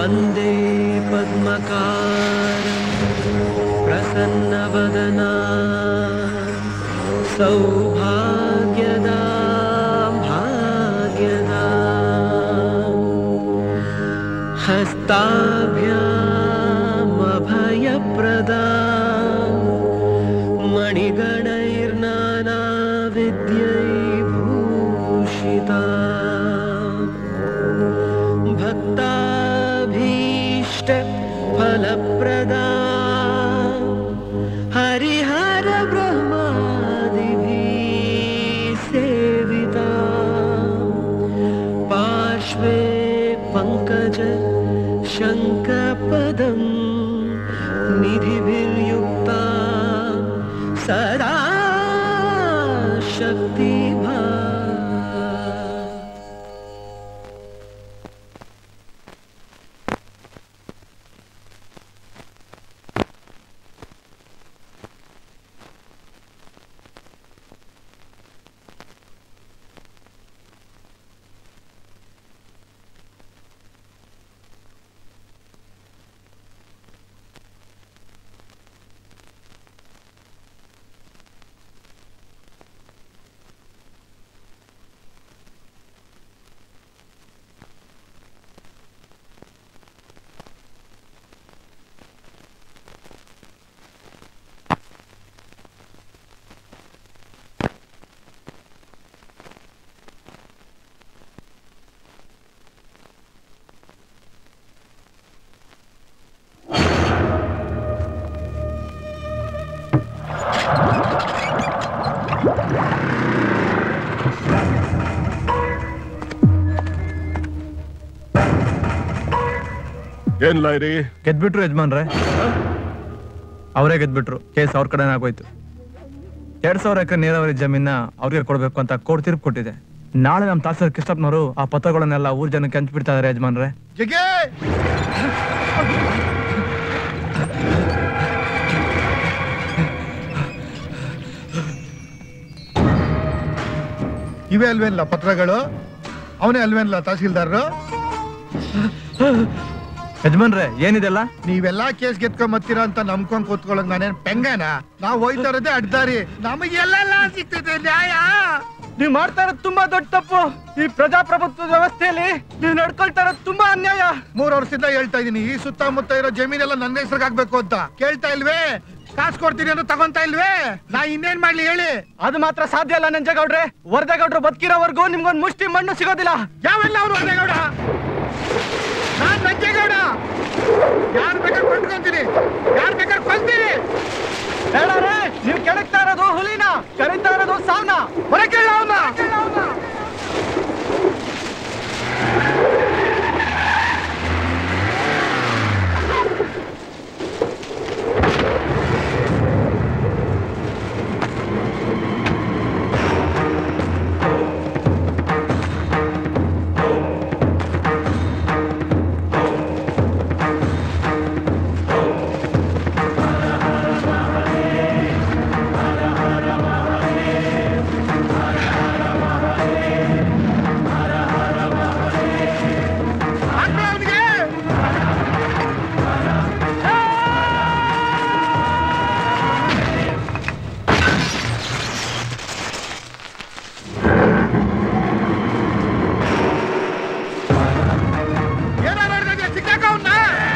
वन्दे पद्मकारं प्रसन्नवदना सौभाग्यदा भाग्यदा हस्ताभ्यामभयप्रदा मणिगणैर्नानाविद्यैभूषिता भक्ताभीष्ट फलप्रदा हरिहर ब्रह्मादिभिः सेविता पार्श्वे पङ्कज शङ्खपदं निधिभिर्युक्ता सदा शक्तिभा ಏನ್ ಲಾಯ್ರಿ ಗೆದ್ಬಿಟ್ರು ಯಜಮಾನ್ರೆ ಅವರೇ ಗೆದ್ಬಿಟ್ರು ಕೇಸ್ ಅವ್ರ ಕಡೆನೇ ಆಗೋಯ್ತು ಎರಡ್ ಸಾವಿರ ಎಕರೆ ನೀರಾವರಿ ಜಮೀನ ಅವ್ರಿಗೆ ಕೊಡ್ಬೇಕು ಅಂತ ಕೋರ್ಟ್ ತೀರ್ಪು ಕೊಟ್ಟಿದೆ ನಾಳೆ ನಮ್ಮ ತಾಸರ್ ಕೃಷ್ಣಪ್ಪನವರು ಆ ಪತ್ರಗಳನ್ನೆಲ್ಲ ಊರ್ ಜನಕ್ಕೆ ಹಂಚ್ಬಿಡ್ತಾ ಇದಾರೆ ಯಜಮಾನ್ರೆ ಜಗ್ಗೆ ಇವೇ ಅಲ್ವೇನ್ಲ ಪತ್ರಗಳು ಅವನೇ ಅಲ್ವೇನ್ಲ ತಹಸೀಲ್ದಾರರು ಯಜಮಾನ್ರೆ ಏನಿದೆಲ್ಲ ನೀವೆಲ್ಲಾ ಕೇಸ್ ಗೆತ್ಕೊಂಡ್ ಬರ್ತೀರಾ ಅಂತ ನಂಬ್ಕೊಂಡ್ ಕೂತ್ಕೊಳ್ಳೋಕ್ ನಾನೇನ್ ಪೆಂಗನ ನಾವ್ ಹೋಯ್ತಾ ಇರೋದೇ ಅಡ್ದಾರಿ ನಮಗೆಲ್ಲ ಸಿಗ್ತೈತೆ ನ್ಯಾಯ ನೀವ್ ಮಾಡ್ತಾ ಇರೋದು ತುಂಬಾ ದೊಡ್ಡ ತಪ್ಪು ಈ ಪ್ರಜಾಪ್ರಭುತ್ವ ವ್ಯವಸ್ಥೆಯಲ್ಲಿ ನೀವು ನಡ್ಕೊಳ್ತಾ ಇರೋದು ತುಂಬಾ ಅನ್ಯಾಯ ಮೂರ್ ವರ್ಷದಿಂದ ಹೇಳ್ತಾ ಇದೀನಿ ಈ ಸುತ್ತಮುತ್ತ ಇರೋ ಜಮೀನೆಲ್ಲ ನನ್ನ ಹೆಸರಿಗೆ ಆಗ್ಬೇಕು ಅಂತ ಕೇಳ್ತಾ ಇಲ್ವೇ ಕಾಸು ಕೊಡ್ತೀನಿ ಅಂತ ತಗೊಂತಾ ಇಲ್ವೇ ನಾ ಇನ್ನೇನ್ ಮಾಡ್ಲಿ ಹೇಳಿ ಅದು ಮಾತ್ರ ಸಾಧ್ಯ ಇಲ್ಲ ನಂಜೇಗೌಡ್ರೆ ವರದೇಗೌಡ್ರು ಬದುಕಿರೋವರೆಗೂ ನಿಮ್ಗೊಂದ್ ಮುಷ್ಟಿ ಮಣ್ಣು ಸಿಗೋದಿಲ್ಲ ಯಾವೆಲ್ಲ ಅವ್ರು ರಂಗೇಗೌಡ ನಾನ್ ರಂಗೇಗೌಡ ಯಾರ್ ಬೇಕಾದ್ರೆ ಕೊಂಡ್ಕೊಂತೀನಿ ಯಾರ್ ಬೇಕಾದ್ರೆ ಕೊಂತೀನಿ ಹೇಳಾರೆ ನೀವ್ ಕೆಳಗ್ತಾ ಇರೋದು ಹುಲಿನ ಕರೀತಾ ಇರೋದು ಸಾವ್ನ ಹೊರಗೆ ಅವನ್ನ ಅವನಿಗೆ ಏನಾರ ಹಿಡ್ದಂಗೆ ಸಿಕ್ಕಾಕ ಅವ್ನ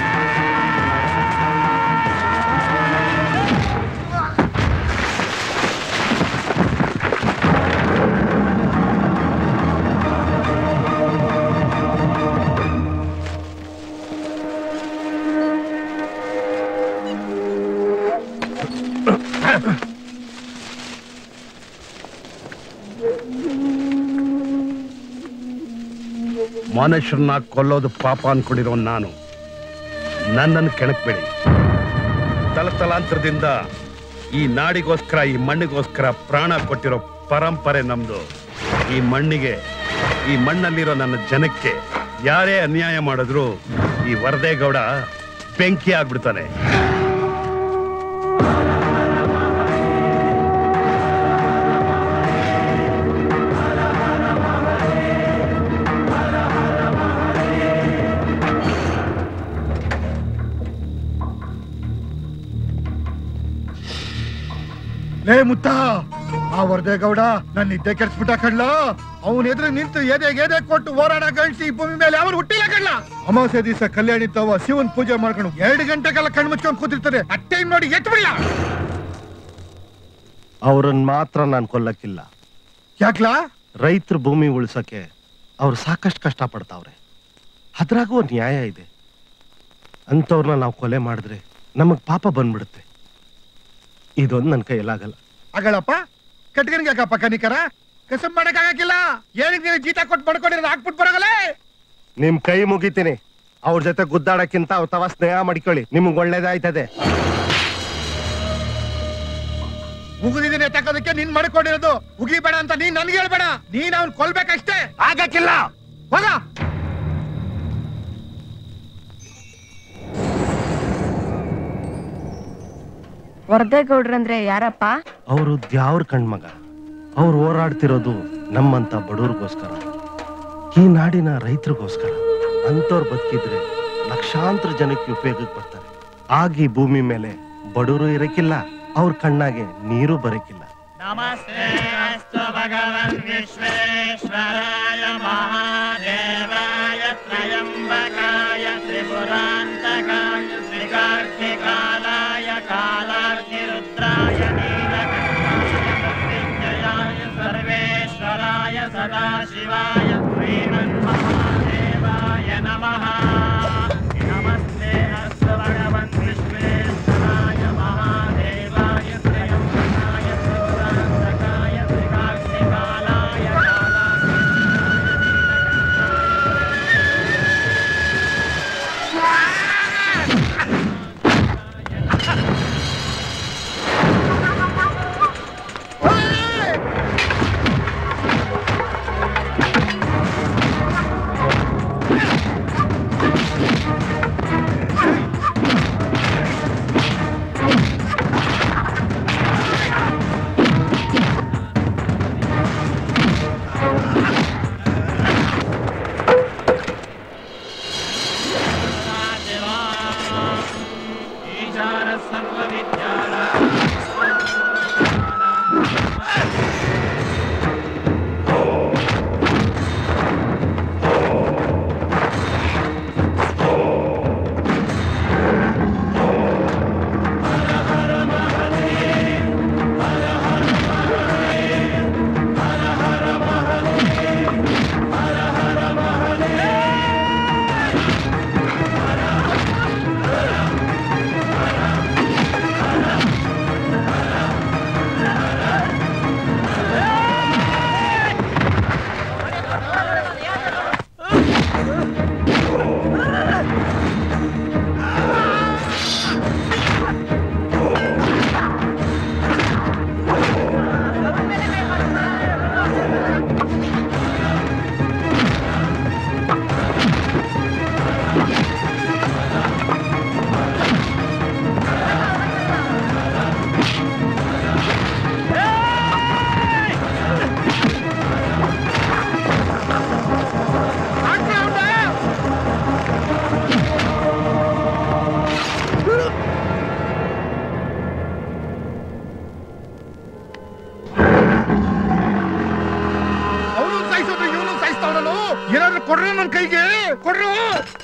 ಮನುಷ್ಯರನ್ನ ಕೊಲ್ಲೋದು ಪಾಪ ಅನ್ಕೊಂಡಿರೋ ನಾನು ನನ್ನನ್ನು ಕೆಣಕ್ಬೇಡಿ ತಲತಲಾಂತರದಿಂದ ಈ ನಾಡಿಗೋಸ್ಕರ ಈ ಮಣ್ಣಿಗೋಸ್ಕರ ಪ್ರಾಣ ಕೊಟ್ಟಿರೋ ಪರಂಪರೆ ನಮ್ದು ಈ ಮಣ್ಣಿಗೆ ಈ ಮಣ್ಣಲ್ಲಿರೋ ನನ್ನ ಜನಕ್ಕೆ ಯಾರೇ ಅನ್ಯಾಯ ಮಾಡಿದ್ರು ಈ ವರದೇಗೌಡ ಬೆಂಕಿ ಆಗ್ಬಿಡ್ತಾನೆ ಏ ಮುತ್ತ ಆ ವರದೇ ಗೌಡ ನನ್ನ ನಿದ್ದೆ ಕೆಡ್ಸ್ಬಿಟ್ಟ ಕಡ್ಲ ಅವನ ಎದುರು ನಿಂತು ಎದೆ ಎದೆ ಕೊಟ್ಟು ಹೋರಾಡ ಗಂಟಿಸಿ ಈ ಭೂಮಿ ಮೇಲೆ ಅವನು ಹುಟ್ಟಿಲ್ಲ ಕಡ್ಲ ಅಮಾವಾಸ್ಯ ದಿವಸ ಕಲ್ಯಾಣಿ ತವ ಶಿವನ್ ಪೂಜೆ ಮಾಡ್ಕೊಂಡು ಎರಡು ಗಂಟೆಗೆಲ್ಲ ಕಣ್ಣು ಮುಚ್ಕೊಂಡು ಕೂತಿರ್ತಾರೆ ಅಟ್ಟೆ ನೋಡಿ ಎತ್ತು ಬಿಡ್ಲ ಅವ್ರನ್ನ ಮಾತ್ರ ನಾನು ಕೊಲ್ಲಕ್ಕಿಲ್ಲ ಯಾಕ್ಲಾ ರೈತರ ಭೂಮಿ ಉಳ್ಸಕ್ಕೆ ಅವ್ರು ಸಾಕಷ್ಟು ಕಷ್ಟ ಪಡ್ತಾವ್ರೆ ಅದ್ರಾಗೂ ಒಂದ್ ನ್ಯಾಯ ಇದೆ ಅಂಥವ್ರನ್ನ ನಾವು ಕೊಲೆ ಮಾಡಿದ್ರೆ ನಮಗ್ ಪಾಪ ಬಂದ್ಬಿಡುತ್ತೆ ಇದೊಂದು ನನ್ನ ಕೈಯಲ್ಲಾಗಲ್ಲ ಅಗಳಪ್ಪ ಕಟ್ಗನ್ಗೆ ಯಾಕಪ್ಪ ಕನಿಕರ ಕಸಬ್ ಮಾಡಕ್ ಆಗಕ್ಕಿಲ್ಲ ಏನಕ್ಕೆ ನೀವು ಜೀತ ಕೊಟ್ಟು ಮಾಡ್ಕೊಂಡಿರೋದು ಹಾಕ್ಬಿಟ್ಟು ಬರೋಗಲೇ ನಿಮ್ ಕೈ ಮುಗಿತೀನಿ ಅವ್ರ ಜೊತೆ ಗುದ್ದಾಡಕ್ಕಿಂತ ಅವ್ರ ತವ ಸ್ನೇಹ ಮಾಡ್ಕೊಳ್ಳಿ ನಿಮ್ಗ್ ಒಳ್ಳೇದಾಯ್ತದೆ ಮುಗಿದಿದ್ದೀನಿ ತಕ್ಕೋದಕ್ಕೆ ನೀನ್ ಮಾಡ್ಕೊಂಡಿರೋದು ಉಗಿಬೇಡ ಅಂತ ನೀನ್ ನನ್ಗೆ ಹೇಳ್ಬೇಡ ನೀನ್ ಅವ್ನ್ ಕೊಲ್ಬೇಕಷ್ಟೇ ಆಗಕ್ಕಿಲ್ಲ ಹೋಗ ವರದೇಗೌಡ್ರಂದ್ರೆ ಯಾರಪ್ಪ ಅವರು ದ್ಯಾವ್ರ ಕಣ್ಮಗ ಅವ್ರು ಹೋರಾಡ್ತಿರೋದು ನಮ್ಮಂತ ಬಡವ್ರಿಗೋಸ್ಕರ ಈ ನಾಡಿನ ರೈತರಿಗೋಸ್ಕರ ಅಂಥವ್ರು ಬದುಕಿದ್ರೆ ಲಕ್ಷಾಂತರ ಜನಕ್ಕೆ ಉಪಯೋಗಕ್ಕೆ ಬರ್ತಾರೆ ಆಗ ಈ ಭೂಮಿ ಮೇಲೆ ಬಡವರು ಇರಕ್ಕಿಲ್ಲ ಅವ್ರ ಕಣ್ಣಾಗೆ ನೀರು ಬರಕ್ಕಿಲ್ಲ ಅವನು ಸಾಯಿಸೋದು ಇವನು ಸಾಯಿಸ್ತಾವನು ಏನಾದ್ರು ಕೊಡ್ರಿ ನನ್ ಕೈಗೆ ಕೊಡ್ರು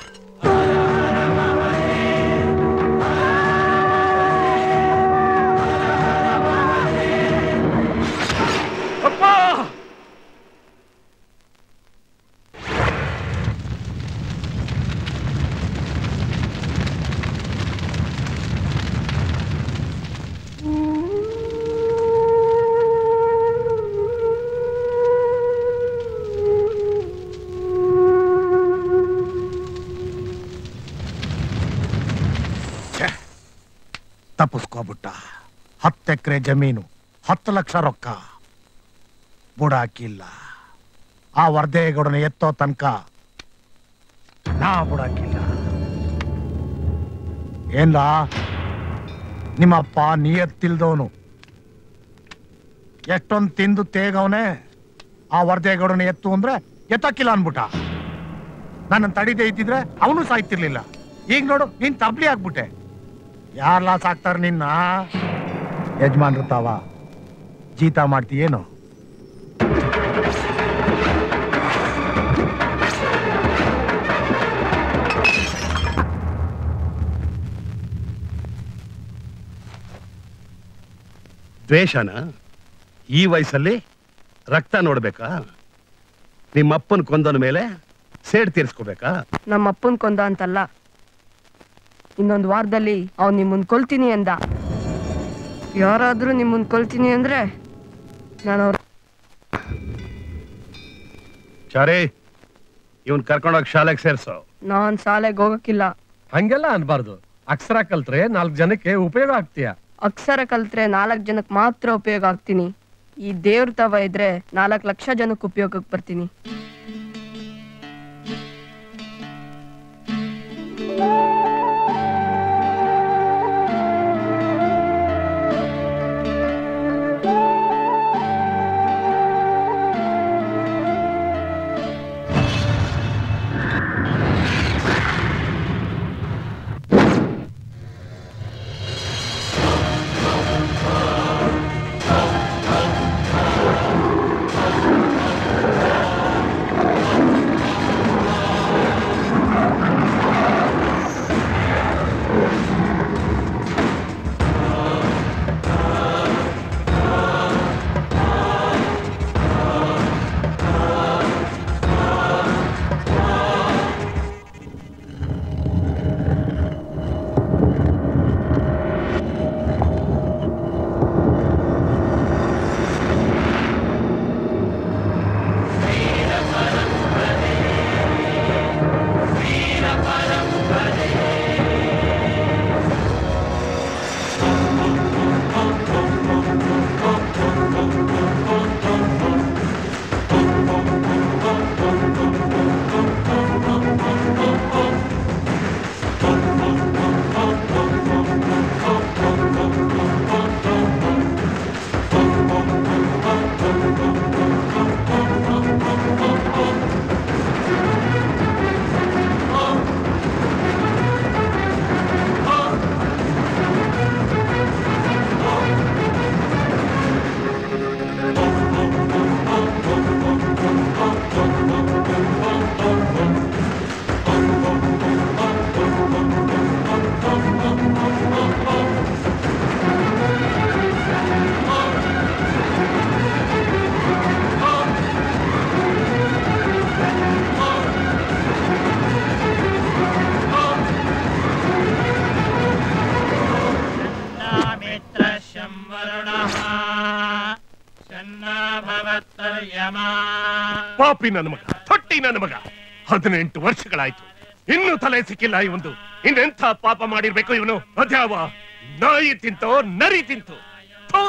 ತಪ್ಪಿಸ್ಕೋಬಿಟ್ಟ ಹತ್ತು ಎಕರೆ ಜಮೀನು ಹತ್ತು ಲಕ್ಷ ರೊಕ್ಕ ಬುಡಾಕಿಲ್ಲ ಆ ವರ್ಧೇಗೌಡನ ಎತ್ತೋ ತನಕ ನಾ ಬುಡಾಕಿಲ್ಲ ಏನ್ಲ ನಿಮ್ಮಪ್ಪ ನಿಯತ್ತಿಲ್ದವನು ಎಷ್ಟೊಂದು ತಿಂದು ತೇಗವನೆ ಆ ವರ್ಧೇಗೌಡನ ಎತ್ತು ಅಂದ್ರೆ ಎತ್ತಕ್ಕಿಲ್ಲ ಅನ್ಬಿಟ್ಟ ನನ್ನ ತಡಿದೆ ಇದ್ದಿದ್ರೆ ಅವನು ಸಾಯ್ತಿರ್ಲಿಲ್ಲ ಈಗ ನೋಡು ನೀನ್ ತಬ್ಲಿ ಆಗ್ಬಿಟ್ಟೆ ಯಾರ್ಲಾ ಸಾಕ್ತಾರ ನಿನ್ನ ಯಜಮಾನ್ರು ತಾವ ಜೀತ ಮಾಡ್ತೀಯೇನೋ ದ್ವೇಷನ ಈ ವಯಸ್ಸಲ್ಲಿ ರಕ್ತ ನೋಡ್ಬೇಕಾ ನಿಮ್ಮಪ್ಪನ ಕೊಂದನ ಮೇಲೆ ಸೇಡ್ ತೀರ್ಸ್ಕೋಬೇಕಾ ನಮ್ಮ ಅಪ್ಪನ್ ಕೊಂದ ಅಂತಲ್ಲ ಇನ್ನೊಂದು ವಾರದಲ್ಲಿ ಅವ್ನು ನಿಮ್ಮನ್ ಕೊಲ್ತೀನಿ ಅಂದ ಯಾರಾದ್ರೂ ನಿಮ್ಮನ್ ಕೊಲ್ತೀನಿ ಅಂದ್ರೆ ನಾನು ಅವ್ರ ಚಾರೇ ಇವನ್ ಕರ್ಕೊಂಡೋಗಿ ಶಾಲೆಗೆ ಸೇರ್ಸೋ ನಾನ್ ಶಾಲೆಗೆ ಹೋಗಕ್ಕಿಲ್ಲ ಹಂಗೆಲ್ಲ ಅನ್ಬಾರ್ದು ಅಕ್ಷರ ಕಲ್ತ್ರೆ ನಾಲ್ಕು ಜನಕ್ಕೆ ಉಪಯೋಗ ಆಗ್ತೀಯ ಅಕ್ಷರ ಕಲ್ತ್ರೆ ನಾಲ್ಕು ಜನಕ್ಕೆ ಮಾತ್ರ ಉಪಯೋಗ ಆಗ್ತೀನಿ ಈ ದೇವ್ರ ತವ ಇದ್ರೆ ನಾಲ್ಕು ಲಕ್ಷ ಜನಕ್ಕೆ ಉಪಯೋಗಕ್ಕೆ ಬರ್ತೀನಿ ಪಾಪಿ ನನ್ನ ಮಗ ತೊಟ್ಟಿ ನನ್ನ ಮಗ ಹದಿನೆಂಟು ವರ್ಷಗಳಾಯ್ತು ಇನ್ನೂ ತಲೆ ಸಿಕ್ಕಿಲ್ಲ ಇವನು ಇನ್ನೆಂಥ ಪಾಪ ಮಾಡಿರ್ಬೇಕು ಇವನು ಅದ್ಯಾವ ನಾಯಿ ತಿಂತೋ ನರಿ ತಿಂತು ಥು!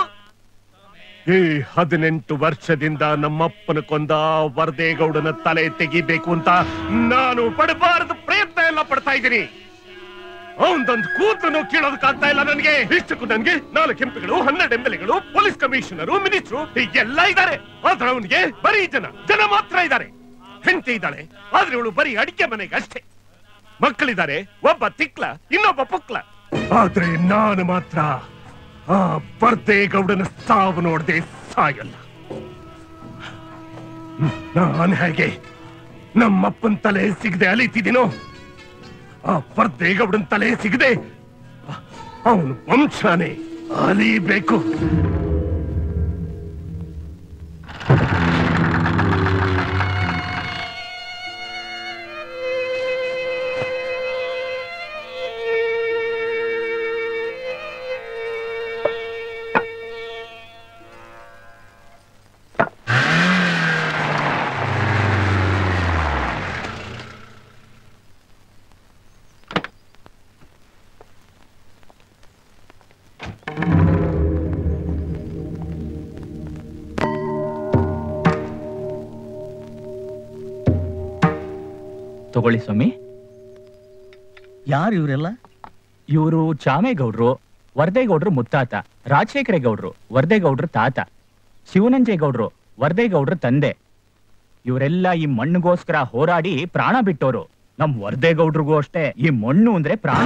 ಈ ಹದಿನೆಂಟು ವರ್ಷದಿಂದ ನಮ್ಮಪ್ಪನ ಕೊಂದ ವರದೇಗೌಡನ ತಲೆ ತೆಗಿಬೇಕು ಅಂತ ನಾನು ಪಡಬಾರದು ಪ್ರಯತ್ನ ಎಲ್ಲ ಪಡ್ತಾ ಇದ್ದೀನಿ ಅವನದೊಂದು ಕೂತನು ಕೇಳೋದಕ್ಕಾಗ್ತಾ ಇಲ್ಲ ನನಗೆ ಇಷ್ಟಕ್ಕೂ ನನಗೆ ನಾಲ್ಕು ಎಂಪಿಗಳು ಹನ್ನೆರಡು ಎಂಬೆಲೆಗಳು ಪೊಲೀಸ್ ಕಮಿಷನರು ಮಿನಿಸ್ಟ್ರು ಎಲ್ಲ ಇದ್ದಾರೆ ಆದ್ರೆ ಅವನಿಗೆ ಬರೀ ಜನ ಜನ ಮಾತ್ರ ಇದ್ದಾರೆ ಹೆಂಡತಿ ಇದ್ದಾಳೆ ಆದ್ರೆ ಇವಳು ಬರೀ ಅಡಿಕೆ ಮನೆಗೆ ಅಷ್ಟೇ ಮಕ್ಕಳಿದ್ದಾರೆ ಒಬ್ಬ ತಿಕ್ಲ ಇನ್ನೊಬ್ಬ ಪುಕ್ಲ ಆದ್ರೆ ನಾನು ಮಾತ್ರ ಆ ಬರ್ದೇಗೌಡನ ಸಾವು ನೋಡದೆ ಸಾಯಲ್ಲ ನಾನು ಹೇಗೆ ನಮ್ಮಪ್ಪನ ತಲೆ ಸಿಗದೆ ಅಲಿತಿದ್ದೀನೋ ಆ ಬರ್ದೇಗೌಡನ ತಲೆ ಸಿಗದೆ ಅವನು ವಂಶನೇ ಅಲಿಬೇಕು ತಗೊಳ್ಳಿ ಸ್ವಾಮಿ ಯಾರು ಇವರೆಲ್ಲ ಇವರು ಚಾಮೇಗೌಡ್ರು ವರ್ದೇಗೌಡ್ರು ಮುತ್ತಾತ ರಾಜಶೇಖರ ಗೌಡ್ರು ವರ್ದೇಗೌಡ್ರು ತಾತ ಶಿವನಂಜೇಗೌಡ್ರು ವರ್ದೇಗೌಡ್ರು ತಂದೆ ಇವರೆಲ್ಲ ಈ ಮಣ್ಣಿಗೋಸ್ಕರ ಹೋರಾಡಿ ಪ್ರಾಣ ಬಿಟ್ಟೋರು ನಮ್ ವರ್ದೇಗೌಡ್ರಿಗೂ ಅಷ್ಟೇ ಈ ಮಣ್ಣು ಅಂದ್ರೆ ಪ್ರಾಣ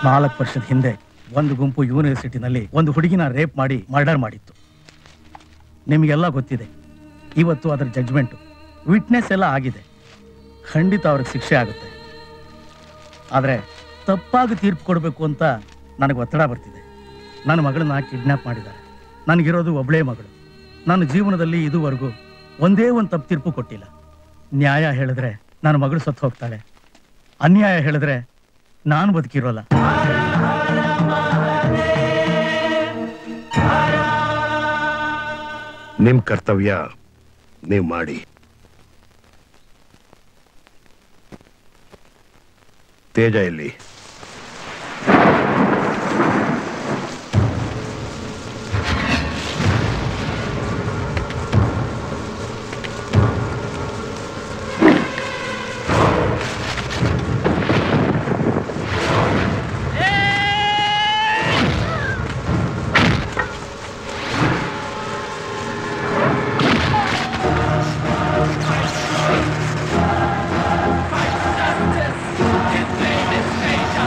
ನಾಲ್ಕು ವರ್ಷದ ಹಿಂದೆ ಒಂದು ಗುಂಪು ಯೂನಿವರ್ಸಿಟಿನಲ್ಲಿ ಒಂದು ಹುಡುಗಿನ ರೇಪ್ ಮಾಡಿ ಮರ್ಡರ್ ಮಾಡಿತ್ತು ನಿಮಗೆಲ್ಲ ಗೊತ್ತಿದೆ ಇವತ್ತು ಅದರ ಜಡ್ಜ್ಮೆಂಟು ವಿಟ್ನೆಸ್ ಎಲ್ಲ ಆಗಿದೆ ಖಂಡಿತ ಅವ್ರಿಗೆ ಶಿಕ್ಷೆ ಆಗುತ್ತೆ ಆದರೆ ತಪ್ಪಾಗಿ ತೀರ್ಪು ಕೊಡಬೇಕು ಅಂತ ನನಗೆ ಒತ್ತಡ ಬರ್ತಿದೆ ನನ್ನ ಮಗಳನ್ನ ಕಿಡ್ನಾಪ್ ಮಾಡಿದ್ದಾರೆ ನನಗಿರೋದು ಒಬ್ಬಳೇ ಮಗಳು ನನ್ನ ಜೀವನದಲ್ಲಿ ಇದುವರೆಗೂ ಒಂದೇ ಒಂದು ತಪ್ಪು ತೀರ್ಪು ಕೊಟ್ಟಿಲ್ಲ ನ್ಯಾಯ ಹೇಳಿದ್ರೆ ನನ್ನ ಮಗಳು ಸತ್ತು ಹೋಗ್ತಾಳೆ ಅನ್ಯಾಯ ಹೇಳಿದ್ರೆ ನಾನು ಬದುಕಿರೋಲ್ಲ ನಿಮ್ ಕರ್ತವ್ಯ ನೀವು ಮಾಡಿ ತೇಜ ಎಲ್ಲಿ His name is Tejasvi.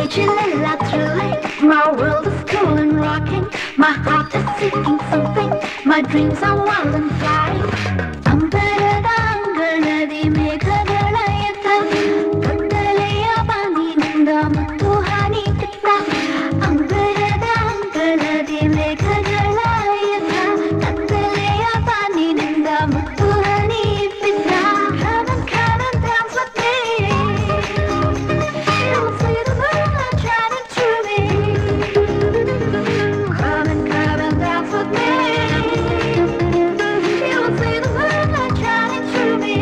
aging little thrilling. My world is cool and rocking. My heart is seeking something. My dreams are wild and flying. ಅಂಬರದ ಅಂಗಳದಿ ಮೇಘಗಳ ಎತ್ತ ಕತ್ತಲೆಯ ಬಾನಿನಿಂದ ಮುತ್ತು ಹಾನಿ ಕಿತ್ತ ಅಂಬರದ ಅಂಗಳದಿ ಮೇಘಗಳ ಎತ್ತ ಕತ್ತಲೆಯ ಬಾನಿನಿಂದ ಮುತ್ತು ಹಾನಿ ಬಿತ್ತ Come and come and dance with me You'll see the moonlight shining through me Come and come and dance with me You'll see the moonlight shining through me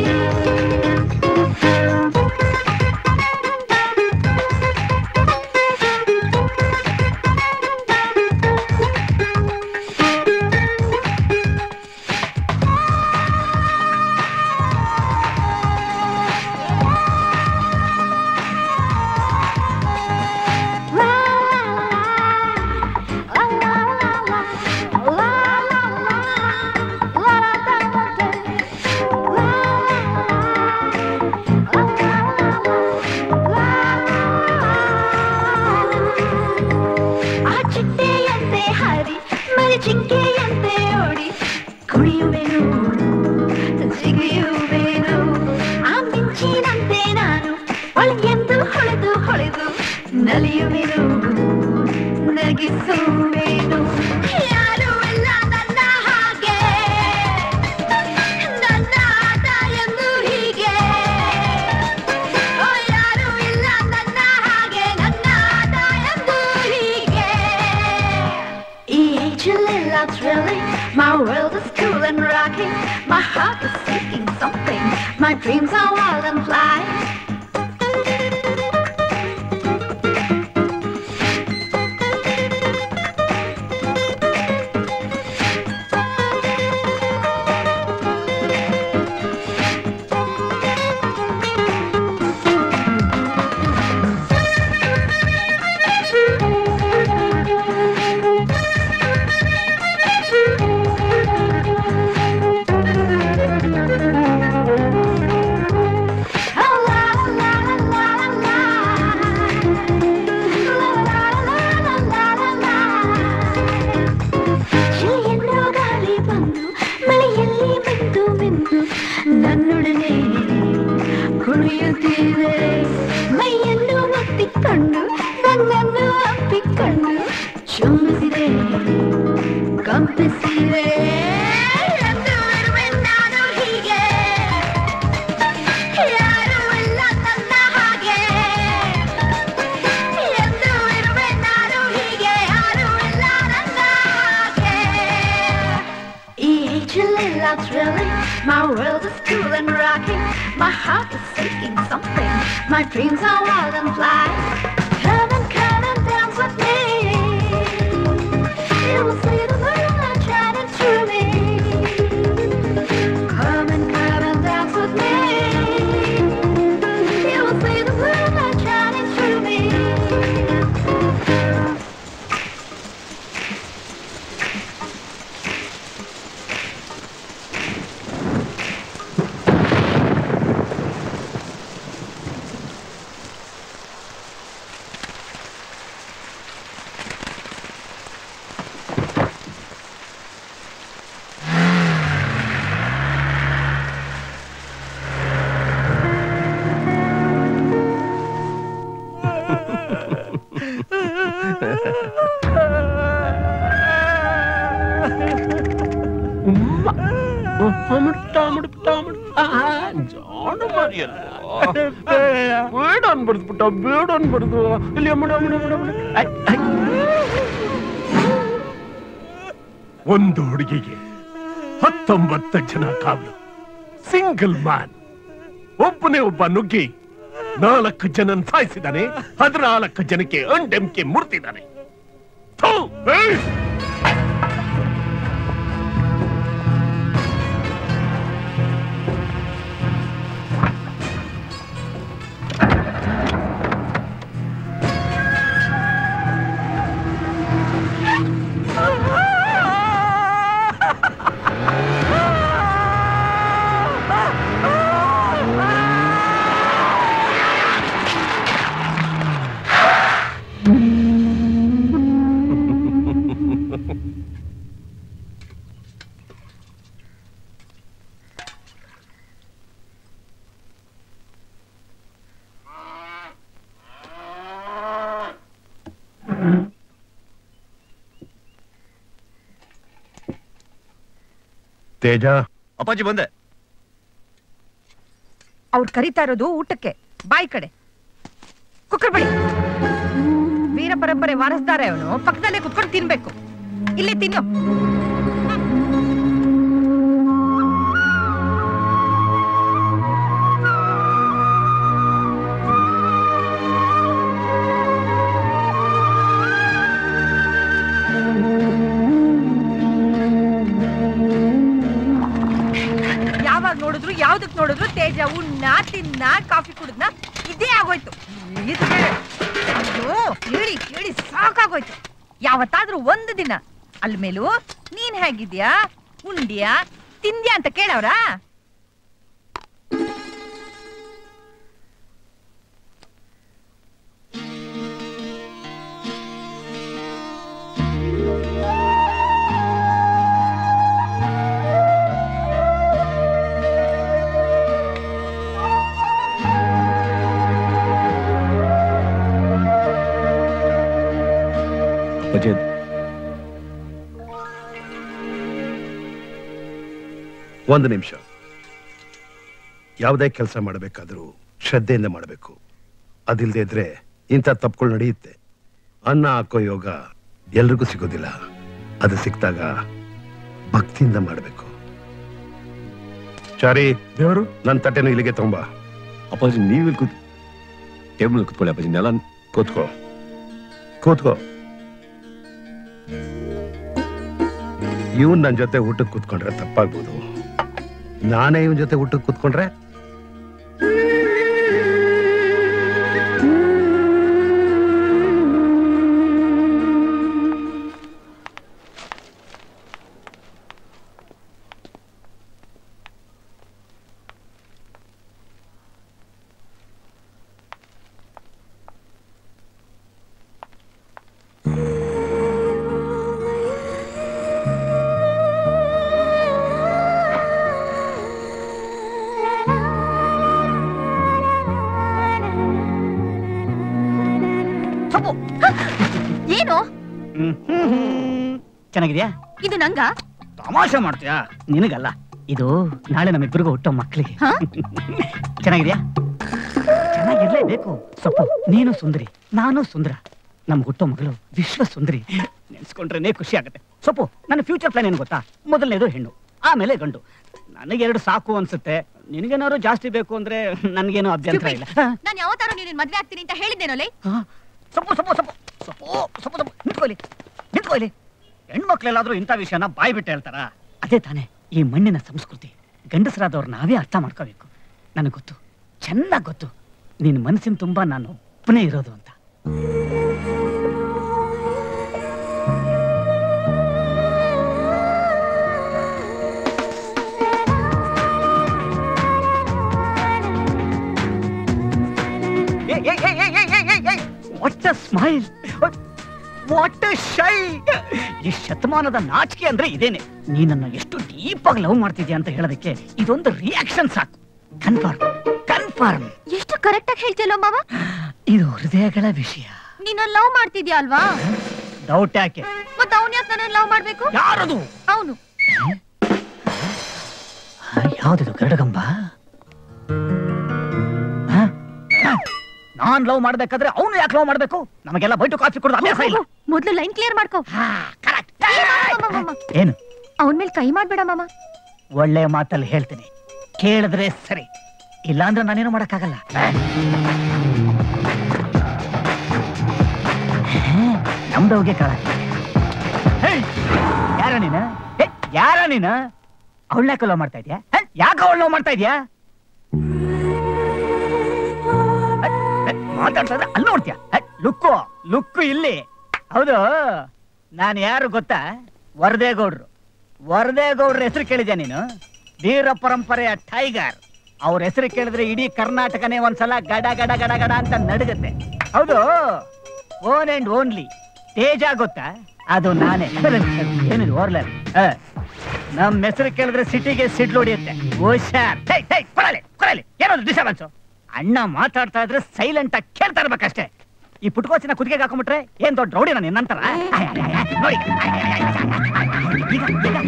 ಆ ಚಿಟ್ಟೆಯಂತೆ ಹಾರಿ ಮರಿ ಜಿಂಕೆಯಂತೆ ಓಡಿ ಕುಣಿಯುವೆನು ಜಿಗಿಯುವೆನು ಆ ಮಿಂಚಿನಂತೆ ನಾನು ಒಳಗೆಂದು ಹೊಳೆದು ಹೊಳೆದು ನಲಿಯುವೆನು ನಗಿಸುವೆನು ಯಾರು ಇಲ್ಲ ನನ್ನ ಹಾಗೆ ನನ್ನ ಆಟ ಎಂದು ಹೀಗೆ ಓ, ಯಾರು ಇಲ್ಲ ನನ್ನ ಹಾಗೆ ನನ್ನ ಆಟ ಎಂದು ಹೀಗೆ ಈ ಏಜಲ್ಲೆಲ್ಲ thrilling My world is cool and rocking My heart is seeking something My dreams are wild and flying ಚಿಲಿಯನ್ನೋ ಗಾಳಿ ಬಂದು ಮಳೆಯಲ್ಲಿ ಮಿಂದು ಮಿಂದು ನನ್ನೊಡನೆ ಕುಣಿಯುತ್ತಿದೆ ಮೈಯನ್ನು ಒತ್ತಿಕೊಂಡು ನನ್ನನ್ನು ಅಪ್ಪಿಕೊಂಡು ಚುಂಬಿಸಿದೆ ಕಂಪಿಸಿದೆ ಎಂದು ಇರುವೆ ನಾನು ಹೀಗೆ ಯಾರು ಇಲ್ಲ ನನ್ನ ಹಾಗೆ ಎಂದು ಇರುವೆ ನಾನು ಹೀಗೆ ಯಾರು ಇಲ್ಲ ನನ್ನ ಹಾಗೆ ಈ ಏಜಲ್ಲೆಲ್ಲ thrilling My world is cool and rocking My heart is seeking something My dreams are wild and fly Come and come and dance with me You will see the moonlight shining through me Come and come and dance with me You will see the moonlight shining through me ಬೇಡ ಅನ್ಬಾರ್ದು ಪುಟ್ಟ ಬೇಡ ಅನ್ಬಾರ್ದು ಇಲ್ಲಿ ಅಮ್ಮಡ ಅಮ್ಮಡ ಅಮ್ಮಡ ಅಮ್ಮಡ. I, I. ಒಂದು ಹುಡುಗಿಗೆ ಹತ್ತೊಂಬತ್ತು ಜನ ಕಾವಲು single man ಒಬ್ಬನೇ ಒಬ್ಬ ನುಗ್ಗಿ ನಾಲ್ಕು ಜನ ಸಾಯಿಸಿದಾನೆ ಹದಿನಾಲ್ಕು ಜನಕ್ಕೆ ಅಂಡೆಂಕೆ ಮುರ್ತಿದ್ದಾನೆ ಥು, ಏಯ್! ತೇಜ ಅಪ್ಪಾಜಿ ಬಂದೆ ಅವ್ರು ಕರಿತಾ ಇರೋದು ಊಟಕ್ಕೆ ಬಾಯಿ ಕಡೆ ಕುಕ್ಕರ್ ಬಳಿ ವೀರ ಪರಂಪರೆ ವಾರಸ್ದಾರ ಅವನು ಪಕ್ಕದಲ್ಲೇ ಕುತ್ಕೊಂಡು ತಿನ್ಬೇಕು ಇಲ್ಲಿ ತಿನ್ನು ಯಾವಾಗ ನೋಡಿದ್ರು ಯಾವ್ದಕ್ ನೋಡಿದ್ರು ತೇಜ ಉಣ್ಣ ತಿನ್ನ ಕಾಫಿ ಕುಡಿದ್ನ ಇದೇ ಆಗೋಯ್ತು ಇದು ಬೇರೆ. ಅಯ್ಯೋ ಹೇಳಿ ಹೇಳಿ ಸಾಕಾಗೋಯ್ತು ಯಾವತ್ತಾದ್ರೂ ಒಂದು ದಿನ ಅಲ್ ಮೇಲೂ ನೀನ್ ಹೇಗಿದ್ಯಾ ಉಂಡ್ಯಾ ತಿಂದ್ಯಾ ಅಂತ ಕೇಳವ್ರಾ ಅಪ್ಪಾಜಿ ಒಂದು ನಿಮಿಷ ಯಾವುದೇ ಕೆಲಸ ಮಾಡಬೇಕಾದ್ರೂ ಶ್ರದ್ಧೆಯಿಂದ ಮಾಡಬೇಕು ಅದಿಲ್ಲದೆ ಇದ್ರೆ ಇಂಥ ತಪ್ಪುಗಳು ನಡೆಯುತ್ತೆ ಅನ್ನ ಹಾಕೋ ಯೋಗ ಎಲ್ರಿಗೂ ಸಿಗೋದಿಲ್ಲ ಅದು ಸಿಕ್ತಾಗ ಭಕ್ತಿಯಿಂದ ಮಾಡಬೇಕು ಚಾರಿ ದೇವರು ನನ್ನ ತಟ್ಟೆನು ಇಲ್ಲಿಗೆ ತೊಂಬ ಅಪ್ಪಾಜಿ ನೀವು ಇಲ್ಲಿ ಕೂತ್ ಟೇಬಲ್ ಕೂತ್ಕೊಳ್ಳಿ ಅಪ್ಪಾಜಿ ನೆಲ ಕೂತ್ಕೋ ಕೂತ್ಕೋ ಇವನ್ ನನ್ನ ಜೊತೆ ಊಟಕ್ಕೆ ಕೂತ್ಕೊಂಡ್ರೆ ತಪ್ಪಾಗ್ಬೋದು ನಾನೇ ಇವನ್ ಜೊತೆ ಊಟಕ್ಕೆ ಕೂತ್ಕೊಂಡ್ರೆ ಸೊಪ್ಪು ಏನು ಚೆನ್ನಾಗಿದ್ಯಾ ಇದು ನಂಗ ತಮಾಷೆ ಮಾಡ್ತೀಯಾ ನಿನಗಲ್ಲ ಇದು ನಾಳೆ ನಮ್ಮಿಬ್ಬರಿಗೂ ಹುಟ್ಟೋ ಮಕ್ಕಳಿಗೆ ಚೆನ್ನಾಗಿದ್ಯಾ ಚೆನ್ನಾಗಿರ್ಲೇಬೇಕು ಸೊಪ್ಪು ನೀನು ಸುಂದರಿ ನಾನು ಸುಂದರ ನಮ್ ಹುಟ್ಟೋ ಮಗಳು ವಿಶ್ವ ಸುಂದರಿ ನೆನ್ಸ್ಕೊಂಡ್ರೇನೆ ಖುಷಿ ಆಗುತ್ತೆ ಸೊಪ್ಪು ನನ್ನ ಫ್ಯೂಚರ್ ಪ್ಲಾನ್ ಏನು ಗೊತ್ತಾ ಮೊದಲನೇದು ಹೆಣ್ಣು ಆಮೇಲೆ ಗಂಡು ನನಗೆರಡು ಸಾಕು ಅನ್ಸುತ್ತೆ ನಿನಗೇನಾದ್ರು ಜಾಸ್ತಿ ಬೇಕು ಅಂದ್ರೆ ನನ್ಗೇನು ಅಭ್ಯಂತರ ಇಲ್ಲ ನಾನು ಯಾವತ್ತಾರು ನೀನು ಮದ್ವೆ ಆಗ್ತೀನಿ ಅಂತ ಹೇಳಿದ್ದೇನೋಲೆ ಸೊಪ್ಪು ಸೊಪ್ಪು ಸೊಪ್ಪು ಸೊಪ್ಪು ಸೊಪ್ಪು ಸೊಪ್ಪು ನಿಂತ್ಕೊಳ್ಳಿ ನಿಂತ್ಕೊಳ್ಳಿ ಹೆಣ್ಮಕ್ಳೆಲ್ಲಾದ್ರೂ ಇಂಥ ವಿಷಯನ ಬಾಯ್ ಬಿಟ್ಟು ಹೇಳ್ತಾರ ಅದೇ ತಾನೇ ಈ ಮಣ್ಣಿನ ಸಂಸ್ಕೃತಿ ಗಂಡಸರಾದವ್ರು ನಾವೇ ಅರ್ಥ ಮಾಡ್ಕೋಬೇಕು ನನಗೆ ಗೊತ್ತು ಚೆನ್ನಾಗಿ ಗೊತ್ತು ನಿನ್ನ ಮನಸ್ಸಿನ ತುಂಬಾ ನಾನು ಒಪ್ಪನೇ ಇರೋದು ಅಂತ what a smile what a shy ಈ ಶತಮಾನದ ನಾಚಿಕೆ ಅಂದ್ರೆ ಇದೇನೆ ನೀನನ್ನ ಎಷ್ಟು ಡೀಪ್ ಆಗಿ ಲವ್ ಮಾಡ್ತಿದ್ಯಾ ಅಂತ ಹೇಳೋದಕ್ಕೆ ಇದೊಂದು ರಿಯಾಕ್ಷನ್ ಸಾಕು ಕನ್ಫರ್ಮ್ ಕನ್ಫರ್ಮ್ ಎಷ್ಟು ಕರೆಕ್ಟ್ ಆಗಿ ಹೇಳ್ತಿಯಲ್ಲ ಮಾವ ಇದು ಹೃದಯಗಳ ವಿಷಯ ನೀನು ಲವ್ ಮಾಡ್ತಿದ್ಯಾ ಅಲ್ವಾ ಡೌಟ್ ಯಾಕೆ ಮತ್ತೆ ಅವ್ನ್ ಯಾಕೆ ನನ್ನ ಲವ್ ಮಾಡ್ಬೇಕು ಯಾರದು ಅವನು ಯಾವ್ದಿದು ಗರಡಗಂಬ ನಾನ್ ಲವ್ ಮಾಡ್ಬೇಕಾದ್ರೆ ಅವನು ಯಾಕೆ ಲವ್ ಮಾಡ್ಬೇಕು ನಮಗೆಲ್ಲ ಬೈಟು ಕಾಫಿ ಕೊಡೋದು ಅಭ್ಯಾಸ ಇಲ್ಲ ಮೊದ್ಲು ಲೈನ್ ಕ್ಲಿಯರ್ ಮಾಡ್ಕೋ ಏನು ಅವನ್ ಮೇಲೆ ಕೈ ಮಾಡ್ಬೇಡ ಮಾಮ ಒಳ್ಳೆ ಮಾತಲ್ಲಿ ಹೇಳ್ತೀನಿ ಕೇಳಿದ್ರೆ ಸರಿ ಇಲ್ಲಾಂದ್ರೆ ನಾನೇನು ಮಾಡಕ್ಕಾಗಲ್ಲ ನಮ್ದವ್ಗೆ ಕಾಳ ಯಾರ ನೀನ ಹೇ, ಯಾರ ನೀನ ಅವಳನ್ನ ಲವ್ ಮಾಡ್ತಾ ಇದ್ಯಾ ಯಾಕೆ ಅವಳು ಲವ್ ಮಾಡ್ತಾ ಇದ್ಯಾ ಮಾತಾಡ್ತಾ ಇದ್ರೆ ಅಲ್ಲಿ ನೋಡ್ತೀಯ ಲುಕ್ಕು ಲುಕ್ಕು ಇಲ್ಲಿ ಹೌದು ನಾನು ಯಾರು ಗೊತ್ತಾ ವರದೇಗೌಡ್ರು ವರದೇಗೌಡ್ರ ಹೆಸರು ಕೇಳಿದ್ಯಾ ನೀನು ವೀರ ಪರಂಪರೆಯ ಟೈಗರ್ ಅವ್ರ ಹೆಸರು ಕೇಳಿದ್ರೆ ಇಡೀ ಕರ್ನಾಟಕನೇ ಒಂದ್ಸಲ ಗಡ ಗಡ ಗಡ ಗಡ ಅಂತ ನಡುಗುತ್ತೆ ಹೌದು ಓನ್ ಅಂಡ್ ಓನ್ಲಿ ತೇಜ ಗೊತ್ತಾ ಅದು ನಾನೇ ಏನಿದು ಓರ್ಲರ್ ನಮ್ ಹೆಸರು ಕೇಳಿದ್ರೆ ಸಿಟಿಗೆ ಸಿಡ್ಲು ಹೊಡಿಯುತ್ತೆ ಹುಷಾರ್ ಹೇ, ಹೇ, ಕೊಡಲಿ ಕೊಡಲಿ ಏನದು ಡಿಸ್ಟರ್ಬೆನ್ಸ್ ಅಣ್ಣ ಮಾತಾಡ್ತಾ ಇದ್ರೆ ಸೈಲೆಂಟ್ ಆಗಿ ಕೇಳ್ತಾ ಇರ್ಬೇಕಷ್ಟೇ ಈ ಪುಟ್ಕೋಚಿನ ಕುದಿಗೆ ಹಾಕೊಂಡ್ಬಿಟ್ರೆ ಏನ್ ದೊಡ್ಡ ರೌಡಿ ನಾನು ನಿನ್ನಂತರ ನೋಡಿ ಈಗ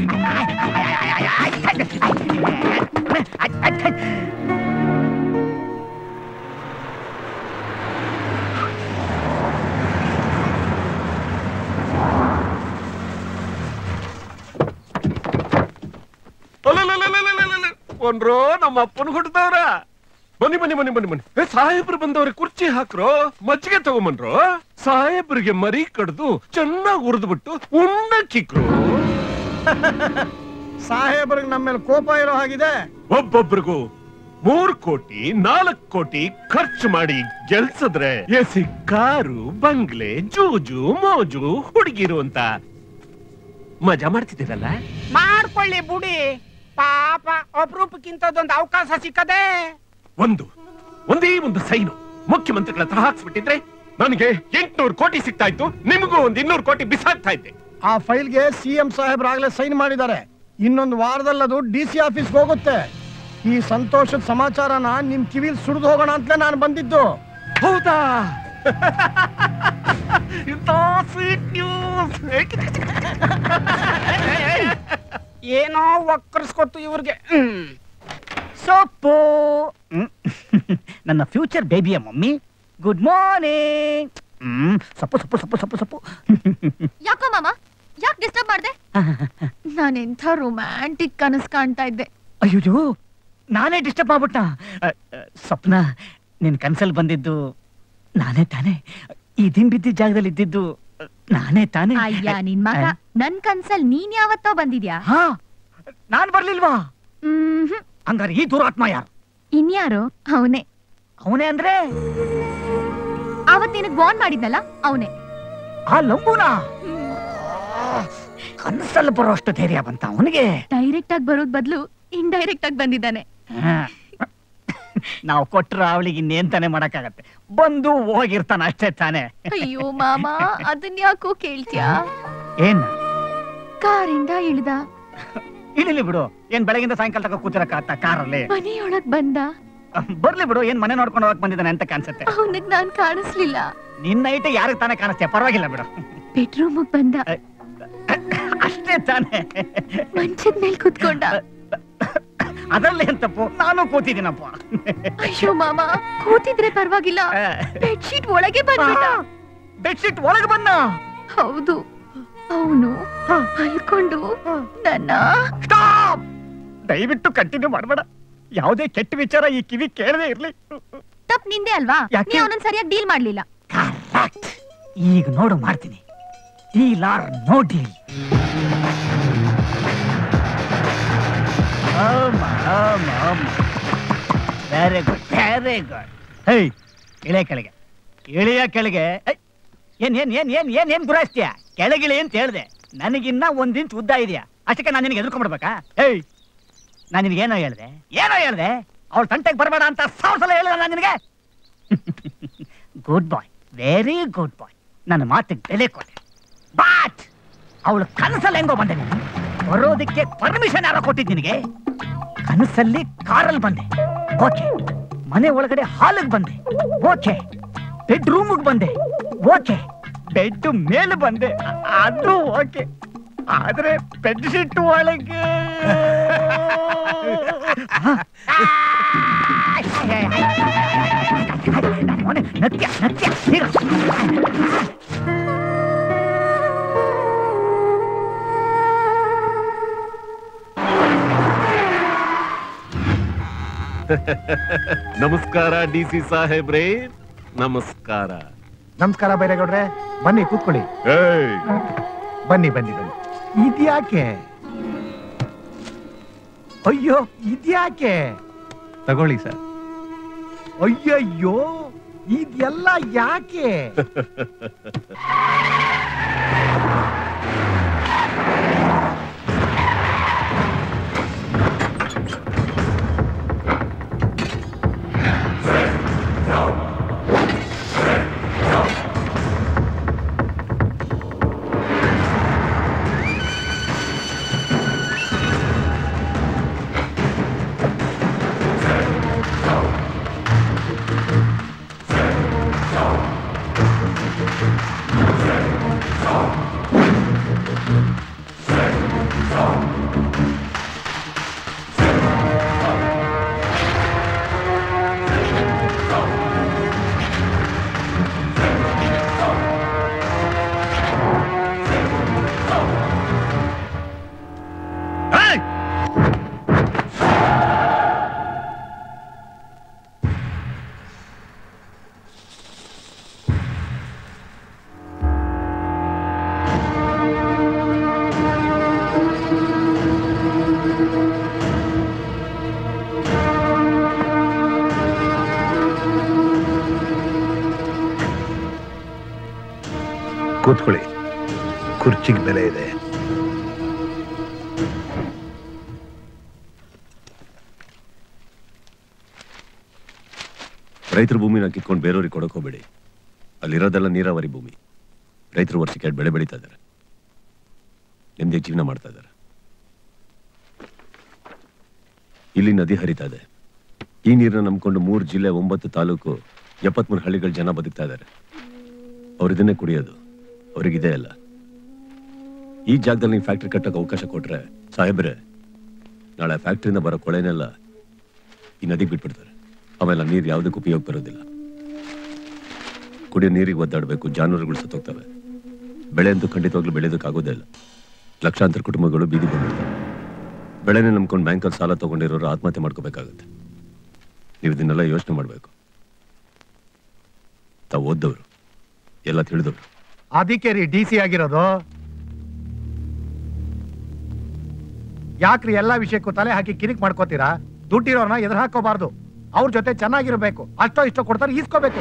ಒನ್ರೋ ನಮ್ಮ ಅಪ್ಪನ ಹುಟ್ಟದವ್ರ ಬನ್ನಿ ಬನ್ನಿ ಬನ್ನಿ ಬನ್ನಿ ಬನ್ನಿ ಏ, ಸಾಹೇಬ್ರು ಬಂದವ್ರಿಗೆ ಕುರ್ಚಿ ಹಾಕ್ರೋ ಮಜ್ಜಿಗೆ ತಗೊಂಬನ್ರೋ ಸಾಹೇಬ್ರಿಗೆ ಮರಿ ಕಡ್ದು ಚೆನ್ನಾಗಿ ಉರಿದ್ಬಿಟ್ಟು ಉಣ್ಣಕ್ಕಿಕ್ರು ಸಾಹೇಬ್ರಿಗೆ ನಮ್ಮ ಮೇಲೆ ಕೋಪ ಇರೋ ಹಾಗಿದೆ ಒಬ್ಬೊಬ್ರಿಗೂ ಮೂರ್ ಕೋಟಿ ನಾಲ್ಕ್ ಕೋಟಿ ಖರ್ಚು ಮಾಡಿ ಗೆಲ್ಸಿದ್ರೆ ಎಸಿ ಕಾರು ಬಂಗ್ಲೆ ಜೂಜು ಮೋಜು ಹುಡುಗಿರು ಅಂತ ಮಜಾ ಮಾಡ್ತಿದ್ದೀರಲ್ಲ ಮಾಡ್ಕೊಳ್ಳಿ ಬುಡಿ ಪಾಪ ಅಪರೂಪಕ್ಕಿಂತದೊಂದು ಅವಕಾಶ ಸಿಕ್ಕದೆ ಒಂದು ಒಂದೇ ಒಂದು ಸೈನು ಮುಖ್ಯಮಂತ್ರಿಗಳ ಹತ್ರ ಹಾಕ್ಸ್ಬಿಟ್ಟಿದ್ರೆ ನನಗೆ ಎಂಟ್ನೂರು ಕೋಟಿ ಸಿಗ್ತಾ ಇತ್ತು ನಿಮಗೂ ಒಂದ್ ಇನ್ನೂರು ಕೋಟಿ ಬಿಸಾಕ್ತಾ ಇದ್ದೆ ಆ ಫೈಲ್ಗೆ ಸಿ ಎಂ ಸಾಹೇಬ್ರು ಆಗ್ಲೇ ಸೈನ್ ಮಾಡಿದ್ದಾರೆ ಇನ್ನೊಂದು ವಾರದಲ್ಲಿ ಅದು ಡಿ ಸಿ ಆಫೀಸ್ಗೆ ಹೋಗುತ್ತೆ ಈ ಸಂತೋಷದ ಸಮಾಚಾರನ ನಿಮ್ ಕಿವಿಲ್ ಸುರಿದು ಹೋಗೋಣ ಅಂತಲೇ ನಾನು ಬಂದಿದ್ದು ಹೌದಾ ಇಂಥ ಸ್ವೀಟ್ ನ್ಯೂಸ್ ಏನೋ ಒಕ್ಕರ್ಸ್ಕೊತ್ತು ಇವ್ರಿಗೆ ಸೊಪ್ಪು ಹ್ಮ್. ನನ್ನ ಫ್ಯೂಚರ್ ಬೇಬಿಯ ಮಮ್ಮಿ ಗುಡ್ ಮಾರ್ನಿಂಗ್ ಹ್ಮ್ ಸೊಪ್ಪು ಸೊಪ್ಪು ಸೊಪ್ಪು ಸೊಪ್ಪು ಸೊಪ್ಪು ಯಾಕೋ ಮಾಮ ಯಾಕೆ ಡಿಸ್ಟರ್ಬ್ ಮಾಡ್ದೆ ನಾನು ಎಂಥ ರೊಮ್ಯಾಂಟಿಕ್ ಕನಸು ಕಾಣ್ತಾ ಇದ್ದೆ ಅಯ್ಯೋ ನಾನೇ ಡಿಸ್ಟರ್ಬ್ ಮಾಡ್ಬಿಟ್ಟ ಸ್ವಪ್ನ ನಿನ್ ಕನ್ಸಲ್ಲಿ ಬಂದಿದ್ದು ನಾನೇ ತಾನೇ ಈ ದಿನ್ ಬಿದ್ದಿದ್ದ ಜಾಗದಲ್ಲಿ ಇದ್ದಿದ್ದು ನಾನೇ ತಾನೇ ಅಯ್ಯ ನಿನ್ ಮಗ ನನ್ ಕನ್ಸಲ್ ನೀನ್ ಯಾವತ್ತೋ ಬಂದಿದ್ಯಾ ಹಾ ನಾನ್ ಬರ್ಲಿಲ್ವಾ ಹಂಗಾರೆ ಈ ದುರಾತ್ಮ ಯಾರು ಇನ್ಯಾರು ಅವನೇ ಅವನೇ ಅಂದ್ರೆ ಅವತ್ ನಿನಗ್ ಬಾಂಡ್ ಮಾಡಿದ್ನಲ್ಲ ಅವನೇ ಆ ಲಂಬುನ ಕನಸಲ್ಲಿ ಬರೋಷ್ಟು ಧೈರ್ಯ ಬಂತ ಅವನಿಗೆ ಡೈರೆಕ್ಟ್ ಆಗಿ ಬರೋದ್ ಬದಲು ಇಂಡೈರೆಕ್ಟ್ ಆಗಿ ಬಂದಿದ್ದಾನೆ ನಾವು ಕೊಟ್ರ ಅವಳಿಗೆ ಇನ್ನೇನ್ ತಾನೇ ಮಾಡಕ್ಕಾಗತ್ತೆ ಬಂದು ಹೋಗಿರ್ತಾನ ಅಷ್ಟೇ ತಾನೇ ಅಯ್ಯೋ ಮಾಮ ಅದನ್ ಯಾಕೋ ಕೇಳ್ತ್ಯಾ ಏನ್ ಕಾರಿಂದ ಇಳ್ದ ಇಳಿಲಿ ಬಿಡು ಏನ್ ಬೆಳಗಿಂದ ಸಾಯಂಕಾಲ ತನಕ ಕೂತಿರಕ್ಕಾಗ್ತ ಕಾರಲ್ಲಿ ಮನೆಯೊಳಗ್ ಬಂದ ಬರ್ಲಿ ಬಿಡು ಏನ್ ಮನೆ ನೋಡ್ಕೊಂಡು ಹೋಗಕ್ ಬಂದಿದ್ದಾನೆ ಅಂತ ಕಾಣಿಸುತ್ತೆ ಅವನಿಗ್ ನಾನ್ ಕಾಣಿಸ್ಲಿಲ್ಲ ನಿನ್ನ ನೈಟ್ ಯಾರಿಗೆ ತಾನೇ ಕಾಣಿಸ್ತೆ ಪರವಾಗಿಲ್ಲ ಬಿಡು ಬೆಡ್ರೂಮ್ ಬಂದ ಅಷ್ಟೇ ತಾನೇ ಮಂಚದ ಮೇಲೆ ಕುತ್ಕೊಂಡ ಅದ್ರಲ್ಲಿ ಏನ್ ತಪ್ಪು ನಾನು ಕೂತಿದ್ದೀನಪ್ಪ ಅಯ್ಯೋ ಮಾಮ ಕೂತಿದ್ರೆ ಪರವಾಗಿಲ್ಲ ಬೆಡ್ಶೀಟ್ ಒಳಗೆ ಬಂದ್ಬಿಟ್ಟ ಬೆಡ್ಶೀಟ್ ಒಳಗೆ ಬಂದ ಹೌದು ಅವನು ಮಲ್ಕೊಂಡು ನನ್ನ ದಯವಿಟ್ಟು ಕಂಟಿನ್ಯೂ ಮಾಡಬೇಡ ಯಾವುದೇ ಕೆಟ್ಟ ವಿಚಾರ ಈ ಕಿವಿ ಕೇಳದೆ ಇರ್ಲಿ ತಪ್ ನಿಂದೆ ಅಲ್ವಾ ಯಾಕೆ? ನೀ ಅವನನ್ನ ಸರಿಯಾಗಿ ಡೀಲ್ ಮಾಡ್ಲಿಲ್ಲ ಈಗ ನೋಡು ಮಾಡ್ತೀನಿ deal or no deal very good very good ಹೇ ಇಳೆ ಕೆಳಗೆ ಇಳಿಯ ಕೆಳಗೆ ಏಯ್, ಏನ್ ಏನ್ ಏನ್ ಏನ್ ಏನ್ ಏನ್ ಗುರಾಯಿಸ್ತೀಯ ಕೆಳಗಿಳಿ ಅಂತ ಹೇಳ್ದೆ ನನಗಿನ್ನ ಒಂದ್ ಇಂಚ್ ಉದ್ದ ಇದೆಯಾ ಅಷ್ಟಕ್ಕೆ ನಾನು ನಿನಗೆ ಎದುರ್ಕೊಂಡ್ಬಿಡ್ಬೇಕಾ ಏಯ್ ನಾನು ನಿನಗೆ ಏನೋ ಹೇಳ್ದೆ ಏನೋ ಹೇಳ್ದೆ ಅವಳು ತಂಟೆಗೆ ಬರಬೇಡ ಅಂತ ಸಾವಿರ ಸಲ ಹೇಳಿದ ನಾನು ನಿನಗೆ good boy very good boy ನನ್ನ ಮಾತಿಗೆ ಬೆಲೆ ಕೊಟ್ಟೆ ಬಟ್ ಅವಳು ಕನಸಲ್ಲಿ ಹೆಂಗೋ ಬಂದೆ ನೀನು ಬರೋದಕ್ಕೆ ಪರ್ಮಿಷನ್ ಯಾರೋ ಕೊಟ್ಟಿದ್ ನಿನಗೆ ಕನಸಲ್ಲಿ ಕಾರಲ್ಲಿ ಬಂದೆ ಓಕೆ ಮನೆ ಒಳಗಡೆ ಹಾಲಿಗೆ ಬಂದೆ ಓಕೆ ಬೆಡ್ ರೂಮ್ಗೆ ಬಂದೆ ಓಕೆ ಬೆಡ್ ಮೇಲೆ ಬಂದೆ ಅ- ಅದು ಓಕೆ ಆದ್ರೆ ಬೆಡ್ ಶೀಟ್ ಒಳಗೆ ಮೊನ್ನೆ ನತ್ಯ ನತ್ಯ ಈಗ ನಮಸ್ಕಾರ ಡಿ ಸಿ ಸಾಹೇಬ್ರೇ ನಮಸ್ಕಾರ ನಮಸ್ಕಾರ ಬೈರೇಗೌಡ್ರೆ ಬನ್ನಿ ಕೂತ್ಕೊಳ್ಳಿ ಏಯ್ ಬನ್ನಿ ಬನ್ನಿ ಬನ್ನಿ ಇದ್ಯಾಕೆ ಅಯ್ಯೋ ಇದ್ಯಾಕೆ ತಗೊಳ್ಳಿ ಸರ್ ಅಯ್ಯಯ್ಯೋ ಇದೆಲ್ಲ ಯಾಕೆ ಕೂತ್ಕೊಳ್ಳಿ ಕುರ್ಚಿಗೆ ಬೆಲೆ ಇದೆ ರೈತರ ಭೂಮಿನ ಕಿತ್ಕೊಂಡು ಬೇರೆಯವ್ರಿಗೆ ಕೊಡಕ್ ಹೋಗ್ಬೇಡಿ ಅಲ್ಲಿರೋದೆಲ್ಲ ನೀರಾವರಿ ಭೂಮಿ ರೈತರು ವರ್ಷಕ್ಕೆ ಎರಡು ಬೆಳೆ ಬೆಳೀತಾ ಇದ್ದಾರೆ ನೆಮ್ಮದಿ ಜೀವನ ಮಾಡ್ತಾ ಇದ್ದಾರೆ ಇಲ್ಲಿ ನದಿ ಹರಿತಾ ಇದೆ ಈ ನೀರನ್ನ ನಂಬ್ಕೊಂಡು ಮೂರು ಜಿಲ್ಲೆ ಒಂಬತ್ತು ತಾಲೂಕು ಎಪ್ಪತ್ಮೂರು ಹಳ್ಳಿಗಳ ಜನ ಬದುಕ್ತಾ ಇದ್ದಾರೆ ಅವ್ರು ಇದನ್ನೇ ಕುಡಿಯೋದು ಅವ್ರಿಗಿದೆ ಅಲ್ಲ ಈ ಜಾಗದಲ್ಲಿ ನೀವು ಫ್ಯಾಕ್ಟ್ರಿ ಕಟ್ಟಕ್ಕೆ ಅವಕಾಶ ಕೊಟ್ರೆ ಸಾಹೇಬ್ರೆ ನಾಳೆ ಫ್ಯಾಕ್ಟ್ರಿಯಿಂದ ಬರೋ ಕೊಳೆನೆಲ್ಲ ಈ ನದಿಗೆ ಬಿಟ್ಬಿಡ್ತಾರೆ ಆಮೇಲೆ ಆ ನೀರು ಯಾವುದಕ್ಕೂ ಉಪಯೋಗ ಬರೋದಿಲ್ಲ ಕುಡಿಯೋ ನೀರಿಗೆ ಒದ್ದಾಡಬೇಕು ಜಾನುವಾರುಗಳು ಸತ್ತೋಗ್ತವೆ ಬೆಳೆ ಅಂತೂ ಖಂಡಿತವಾಗ್ಲೂ ಬೆಳೆಯೋದಕ್ಕಾಗೋದೇ ಇಲ್ಲ ಲಕ್ಷಾಂತರ ಕುಟುಂಬಗಳು ಬೀದಿ ಬಂದಿರ್ತವೆ ಬೆಳೆನೇ ನಂಬ್ಕೊಂಡು ಬ್ಯಾಂಕಲ್ಲಿ ಸಾಲ ತಗೊಂಡಿರೋರು ಆತ್ಮಹತ್ಯೆ ಮಾಡ್ಕೋಬೇಕಾಗುತ್ತೆ ನೀವು ಇದನ್ನೆಲ್ಲ ಯೋಚನೆ ಮಾಡಬೇಕು ತಾವು ಓದ್ದವರು ಎಲ್ಲ ತಿಳಿದವರು ಅದಕ್ಕೆ ರೀ ಡಿ ಸಿ ಆಗಿರೋದು ಯಾಕ್ರಿ ಎಲ್ಲಾ ವಿಷಯಕ್ಕೂ ತಲೆ ಹಾಕಿ ಕಿರಿಕ್ ಮಾಡ್ಕೋತೀರಾ ದುಡ್ಡಿರೋರ್ನ ಎದುರು ಹಾಕೋಬಾರ್ದು ಅವ್ರ ಜೊತೆ ಚೆನ್ನಾಗಿರ್ಬೇಕು ಅಷ್ಟೋ ಇಷ್ಟೋ ಕೊಡ್ತಾರೆ ಈಸ್ಕೋಬೇಕು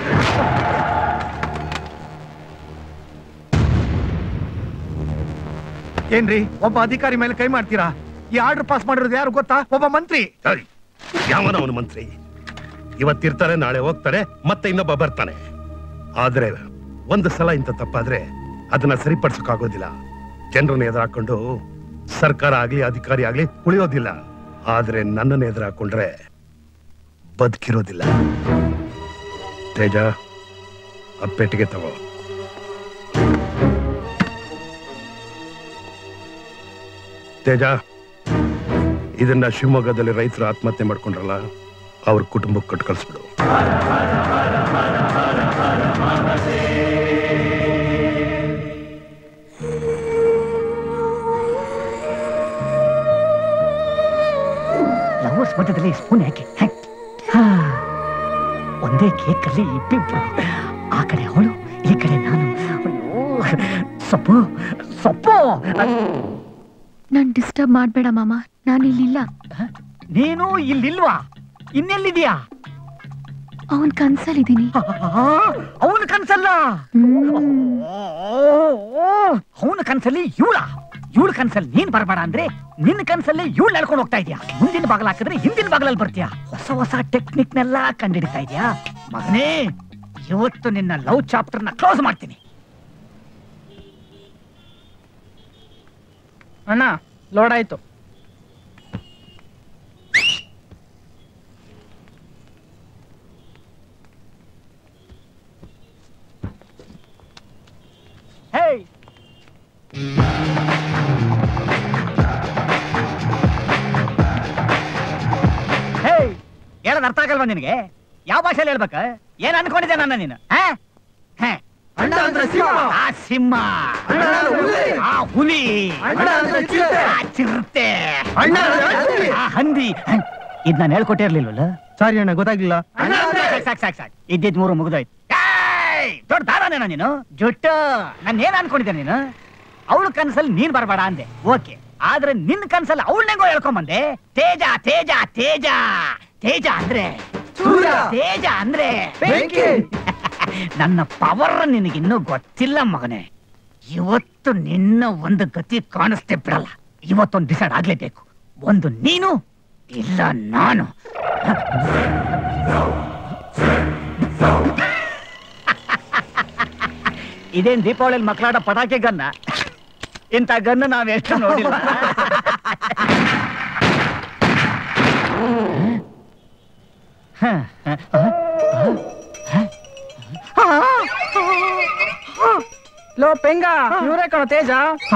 ಏನ್ರಿ ಒಬ್ಬ ಅಧಿಕಾರಿ ಮೇಲೆ ಕೈ ಮಾಡ್ತೀರಾ ಈ ಆರ್ಡರ್ ಪಾಸ್ ಮಾಡಿರೋದು ಯಾರು ಗೊತ್ತಾ ಒಬ್ಬ ಮಂತ್ರಿ ಯಾವನ ಅವನು ಮಂತ್ರಿ ಇವತ್ತಿರ್ತಾರೆ ನಾಳೆ ಹೋಗ್ತಾರೆ ಮತ್ತೆ ಇನ್ನೊಬ್ಬ ಬರ್ತಾನೆ ಆದ್ರೆ ಒಂದು ಸಲ ಇಂಥ ತಪ್ಪಾದ್ರೆ ಅದನ್ನ ಸರಿಪಡಿಸಕ್ಕಾಗೋದಿಲ್ಲ ಜನರನ್ನ ಎದುರಾಕೊಂಡು ಸರ್ಕಾರ ಆಗ್ಲಿ ಅಧಿಕಾರಿ ಆಗ್ಲಿ ಉಳಿಯೋದಿಲ್ಲ ಆದ್ರೆ ನನ್ನನ್ನು ಎದುರು ಹಾಕೊಂಡ್ರೆ ಬದುಕಿರೋದಿಲ್ಲ ತೇಜ ಆ ಪೆಟ್ಟಿಗೆ ತಗೋ ತೇಜ ಇದನ್ನ ಶಿವಮೊಗ್ಗದಲ್ಲಿ ರೈತರು ಆತ್ಮಹತ್ಯೆ ಮಾಡ್ಕೊಂಡ್ರಲ್ಲ ಅವ್ರ ಕುಟುಂಬಕ್ಕೆ ಕೊಟ್ಟು ಕಳಿಸ್ಬಿಡು ಲವರ್ಸ್ ಮಧ್ಯದಲ್ಲಿ ಸ್ಪೂನ್ ಯಾಕೆ ಹೆ? ಹಾ. ಒಂದೇ ಕೇಕ್ ಅಲ್ಲಿ ಇಬ್ಬಿಬ್ರು ಆ ಕಡೆ ಅವಳು ಈ ಕಡೆ ನಾನು ಅಯ್ಯೋ ಸೊಪ್ಪು ಸೊಪ್ಪು ನನ್ ಡಿಸ್ಟರ್ಬ್ ಮಾಡ್ಬೇಡ ಮಾಮ ನಾನು ಇಲ್ಲಿಲ್ಲ ನೀನು ಇಲ್ಲಿಲ್ವಾ ಇನ್ನೆಲ್ಲಿದ್ಯಾ ಅವನ್ ಕನ್ಸಲ್ಲಿದ್ದೀನಿ ಅವನ ಕನ್ಸಲ್ಲ ಅವನ ಕನ್ಸಲ್ಲಿ ಇವಳ ಇವಳ ಕನ್ಸಲ್ಲಿ ನೀನ್ ಬರಬೇಡ ಅಂದ್ರೆ ನಿನ್ನ ಕನ್ಸಲ್ಲಿ ಇವಳು ನಡ್ಕೊಂಡು ಹೋಗ್ತಾ ಇದೀಯಾ ಮುಂದಿನ ಬಾಗಲ ಹಾಕಿದ್ರೆ ಹಿಂದಿನ ಬಾಗಲಲ್ಲಿ ಬರ್ತೀಯಾ ಹೊಸ ಹೊಸ ಟೆಕ್ನಿಕ್ ನೆಲ್ಲ ಕಂಡಿಡಿತಾ ಇದೀಯಾ ಮಗನೇ ಇವತ್ತು ನಿನ್ನ ಲವ್ ಚಾಪ್ಟರ್ ನ ಕ್ಲೋಸ್ ಮಾಡ್ತೀನಿ ಅಣ್ಣ ಲೋಡ್ ಆಯ್ತು ಹೇ ಹೇ ಹೇಳೋದ್ ಅರ್ಥ ಆಗಲ್ವಾ ನಿನಗೆ ಯಾವ ಭಾಷೆಯಲ್ಲಿ ಹೇಳ್ಬೇಕ ಏನ್ ಅನ್ಕೊಂಡಿದ್ದೆ ನನ್ನ ನೀನು ಆ? ಹೇ. ಅಣ್ಣ ಅಂದ್ರೆ ಸಿಂಹ. ಆ ಸಿಂಹ ಅಣ್ಣ ಅಂದ್ರೆ ಹುಲಿ. ಆ ಹುಲಿ ಅಣ್ಣ ಅಂದ್ರೆ ಚಿರತೆ. ಆ ಚಿರತೆ ಅಣ್ಣ ಅಂದ್ರೆ ಹಂದಿ. ಆ ಹಂದಿ ಇದ್ ನಾನು ಹೇಳ್ಕೊಟ್ಟಿರ್ಲಿಲ್ವಲ್ಲ ಸಾರಿ ಅಣ್ಣ ಗೊತ್ತಾಗ್ಲಿಲ್ಲ ಸಾಕ್ ಸಾಕ್ ಸಾಕ್ ಸಾಕ್ ಇದ್ದಿದ್ ಮೂರು ಮುಗಿದೋಯ್ತು ಏಯ್! ದೊಡ್ಡ ದಾರಾನೇನ ನೀನು ಜುಟ್ಟು ನಾನು ಏನ್ ಅನ್ಕೊಂಡಿದ್ದೆ ನೀನು ಅವಳ ಕನ್ಸಲ್ಲಿ ನೀನ್ ಬರಬೇಡ ಅಂದೆ ಓಕೆ ಆದ್ರೆ ನಿನ್ ಕನ್ಸಲ್ಲಿ ಅವಳನ್ನೆಂಗೋ ಹೇಳ್ಕೊಂಬಂದೆ ತೇಜ ತೇಜ ತೇಜ ತೇಜ ಅಂದ್ರೆ ಸೂರ್ಯ. ತೇಜ ಅಂದ್ರೆ ಬೆಂಕಿ. ನನ್ನ ಪವರ್ ನಿನಗಿನ್ನೂ ಗೊತ್ತಿಲ್ಲ ಮಗನೇ ಇವತ್ತು ನಿನ್ನ ಒಂದು ಗತಿ ಕಾಣಿಸ್ತೇ ಬಿಡಲ್ಲ ಇವತ್ತೊಂದು ಡಿಸೈಡ್ ಆಗ್ಲೇಬೇಕು ಒಂದು ನೀನು ಇಲ್ಲ ನಾನು ಇದೇನ್ ದೀಪಾವಳಿಯಲ್ಲಿ ಮಕ್ಕಳಾಡ ಪಟಾಕಿ ಗನ್ನ ಇಂಥ ಗನ್ನು ನಾವ್ ಎಷ್ಟು ನೋಡಿಲ್ಲ ಹ, ಹ, ಹ, ಹ, ಹ. ಲೋ ಪೆಂಗ ಇವರೇ ಕಣ ತೇಜ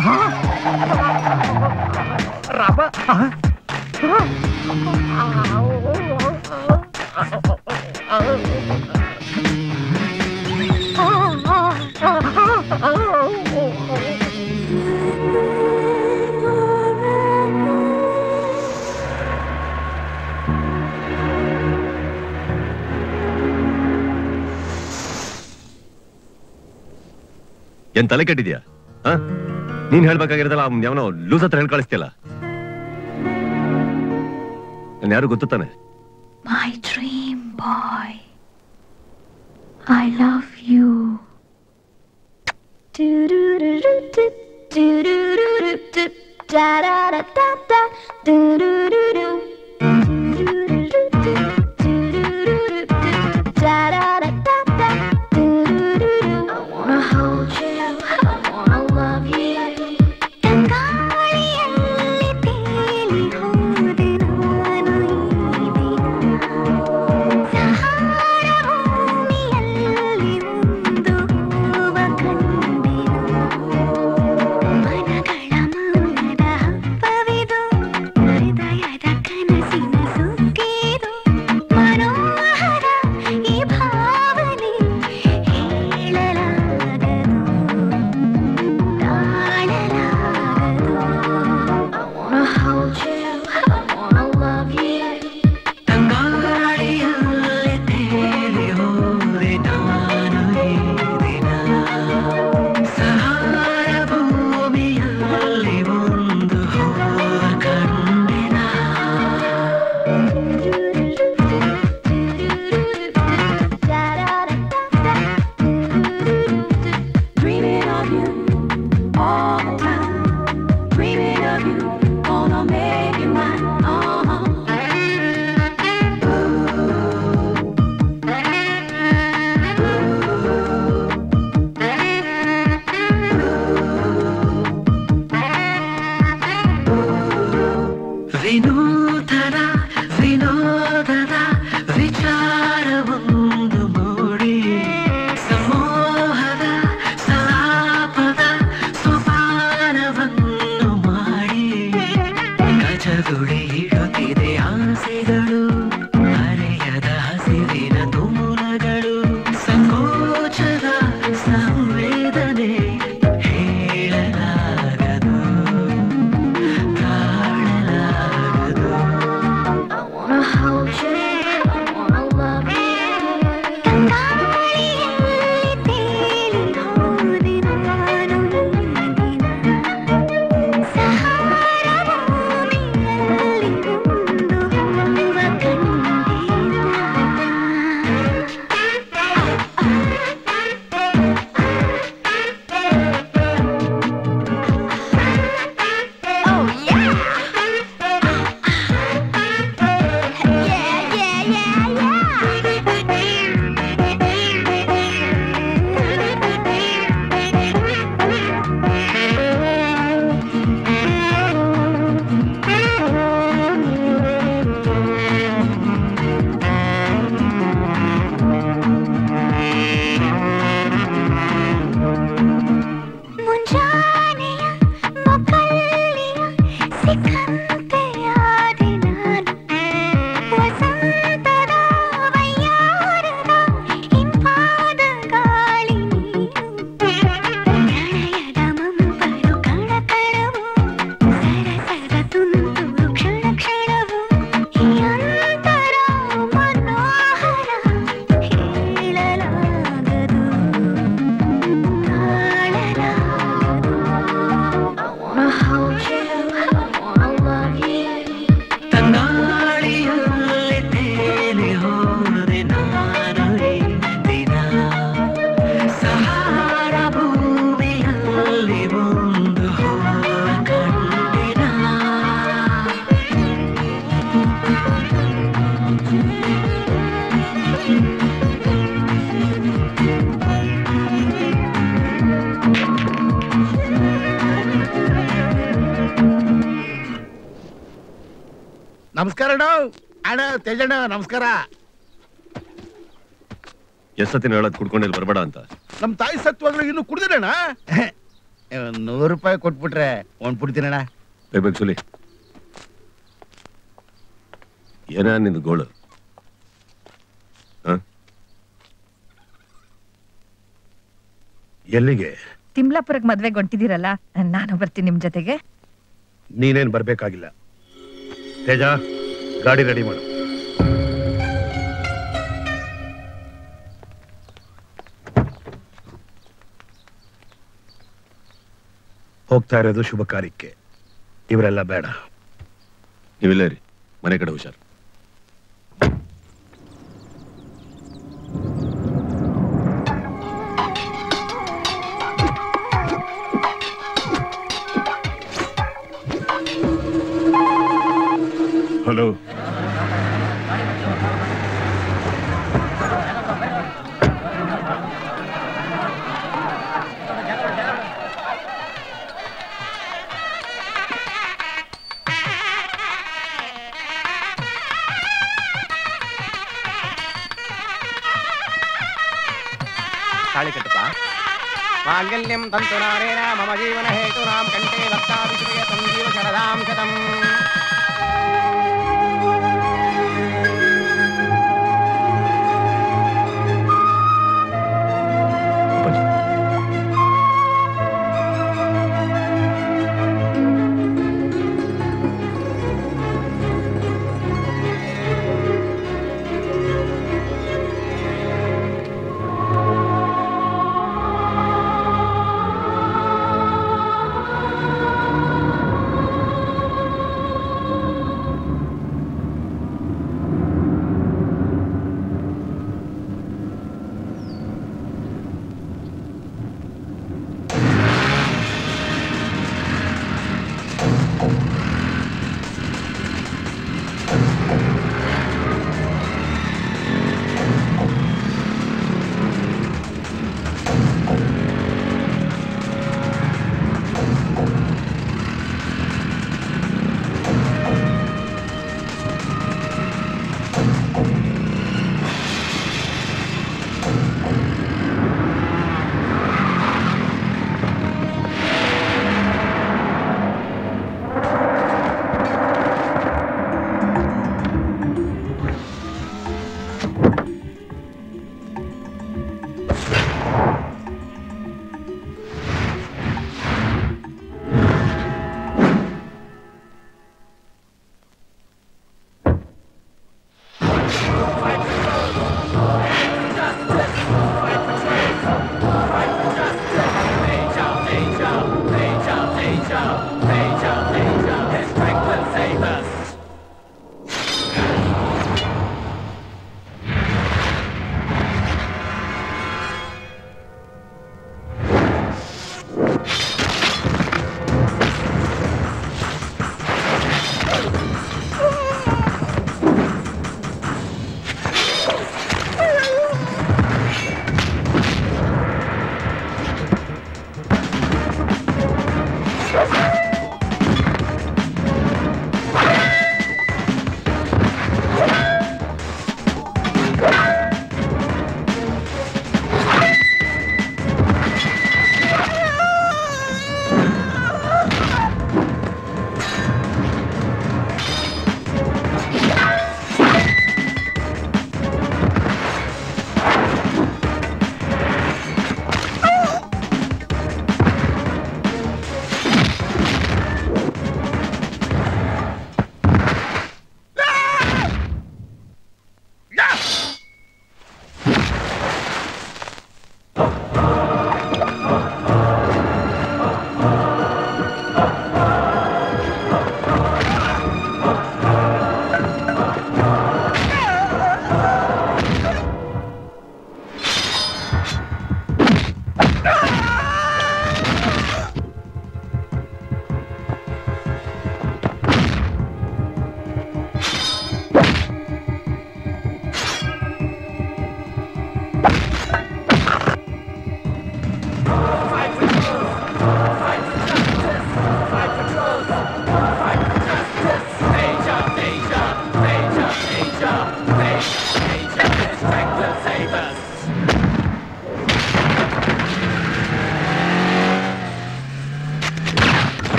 ಏನ್ ತಲೆ ಕೆಟ್ಟಿದ್ಯಾ ಆ? ನೀನ್ ಹೇಳ್ಬೇಕಾಗಿರೋದಲ್ಲ ಅವ್ನ್ ಯಾವನೋ ಲೂಸ್ ಹತ್ರ ಹೇಳ್ ಕಳಿಸ್ತಿಯಲ್ಲ ನಾನು ಯಾರು ಗೊತ್ತು ತಾನೆ My dream boy. I love you. Do-do-do-do-do, do-do-do-do-do, da-da-da-da-da, do-do-do-do. Do-do-do-do, do-do-do-do, da-da-da-da-da, do-do-do-do. I wanna hold you, I wanna love you. ಗಂಗಾಳಿಯಲ್ಲಿ ತೇಲಿ ಹೋದೆ ನಾನು ಈ ದಿನ. ಸಹಾರ ಭೂಮಿಯಲ್ಲಿ ಒಂದು ಹೂವ ಕಂಡೆನು. ಮನಗಳ ಮೌನದ ಹಬ್ಬವಿದು, ಹೃದಯದ ಕನಸಿನ ಸುಗ್ಗಿದು. ಮನೋಹರ ಈ ಭಾವನೆ ಹೇಳಲಾಗದು ತಾಳಲಾಗದು I wanna hold you, I wanna love you. ತಂಗಾಳಿಯಲ್ಲಿ ತೇಲಿ ಹೋದೆ ನಾನು ಈ ದಿನ. ಸಹಾರ ಭೂಮಿಯಲ್ಲಿ ಒಂದು ಹೂವ ಕಂಡೆನ. Dreaming of you all the time. Dreaming of you, gonna make you mine. ವಿನೂತನ ವಿನೋದದ ವಿಚಾರವೊಂದು ಮೂಡಿ ಸಮೋಹದ ಸಲಾಪದ ಸೋಪಾನವನ್ನು ಮಾಡಿ ಗಜಗುಡಿ ಇಡುತ್ತಿದೆ ಆಸೆಗಳು ಹರೆಯದ ಹಸಿರಿನ ತುಮುಲಗಳು ಸಂಕೋಚದ ಸಂವೇದನೆ ಹೇಳಲಾಗದು ತಾಳಲಾಗದು I wanna hold you, I wanna love you. ತಂಗಾಳಿಯಲ್ಲಿ ತೇಲಿ ಹೋದೆ ನಾನು ಈ ದಿನ. ಸಹಾರ ಭೂಮಿಯಲ್ಲಿ ಒಂದು ಹೂವ ಮುಂಜಾನೆಯ ಮೊಕಲ್ಲಿಯ ಸಿಕ್ಕಂತೆಯಾದೆ ನಾನು ವಸಂತದ ವಯ್ಯಾರದ ಇಂಪಾದ ಗಾಳಿ ನೀನು ಪ್ರಣಯದ ಮಂಪರು ಕಣಕಣವು ಸರಸದ ತುಂತುರು ಕ್ಷಣ ಕ್ಷಣವು ಈ ಅಂತರ ಮನೋಹರ ಹೇಳಲಾಗದು ತಂಗಾಳಿಯಲ್ಲಿ ತೇಲಿ ಹೋದೆ ನಾನು ಈ ದಿನ ಸಹಾರ ಭೂಮಿಯಲ್ಲಿ ಒಂದು ಹೂವ ಕಂಡಿನ ನಮಸ್ಕಾರ ಅಣ್ಣ ಅಣ್ಣ ತೇಜಣ್ಣ ನಮಸ್ಕಾರ ಎಷ್ಟೊತ್ತಿನ ಹೇಳೋದು ಕುಡ್ಕೊಂಡು ಇಲ್ಲಿ ಬರಬೇಡ ಅಂತ ನಮ್ ತಾಯಿ ಸತ್ವಾಗ್ಲೂ ಇನ್ನು ಕುಡ್ದಿರಣ್ಣ ನೂರು ರೂಪಾಯಿ ಕೊಟ್ಬಿಟ್ರೆ ಹೊಂಟ್ಬಿಡ್ತೀನಣ್ಣ ಬೇಗ ಸುಲಿ ಏನ ನಿಂದು ಗೋಳು ಹ? ಎಲ್ಲಿಗೆ ತಿಮ್ಲಾಪುರಕ್ಕೆ ಮದ್ವೆಗೆ ಹೊಂಟಿದ್ದೀರಲ್ಲ ನಾನು ಬರ್ತೀನಿ ನಿಮ್ ಜೊತೆಗೆ ನೀನೇನ್ ಬರ್ಬೇಕಾಗಿಲ್ಲ ತೇಜ ಗಾಡಿ ರೆಡಿ ಮಾಡು ಹೋಗ್ತಾ ಇರೋದು ಶುಭ ಕಾರ್ಯಕ್ಕೆ ಇವರೆಲ್ಲ ಬೇಡ ನೀವಿಲ್ಲ ರೀ ಮನೆ ಕಡೆ ಹುಷಾರ್ ಹಲೋ ತಾಳಿ ಕಟ್ಟಪ್ಪ ಮಾಂಗಲ್ಯಂ ತಂತು ನಾರೇಣ ಮಮ ಜೀವನ ಹೇತುನಾಂ ಕಂಠೆ ವಕ್ತಾಭಿಶ್ರಯ ಸಂಜೀವ ಶರದಾಂ ಶತಂ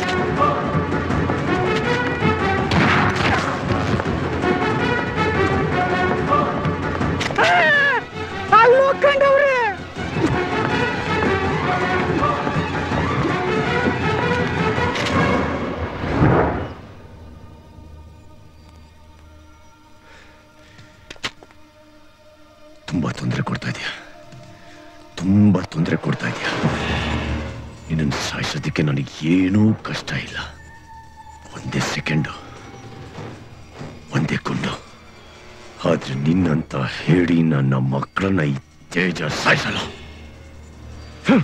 ಅಲ್ಲಿ ಹೋಗ್ಕೊಂಡವ್ರೆ ತುಂಬಾ ತೊಂದರೆ ಕೊಡ್ತಾ ಇದೆಯಾ ತುಂಬಾ ತೊಂದರೆ ಕೊಡ್ತಾ ಇದೆಯಾ ನಿನ್ನನ್ನು ಸಾಯಿಸೋದಕ್ಕೆ ನನಗೆ ಏನೂ ಕಷ್ಟ ಇಲ್ಲ ಒಂದೇ ಸೆಕೆಂಡು ಒಂದೇ ಕೊಂಡು ಆದ್ರೆ ನಿನ್ನಂತ ಹೇಳಿ ನನ್ನ ಮಕ್ಕಳನ್ನ ಈ ತೇಜ ಸಾಯಿಸಲ್ಲ ಹ್ಮ್.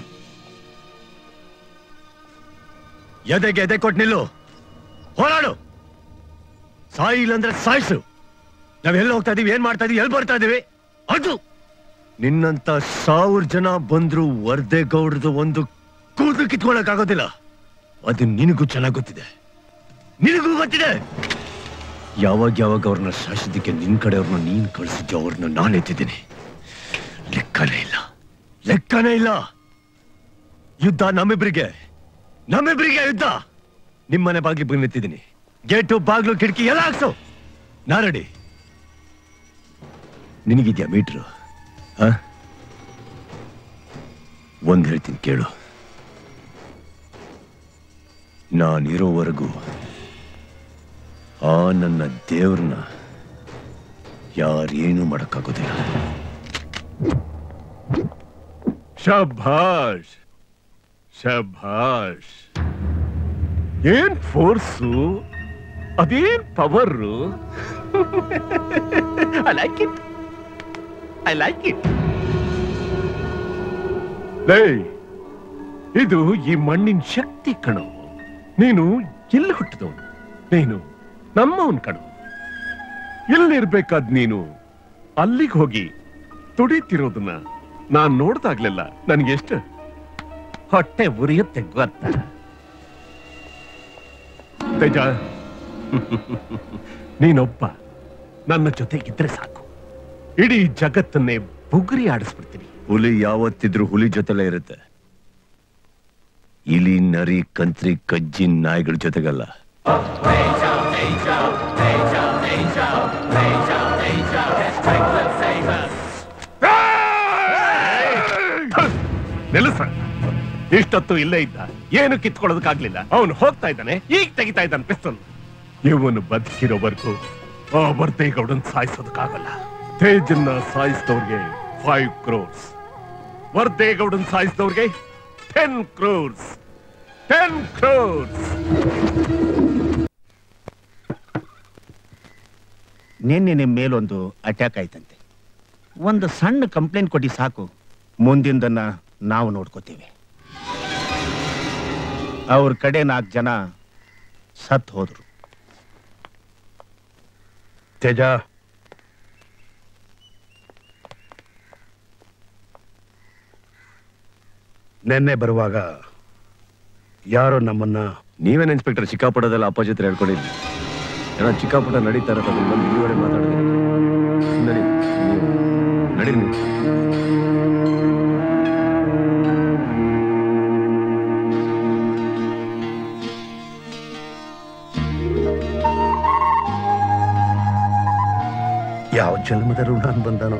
ಎದೆಗೆ ಎದೆ ಕೊಟ್ಟು ನಿಲ್ಲು ಹೋರಾಡು ಸಾಯಿ ಇಲ್ಲಂದ್ರೆ ಸಾಯಿಸು ನಾವೆಲ್ಲ ಹೋಗ್ತಾ ಇದೀವಿ ಏನ್ ಮಾಡ್ತಾ ಇದೀವಿ ಎಲ್ಲಿ ಬರ್ತಾ ಇದೀವಿ ಅದು ನಿನ್ನಂತ ಸಾವಿರ ಜನ ಬಂದ್ರು ವರ್ಧೇಗೌಡ್ರದು ಒಂದು ಕೂದಲು ಕಿತ್ಕೊಳಕ್ ಆಗೋದಿಲ್ಲ ಅದು ನಿನಗೂ ಚೆನ್ನಾಗ್ ಗೊತ್ತಿದೆ ನಿನಗೂ ಗೊತ್ತಿದೆ ಯಾವಾಗ ಯಾವಾಗ ಅವ್ರನ್ನ ಶಾಸದಕ್ಕೆ ನಿನ್ ಕಡೆ ಅವ್ರನ್ನ ನೀನ್ ಕಳಿಸಿದ್ಯೋ ಅವ್ರನ್ನ ನಾನು ಎತ್ತಿದ್ದೀನಿ ಲೆಕ್ಕನೇ ಇಲ್ಲ ಲೆಕ್ಕನೇ ಇಲ್ಲ ಯುದ್ಧ ನಮ್ಮಿಬ್ರಿಗೆ ನಮ್ಮಿಬ್ರಿಗೆ ಯುದ್ಧ ನಿಮ್ಮನೆ ಬಾಗ್ಲಿಗೆ ಬಂದು ನಿಂತಿದ್ದೀನಿ ಗೇಟು ಬಾಗ್ಲು ಕಿಟಕಿ ಎಲ್ಲ ಹಾಕ್ಸು ನಾ ರೆಡಿ ನಿನಗಿದ್ಯಾ ಮೀಟ್ರು ಆ? ಒಂದ್ ಹೇಳ್ತೀನಿ ಕೇಳು ನಾನಿರೋವರೆಗೂ ಆ ನನ್ನ ದೇವ್ರನ್ನ ಯಾರೇನು ಮಾಡಕ್ಕಾಗೋದಿಲ್ಲ ಶಭಾಷ್ ಶಭಾಷ್ ಏನ್ ಫೋರ್ಸು ಅದೇನ್ power I like it I like it ಲೇ ಇದು ಈ ಮಣ್ಣಿನ ಶಕ್ತಿ ಕಣೋ ನೀನು ಎಲ್ಲಿ ಹುಟ್ಟಿದವನು ನೀನು ನಮ್ಮವನ್ ಕಣೋ ಎಲ್ಲಿರ್ಬೇಕಾದ್ ನೀನು ಅಲ್ಲಿಗೆ ಹೋಗಿ ತುಡಿತಿರೋದನ್ನ ನಾನ್ ನೋಡ್ದಾಗ್ಲೆಲ್ಲ ನನ್ಗೆ ಎಷ್ಟು ಹೊಟ್ಟೆ ಉರಿಯುತ್ತೆ ಗೊತ್ತಾ ತೇಜ ನೀನೊಬ್ಬ ನನ್ನ ಜೊತೆಗಿದ್ರೆ ಸಾಕು ಇಡೀ ಜಗತ್ತನ್ನೇ ಬುಗುರಿ ಆಡಿಸ್ಬಿಡ್ತೀನಿ ಹುಲಿ ಯಾವತ್ತಿದ್ರೂ ಹುಲಿ ಜೊತೆಲೇ ಇರುತ್ತೆ ಇಲಿ ನರಿ ಕಂತ್ರಿ ಕಜ್ಜಿ ನಾಯಿಗಳ ಜೊತೆಗಲ್ಲ ನಿಲ್ಲಿಸ ಇಷ್ಟೊತ್ತು ಇಲ್ಲೇ ಇದ್ದ ಏನು ಕಿತ್ಕೊಳ್ಳೋದಕ್ಕಾಗ್ಲಿಲ್ಲ ಅವನು ಹೋಗ್ತಾ ಇದ್ದಾನೆ ಈಗ ತೆಗಿತಾ ಇದ್ದಾನೆ ಪಿಸ್ತಲ್ ಇವನು ಬದುಕಿರೋವರೆಗೂ ಆ ವರ್ಧೇಗೌಡನ್ ಸಾಯಿಸೋದಕ್ಕಾಗಲ್ಲ ತೇಜನ್ನ ಸಾಯಿಸಿದವ್ರಿಗೆ ಫೈವ್ ಕ್ರೋರ್ಸ್ ವರ್ಧೇಗೌಡನ್ ಸಾಯಿಸಿದವ್ರಿಗೆ ಟೆನ್ ಕ್ರೋರ್ಸ್ ಟೆನ್ ಕ್ರೋರ್ಸ್ ನಿನ್ನೆ ನಿಮ್ಮ ಮೇಲೊಂದು ಅಟ್ಯಾಕ್ ಆಯ್ತಂತೆ ಒಂದು ಸಣ್ಣ ಕಂಪ್ಲೇಂಟ್ ಕೊಟ್ಟು ಸಾಕು ಮುಂದಿಂದನ್ನ ನಾವು ನೋಡ್ಕೋತೀವಿ ಅವ್ರ ಕಡೆ ನಾಲ್ಕು ಜನ ಸತ್ ಹೋದ್ರು ತೇಜ ನೆನ್ನೆ ಬರುವಾಗ ಯಾರೋ ನಮ್ಮನ್ನ ನೀವೇನ್ ಇನ್ಸ್ಪೆಕ್ಟರ್ ಚಿಕ್ಕಾಪುಟದಲ್ಲಿ ಅಪ್ಪಾಜಿ ಹತ್ರ ಹೇಳ್ಕೊಂಡಿದ್ವಿ ಏನೋ ಚಿಕ್ಕಾಪುಟ ನಡೀತಾ ಇರೋದು ಅದನ್ನ ಬಂದು ಇಲ್ಲಿವರೆಗೆ ಮಾತಾಡಿದ್ರೆ ನಡಿ ನೀವು ನಡಿ ನೀವು ಯಾವ ಜನ್ಮದ ಋಣ ಬಂದನೋ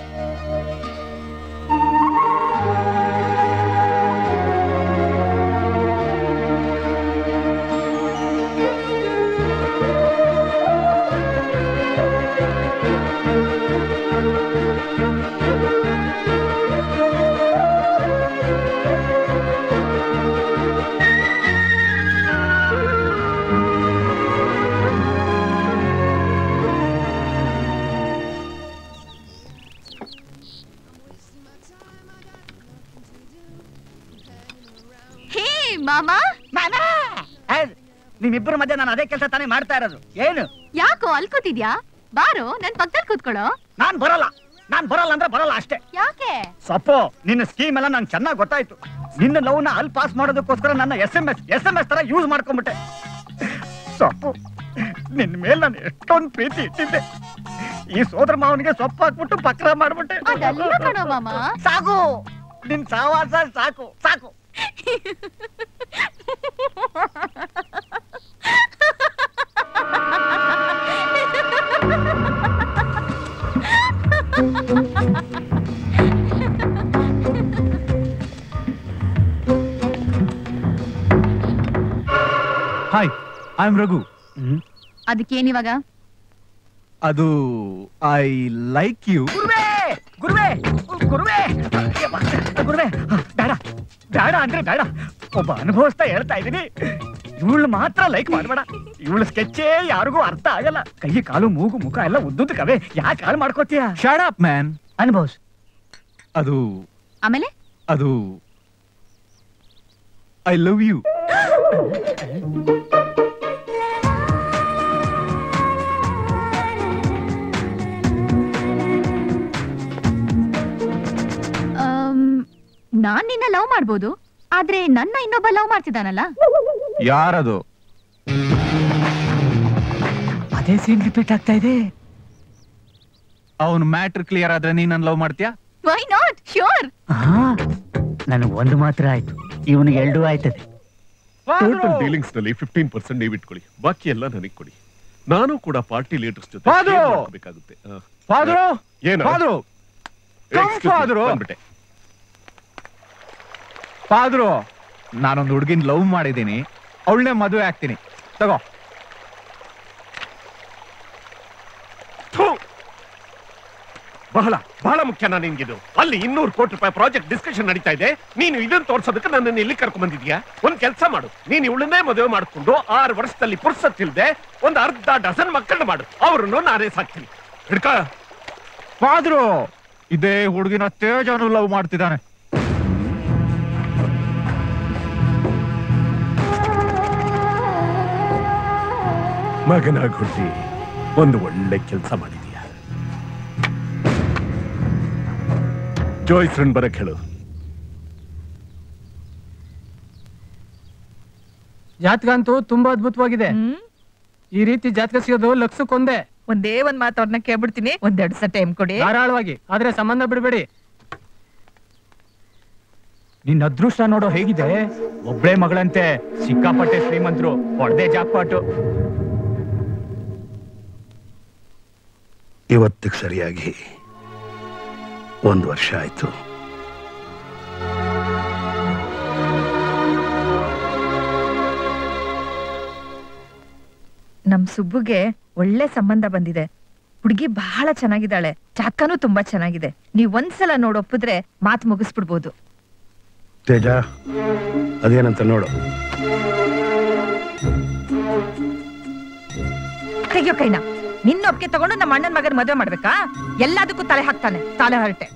ಹೇ ಮಾಮಾ ನಿಮ್ಮಿಬ್ಬರ ಮಧ್ಯೆ ನಾನು ಅದೇ ಕೆಲಸ ತಾನೇ ಮಾಡ್ತಾ ಇರೋದು ಏನು ಯಾಕೋ ಅಲ್ಕೋತಿದ್ಯಾ ಬಾರೋ ನನ್ ಪಕ್ಕದಲ್ಲಿ ಕೂತ್ಕೊಳ್ಳೋ ನಾನ್ ಬರಲ್ಲ ನಾನ್ ಬರಲ್ಲ ಅಂದ್ರೆ ಬರಲ್ಲ ಅಷ್ಟೇ ಯಾಕೆ ಸಪ್ಪು ನಿನ್ನ ಸ್ಕೀಮ್ ಎಲ್ಲ ನಂಗೆ ಚೆನ್ನಾಗಿ ಗೊತ್ತಾಯ್ತು ನಿನ್ನ ಲವ್ ನ ಅಲ್ಲಿ ಪಾಸ್ ಮಾಡೋದಕ್ಕೋಸ್ಕರ ನನ್ನ S M S S M S ತರ ಯೂಸ್ ಮಾಡ್ಕೊಂಡ್ಬಿಟ್ಟೆ ಸೊಪ್ಪು ನಿನ್ ಮೇಲೆ ನಾನು ಎಷ್ಟೊಂದು ಪ್ರೀತಿ ಇಟ್ಟಿದ್ದೆ ಈ ಸೋದರ ಮಾವನಿಗೆ ಸೊಪ್ಪು ಹಾಕ್ಬಿಟ್ಟು ಪಕ್ರ ಮಾಡ್ಬಿಟ್ಟೆ ಅದಲ್ಲ ಕಣೋ ಮಾಮ ಸಾಕು ನಿನ್ ಸಹವಾಸ ಸಾಕು ಸಾಕು ಹಾಯ್ ಐ ಆಮ್ ರಘು ಅದಕ್ಕೇನಿವಾಗ ಅದು ಐ ಲೈಕ್ ಯು ಗುರುವೇ ಗುರುವೇ ಗುರುವೇ ಯಪ್ಪ, ಗುರುವೇ ಬೇಡ ಬೇಡ ಅಂದ್ರೆ ಬೇಡ ಒಬ್ಬ ಅನುಭವಿಸ್ತಾ ಹೇಳ್ತಾ ಇದೀನಿ ಇವಳು ಮಾತ್ರ ಲೈಕ್ ಮಾಡಬೇಡ ಇವಳು ಸ್ಕೆಚ್ಚೇ ಯಾರಿಗೂ ಅರ್ಥ ಆಗಲ್ಲ ಕೈ ಕಾಲು ಮೂಗು ಮುಖ ಎಲ್ಲ ಉದ್ದುದ್ದು ಕವೆ ಯಾಕೆ ಹಾಳು ಮಾಡ್ಕೋತೀಯ ಶಾಡ್ ಅಪ್ ಮ್ಯಾನ್ ಅನುಭವಿಸ್ ಅದು ಆಮೇಲೆ ಅದು ಐ ಲವ್ ಯು ಆಮ್, ನಾನ್ ನಿನ್ನ ಲವ್ ಮಾಡ್ಬೋದು ಆದ್ರೆ ನನ್ನ ಇನ್ನೊಬ್ಬ ಲವ್ ಮಾಡ್ತಿದ್ದಾನಲ್ಲ ಯಾರದು ಅದೇ ಸೀನ್ ರಿಪೀಟ್ ಆಗ್ತಾ ಇದೆ ಅವನು ಮ್ಯಾಟ್ರ್ ಕ್ಲಿಯರ್ ಆದ್ರೆ ನೀನ್ ನನ್ ಲವ್ ಮಾಡ್ತೀಯಾ ವೈ ನಾಟ್ ಶ್ಯೂರ್ ನನಗೆ ಒಂದು ಮಾತ್ರ ಆಯ್ತು ಇವನಿಗೆ ಎರಡು ಆಯ್ತದೆ ಟೋಟಲ್ ಡೀಲಿಂಗ್ಸ್ ನಲ್ಲಿ ಫಿಫ್ಟೀನ್ ಪರ್ಸೆಂಟ್ ನೀವು ಇಟ್ಕೊಳ್ಳಿ ಬಾಕಿ ಎಲ್ಲ ನನಗೆ ಕೊಡಿ ನಾನು ಕೂಡ ಪಾರ್ಟಿ ಲೀಡರ್ಸ್ ಜೊತೆ Father! share ಮಾಡ್ಕೋಬೇಕಾಗುತ್ತೆ. ಆ. Father! ಏನು Father! Come, Excuse me, Father! ಬಂದ್ಬಿಟ್ಟೆ ಫಾದ್ರು ನಾನೊಂದು ಹುಡುಗಿನ ಲವ್ ಮಾಡಿದ್ದೀನಿ ಅವಳನ್ನೇ ಮದುವೆ ಆಗ್ತೀನಿ ತಗೋ ಥು! ಬಹಳ ಬಹಳ ಮುಖ್ಯನಾ ನಿನ್ಗಿದು ಅಲ್ಲಿ ಇನ್ನೂರು ಕೋಟಿ ರೂಪಾಯಿ ಪ್ರಾಜೆಕ್ಟ್ ಡಿಸ್ಕಷನ್ ನಡೀತಾ ಇದೆ ನೀನು ಇದನ್ನ ತೋರ್ಸೋದಕ್ಕೆ ನನ್ನನ್ನು ಇಲ್ಲಿ ಕರ್ಕೊಂಡ್ ಬಂದಿದ್ಯಾ ಒಂದ್ ಕೆಲಸ ಮಾಡು ನೀನು ಇವಳನ್ನೇ ಮದುವೆ ಮಾಡ್ಕೊಂಡು ಆರು ವರ್ಷದಲ್ಲಿ ಪುರ್ಸತ್ತಿಲ್ದೆ ಒಂದು ಅರ್ಧ ಡಜನ್ ಮಕ್ಕಳನ್ನ ಮಾಡು ಅವ್ರನ್ನು ನಾನೇ ಸಾಕ್ತೀನಿ ಹಿಡ್ಕ ಫಾದ್ರು ಇದೇ ಹುಡುಗಿನ ತೇಜನು ಲವ್ ಮಾಡ್ತಿದ್ದಾನೆ ಮಗನಾಗ್ ಹುಟ್ಟಿ ಒಂದು ಒಳ್ಳೆ ಕೆಲಸ ಮಾಡಿದೀಯ ಜೋಯ್ಸ್ರನ್ ಬರಕ್ ಹೇಳು ಜಾತಕ ಅಂತೂ ತುಂಬಾ ಅದ್ಭುತವಾಗಿದೆ ಈ ರೀತಿ ಜಾತಕ ಸಿಗೋದು ಲಕ್ಷಕ್ಕೊಂದೇ ಒಂದೇ ಒಂದ್ ಮಾತು ಅವ್ರನ್ನ ಕೇಳ್ಬಿಡ್ತೀನಿ ಒಂದೆರಡು ಸಲ ಟೈಮ್ ಕೊಡಿ ಧಾರಾಳವಾಗಿ ಆದ್ರೆ ಸಂಬಂಧ ಬಿಡಬೇಡಿ ನಿನ್ನ ಅದೃಷ್ಟ ನೋಡೋ ಹೇಗಿದೆ ಒಬ್ಳೆ ಮಗಳಂತೆ ಸಿಕ್ಕಾಪಟ್ಟೆ ಶ್ರೀಮಂತರು ಹೊಡೆದೇ ಜಾಕ್ಪಾಟು ಇವತ್ತಿಗೆ ಸರಿಯಾಗಿ ಒಂದು ವರ್ಷ ಆಯ್ತು ನಮ್ ಸುಬ್ಬುಗೆ ಒಳ್ಳೆ ಸಂಬಂಧ ಬಂದಿದೆ ಹುಡುಗಿ ಬಹಳ ಚೆನ್ನಾಗಿದ್ದಾಳೆ ಜಾತಕನೂ ತುಂಬಾ ಚೆನ್ನಾಗಿದೆ ನೀವ್ ಒಂದ್ಸಲ ನೋಡ್ ಒಪ್ಪಿದ್ರೆ ಮಾತು ಮುಗಿಸ್ಬಿಡ್ಬೋದು ತೇಜ ಅದೇನಂತ ನೋಡು ತೆಗಿಯೋ ಕೈನ ನಿನ್ನ ಒಪ್ಪಿಗೆ ತಗೊಂಡು ನಮ್ಮ ಅಣ್ಣನ ಮಗನ ಮದುವೆ ಮಾಡ್ಬೇಕಾ ಎಲ್ಲದಕ್ಕೂ ತಲೆ ಹಾಕ್ತಾನೆ ತಲೆ ಹರಟೆ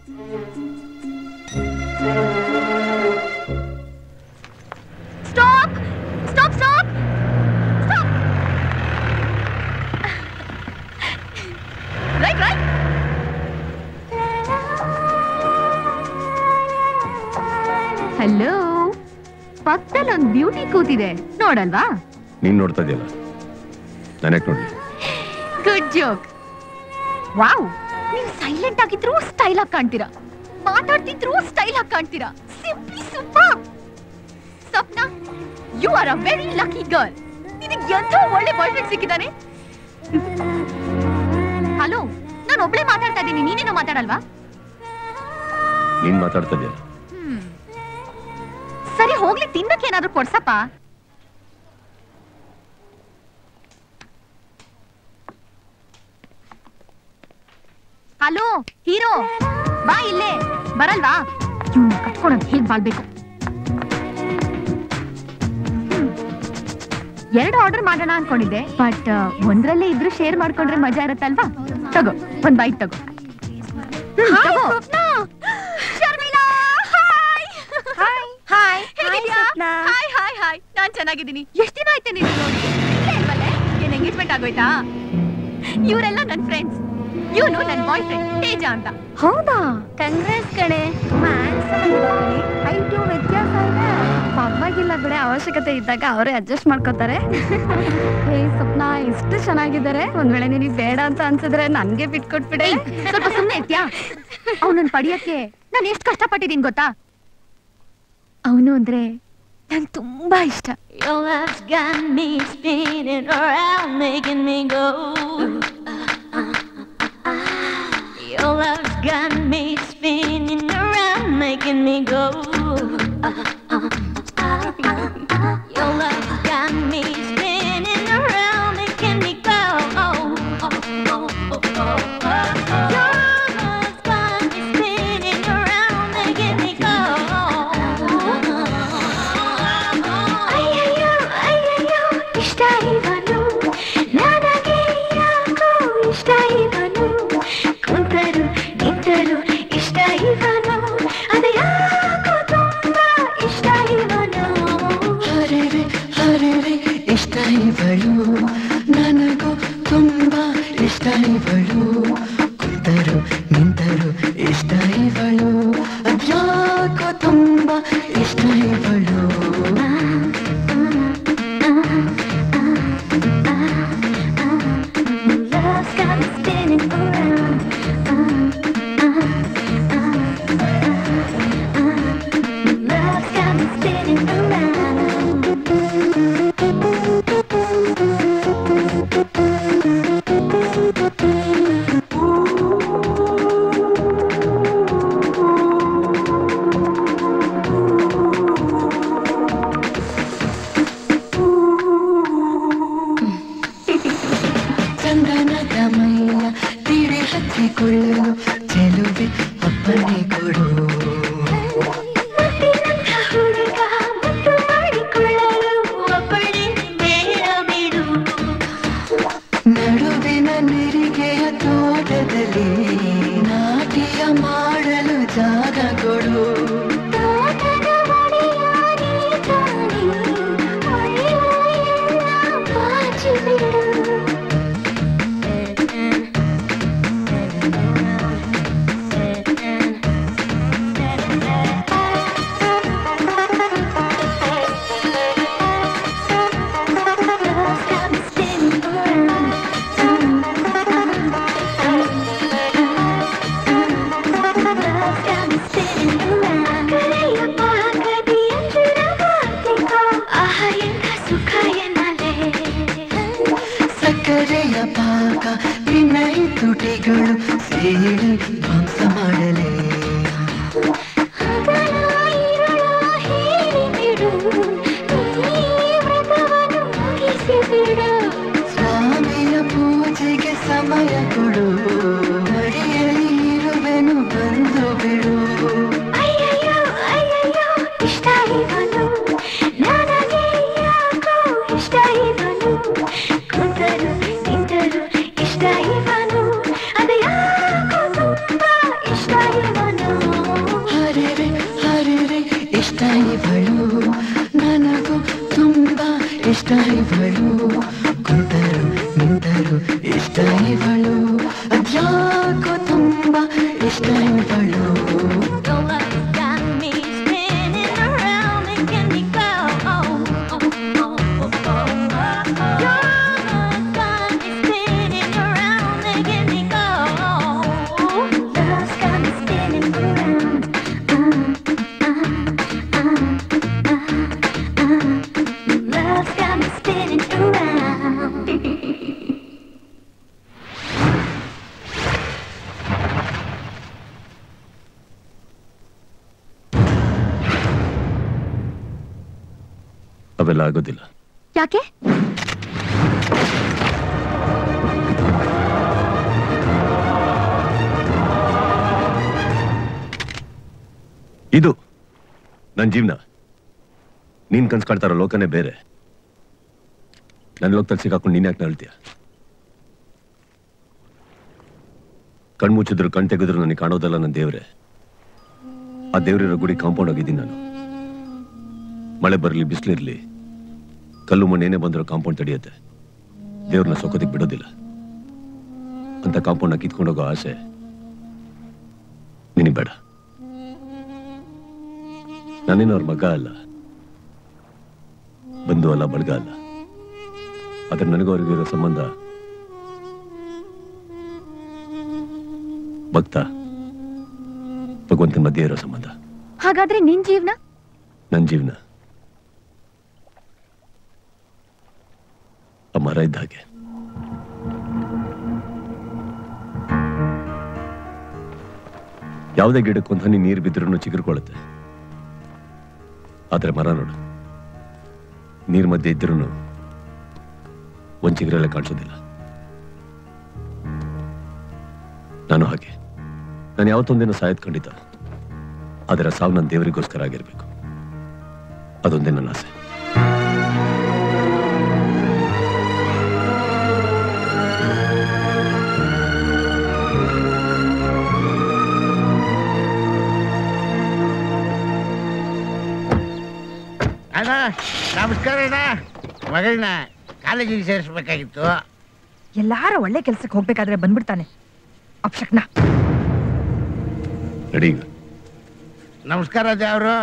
stop stop stop right right hello ಪಕ್ಕದಲ್ಲಿ ಒಂದು ಬ್ಯೂಟಿ ಕೂತಿದೆ ನೋಡಲ್ವಾ ನೀನ್ ನೋಡ್ತಾ ಇದೆಯಲ್ಲ ನಾನು ಯಾಕೆ ನೋಡ್ಲಿ ಗುಡ್ ಜೋಕ್ ವಾವ್ ನೀವು ಸೈಲೆಂಟ್ ಆಗಿದ್ರು ಸ್ಟೈಲ್ ಆಗಿ ಕಾಣ್ತೀರಾ ಮಾತಾಡ್ತಿದ್ರು ಸ್ಟೈಲ್ ಆಗಿ ಕಾಣ್ತೀರಾ simply super Swapna you are a very lucky girl ನಿನಗೆ ಎಂಥ ಒಳ್ಳೆ ಬಾಯ್ ಫ್ರೆಂಡ್ ಸಿಕ್ಕಿದ್ದಾನೆ ಹಲೋ ನಾನು ಒಬ್ಳೆ ಮಾತಾಡ್ತಾ ಇದ್ದೀನಿ ನೀನೇನೋ ಮಾತಾಡಲ್ವಾ ನೀನ್ ಮಾತಾಡ್ತಾ ಇದೆಯಲ್ಲ ಹ್ಮ್. ಸರಿ ಹೋಗ್ಲಿ ತಿನ್ನಕ್ಕೆ ಏನಾದ್ರೂ ಕೊಡ್ಸಪ್ಪ ಹಲೋ ಹೀರೋ ಬಾ ಇಲ್ಲೇ ಬರಲ್ವಾ ಇವ್ನ ಕಟ್ಕೊಳೋದು ಹೇಗ್ ಬಾಳ್ಬೇಕು ಹ್ಮ್. ಎರಡು ಆರ್ಡರ್ ಮಾಡೋಣ ಅನ್ಕೊಂಡಿದ್ದೆ ಬಟ್ ಒಂದ್ರಲ್ಲೇ ಇಬ್ರು ಶೇರ್ ಮಾಡ್ಕೊಂಡ್ರೆ ಮಜಾ ಇರತ್ತಲ್ವಾ ತಗೋ ಒಂದ್ ಬೈಟ್ ತಗೋ ಹ್ಮ್, ತಗೋ. ಹಾಯ್ ಹಾಯ್ ಹೇಗಿದ್ಯಾ ಹಾಯ್ ಹಾಯ್ ಹಾಯ್ ನಾನ್ ಚೆನ್ನಾಗಿದ್ದೀನಿ ಎಷ್ಟ್ ದಿನ ಆಯ್ತು ನೀನು ನೋಡಿ ಇಲ್ಲೇ ಇಲ್ವಲ್ಲೇ ಏನ್ ಎಂಗೇಜ್ಮೆಂಟ್ ಆಗೋಯ್ತಾ ಇವರೆಲ್ಲ ನನ್ ಫ್ರೆಂಡ್ಸ್ ಇವನು ನನ್ ಬಾಯ್ ಫ್ರೆಂಡ್ ತೇಜ ಅಂತ ಹೌದಾ ಕಂಗ್ರೆಸ್ ಕಣೆ ಹೈಟು ವ್ಯತ್ಯಾಸ ಇದೆ ಪರವಾಗಿಲ್ಲ ಬಿಡೆ ಅವಶ್ಯಕತೆ ಇದ್ದಾಗ ಅವರೇ ಅಡ್ಜಸ್ಟ್ ಮಾಡ್ಕೋತಾರೆ ಹೇ ಸ್ವಪ್ನ ಎಷ್ಟು ಚೆನ್ನಾಗಿದ್ದಾರೆ ಒಂದ್ ವೇಳೆ ನಿನಗೆ ಬೇಡ ಅಂತ ಅನ್ಸಿದ್ರೆ ನನ್ಗೆ ಬಿಟ್ಕೊಟ್ಬಿಡೆ ಏಯ್, ಸ್ವಲ್ಪ ಸುಮ್ನೆ ಇರ್ತ್ಯಾ ಅವನನ್ನ ಪಡಿಯಕ್ಕೆ ನಾನು ಎಷ್ಟು ಕಷ್ಟಪಟ್ಟಿದ್ದೀನಿ ಗೊತ್ತಾ ಅವನು ಅಂದ್ರೆ ನಂಗೆ ತುಂಬಾ ಇಷ್ಟ Your love's got me spinning around, making me go. Your love's got me spinning around, making me go. Your love's got me spinning around, making me go. Your love's got me spinning around, making me go. ಅಯ್ಯಯ್ಯೋ ಅಯ್ಯಯ್ಯೋ ಇಷ್ಟ ಇವನು ನನಗೆ ಯಾಕೋ ಇಷ್ಟ ಇವನು ಕುಂತರು ನಿಂತರು ಇಷ್ಟ ಇವನು ಅದು ಯಾಕೋ ತುಂಬಾ ಇಷ್ಟ ಇವನು ಹರೆರೆ ಹರೆರೆ ಇಷ್ಟ ಇವಳು ನನಗೂ ತುಂಬಾ ಇಷ್ಟ ಇವಳು ಕುಂತರು ನಿಂತರು ಇಷ್ಟ ಇವಳು ಅದ್ಯಾಕೋ ತುಂಬಾ ಇಷ್ಟ ಇವಳು Love's got me spinning around. Love's got me spinning ಚಂದನದ ಮೈಯ ತಿಳಿ ಹಚ್ಚಿಕೊಳ್ಳಲು ಚೆಲುವೆ ಅಪ್ಪಣೆ ಕೊಡು ಹುಡುಗ ಮುದ್ದು ಮಾಡಿಕೊಳ್ಳಲು ಒಬ್ಬಳೆ ಬೇಡ ಬಿಡು ನಡುವಿನ ನೆರಿಗೆಯ ತೋಟದಲ್ಲಿ ನಾಟ್ಯ ಮಾಡಲು ಜಾಗ ಕೊಡು ತೋಟದ ಒಡೆಯ ನೀ ತಾನೇ, ಒಳ್ಳೆಯ ಎಲ್ಲ ಬಾಚಿ ಬಿಡು ಸಕ್ಕರೆಯ ಪಾಕ ವಿನೈ ತುಟಿಗಳು ಸೇರಿ ಧ್ವಂಸ ಮಾಡಲೇ ಸ್ವಾಮಿಯ ಪೂಜೆಗೆ ಸಮಯ ಕೊಡು ಮಡಿಯಲ್ಲಿ ಇರುವೆನು ಬಂದು ಬಿಡು ಅಯ್ಯಯ್ಯೋ ಅಯ್ಯಯ್ಯೋ ಇಷ್ಟ ಇವನು ನನಗೆ ಯಾಕೋ ಇಷ್ಟ ಇವನು ಕುಂತರು ನಿಂತರು ಇಷ್ಟ ಇವನು ಅದು ಯಾಕೋ ತುಂಬಾ ಇಷ್ಟ ಇವನು ಹರೆರೆ ಹರೆರೆ ಇಷ್ಟ ಇವಳು ನನಗೂ ತುಂಬಾ ಇಷ್ಟ ಇವಳು ಕುಂತರು ನಿಂತರು ಇಷ್ಟ ಇವಳು ಅದ್ಯಾಕೋ ತುಂಬಾ ಇಷ್ಟ ಇವಳು Your love's got me spinning around, making me go. Your love's got me spinning around, making me go. Love's got me spinning around. Love's got me spinning around. ಅವೆಲ್ಲ ಆಗೋದಿಲ್ಲ ಯಾಕೆ ಇದು ನನ್ನ ಜೀವನ ನೀನ್ ಕನ್ಸ್ ಕಾಣ್ತಾ ಇರೋ ಲೋಕನೇ ಬೇರೆ ನನ್ನ ಲೋಕದಲ್ಲಿ ಸಿಕ್ಕಾಕೊಂಡು ನೀನ್ ಯಾಕೆ ನಳ್ತೀಯ ಕಣ್ಮುಚ್ಚಿದ್ರು ಕಣ್ ತೆಗೆದ್ರು ನನಗೆ ಕಾಣೋದಲ್ಲ ನನ್ನ ದೇವ್ರೆ ಆ ದೇವ್ರಿರೋ ಗುಡಿ ಕಾಂಪೌಂಡ್ ಆಗಿದ್ದೀನಿ ನಾನು ಮಳೆ ಬರಲಿ ಬಿಸಿಲಿರ್ಲಿ ಕಲ್ಲು ಮಣ್ಣು ಏನೇ ಬಂದರೂ ಕಾಂಪೌಂಡ್ ತಡೆಯುತ್ತೆ ದೇವ್ರನ್ನ ಸೊಕೋದಿಕ್ ಬಿಡೋದಿಲ್ಲ ಅಂತ ಕಾಂಪೌಂಡ್ನ ಕಿತ್ಕೊಂಡೋಗೋ ಆಸೆ ನಿನಗೆ ಬೇಡ ನಾನೇನು ಅವ್ರ ಮಗ ಅಲ್ಲ ಬಂಧು ಅಲ್ಲ ಬಳಗ ಅಲ್ಲ ಆದ್ರೆ ನನಗೂ ಅವ್ರಿಗೂ ಇರೋ ಸಂಬಂಧ ಭಕ್ತ ಭಗವಂತನ ಮಧ್ಯೆ ಇರೋ ಸಂಬಂಧ ಹಾಗಾದ್ರೆ ನಿನ್ ಜೀವನ ನನ್ನ ಜೀವನ ಆ ಮರ ಇದ್ದ ಹಾಗೆ ಯಾವುದೇ ಗಿಡಕ್ಕೆ ಒಂದು ಹನಿ ನೀರು ಬಿದ್ರೂ ಚಿಗುರ್ಕೊಳ್ಳುತ್ತೆ ಆದ್ರೆ ಮರ ನೋಡು ನೀರ್ ಮಧ್ಯೆ ಇದ್ರೂ ಒಂದ್ ಚಿಗುರೆಲ್ಲ ಕಾಣಿಸೋದಿಲ್ಲ ನಾನು ಹಾಗೆ ನಾನು ಯಾವತ್ತೊಂದಿನ ಸಾಯದ್ ಖಂಡಿತ ಅದರ ಸಾವು ನನ್ನ ದೇವರಿಗೋಸ್ಕರ ಆಗಿರ್ಬೇಕು ಅದೊಂದೇ ನನ್ನ ಆಸೆ ಅಣ್ಣ ನಮಸ್ಕಾರ ಅಣ್ಣ ಮಗಳನ್ನ ಕಾಲೇಜಿಗೆ ಸೇರಿಸ್ಬೇಕಾಗಿತ್ತು ಎಲ್ಲಾರ ಒಳ್ಳೆ ಕೆಲ್ಸಕ್ಕೆ ಹೋಗ್ಬೇಕಾದ್ರೆ ಬಂದ್ಬಿಡ್ತಾನೆ ಅಪ್ಶಕ್ನ ರೆಡಿ ನಮಸ್ಕಾರ ದೇವ್ರು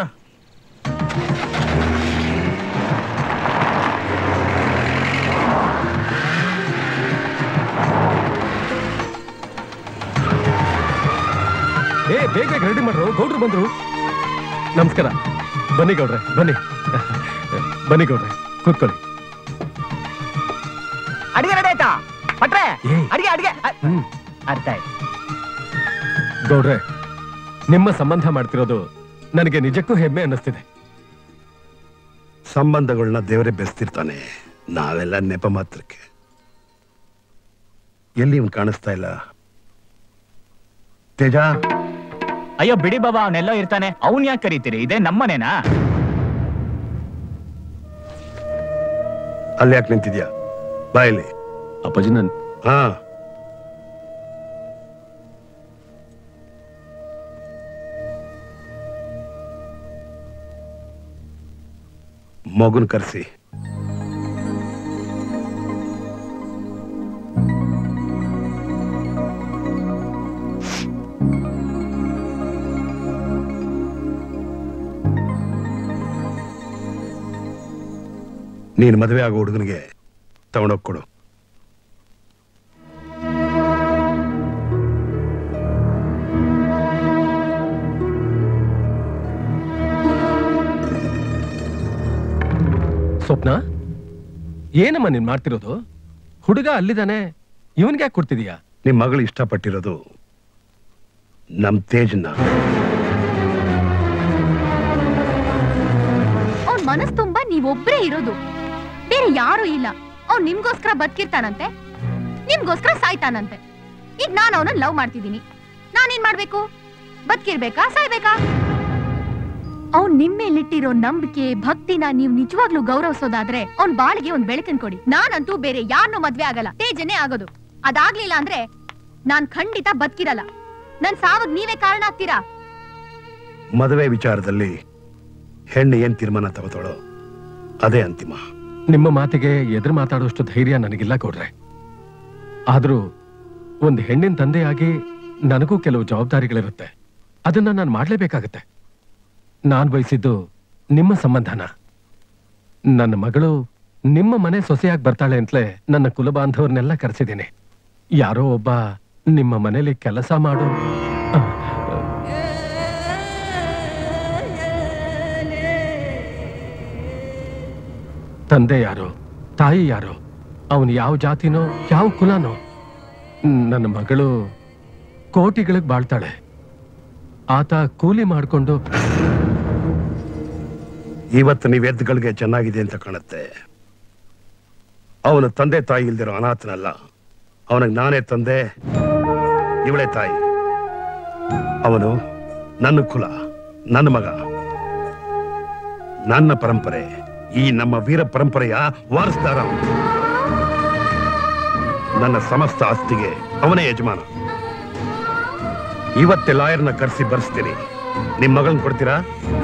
ಏ ಬೇಗ ಬೇಗ ರೆಡಿ ಮಾಡ್ರು ಗೌಡ್ರು ಬಂದ್ರು ನಮಸ್ಕಾರ ಬನ್ನಿ ಗೌಡ್ರೆ ಬನ್ನಿ ಬನ್ನಿ ಗೌಡ್ರೆ ಕೂತ್ಕೊಳ್ಳಿ ಅಡಿಗೆ ರೆಡಿ ಆಯ್ತಾ ಪಟ್ರೆ ಏ. ಅಡಿಗೆ ಅಡಿಗೆ ಅ- ಹ್ಮ್ ಅರ್ಥ ಆಯ್ತು ಗೌಡ್ರೆ ನಿಮ್ಮ ಸಂಬಂಧ ಮಾಡ್ತಿರೋದು ನನಗೆ ನಿಜಕ್ಕೂ ಹೆಮ್ಮೆ ಅನ್ನಿಸ್ತಿದೆ ಸಂಬಂಧಗಳನ್ನ ದೇವರೇ ಬೆಸ್ತಿರ್ತಾನೆ ನಾವೆಲ್ಲ ನೆಪ ಮಾತ್ರಕ್ಕೆ ಎಲ್ಲಿ ಇವ್ನು ಕಾಣಿಸ್ತಾ ಇಲ್ಲ ತೇಜ ಅಯ್ಯೋ ಬಿಡಿ ಬಾಬಾ ಅವನೆಲ್ಲೋ ಇರ್ತಾನೆ ಅವನ್ ಯಾಕೆ ಕರೀತೀರಿ ಇದೇ ನಮ್ಮನೇನಾ ಅಲ್ಲಿ ಯಾಕೆ ನಿಂತಿದ್ಯಾ ಬಾಯಲ್ಲಿ ಅಪ್ಪಾಜಿ ನನ್ ಹಾ ಮಗುನ್ ಕರೆಸಿ ನೀನ್ ಮದುವೆ ಆಗೋ ಹುಡುಗನಿಗೆ ತಗೊಂಡೋಗ್ ಕೊಡು ಸ್ವಪ್ನ ಏನಮ್ಮ ನೀನ್ ಮಾಡ್ತಿರೋದು ಹುಡುಗ ಅಲ್ಲಿದಾನೆ ಇವನ್ಗೆ ಯಾಕೆ ಕೊಡ್ತಿದೀಯಾ ನಿಮ್ ಮಗಳು ಇಷ್ಟಪಟ್ಟಿರೋದು ನಮ್ ತೇಜ್ನ ಅವ್ನ್ ಮನಸ್ ತುಂಬಾ ನೀವೊಬ್ರೇ ಇರೋದು ಬೇರೆ ಯಾರು ಇಲ್ಲ ಅವ್ನ್ ನಿಮ್ಗೋಸ್ಕರ ಬದುಕಿರ್ತಾನಂತೆ ನಿಮ್ಗೋಸ್ಕರ ಸಾಯ್ತಾನಂತೆ ಈಗ ನಾನು ಅವನನ್ನ ಲವ್ ಮಾಡ್ತಿದ್ದೀನಿ ನಾನೇನ್ ಮಾಡ್ಬೇಕು ಬದುಕಿರ್ಬೇಕಾ ಸಾಯ್ಬೇಕಾ ಅವ್ನ್ ನಿಮ್ಮೇಲಿಟ್ಟಿರೋ ನಂಬಿಕೆ ಭಕ್ತಿನ ನೀವ್ ನಿಜವಾಗ್ಲೂ ಗೌರವಿಸೋದಾದ್ರೆ ಅವ್ನ್ ಬಾಳಿಗೆ ಒಂದ್ ಬೆಳಕನ್ ಕೊಡಿ ನಾನಂತೂ ಬೇರೆ ಯಾರನ್ನೂ ಮದ್ವೆ ಆಗಲ್ಲ ತೇಜನೇ ಆಗೋದು ಅದಾಗ್ಲಿಲ್ಲ ಅಂದ್ರೆ ನಾನ್ ಖಂಡಿತ ಬದುಕಿರಲ್ಲ ನನ್ ಸಾವಗ್ ನೀವೇ ಕಾರಣ ಆಗ್ತೀರಾ ಮದುವೆ ವಿಚಾರದಲ್ಲಿ ಹೆಣ್ಣು ಏನ್ ತೀರ್ಮಾನ ತಗೋತಾಳೋ ಅದೇ ಅಂತಿಮ ನಿಮ್ಮ ಮಾತಿಗೆ ಎದುರು ಮಾತಾಡುವಷ್ಟು ಧೈರ್ಯ ನನಗಿಲ್ಲ ಕೊಡ್ರೆ ಆದ್ರೂ ಒಂದು ಹೆಣ್ಣಿನ ತಂದೆಯಾಗಿ ನನಗೂ ಕೆಲವು ಜವಾಬ್ದಾರಿಗಳಿರುತ್ತೆ ಅದನ್ನ ನಾನು ಮಾಡ್ಲೇಬೇಕಾಗತ್ತೆ ನಾನ್ ಬಯಸಿದ್ದು ನಿಮ್ಮ ಸಂಬಂಧನ ನನ್ನ ಮಗಳು ನಿಮ್ಮ ಮನೆ ಸೊಸೆಯಾಗಿ ಬರ್ತಾಳೆ ಅಂತಲೇ ನನ್ನ ಕುಲಬಾಂಧವರನ್ನೆಲ್ಲ ಕರೆಸಿದ್ದೀನಿ ಯಾರೋ ಒಬ್ಬ ನಿಮ್ಮ ಮನೇಲಿ ಕೆಲಸ ಮಾಡು ತಂದೆ ಯಾರು ತಾಯಿ ಯಾರು ಅವನು ಯಾವ ಜಾತಿನೋ ಯಾವ ಕುಲನೋ ನನ್ನ ಮಗಳು ಕೋಟಿಗಳಿಗೆ ಬಾಳ್ತಾಳೆ ಆತ ಕೂಲಿ ಮಾಡ್ಕೊಂಡು ಇವತ್ತು ನೀವ್ ಎದ್ದುಗಳಿಗೆ ಚೆನ್ನಾಗಿದೆ ಅಂತ ಕಾಣುತ್ತೆ ಅವನ ತಂದೆ ತಾಯಿ ಇಲ್ದಿರೋ ಅನಾಥನಲ್ಲ ಅವನಿಗೆ ನಾನೇ ತಂದೆ ಇವಳೇ ತಾಯಿ ಅವನು ನನ್ನ ಕುಲ ನನ್ನ ಮಗ ನನ್ನ ಪರಂಪರೆ ಈ ನಮ್ಮ ವೀರ ಪರಂಪರೆಯ ವಾರಸ್ದಾರ ಅವನು. ನನ್ನ ಸಮಸ್ತ ಆಸ್ತಿಗೆ ಅವನೇ ಯಜಮಾನ ಇವತ್ತೇ ಲಾಯರ್ನ ಕರೆಸಿ ಬರ್ಸ್ತೀನಿ ನಿಮ್ ಮಗಳನ್ನ ಕೊಡ್ತೀರಾ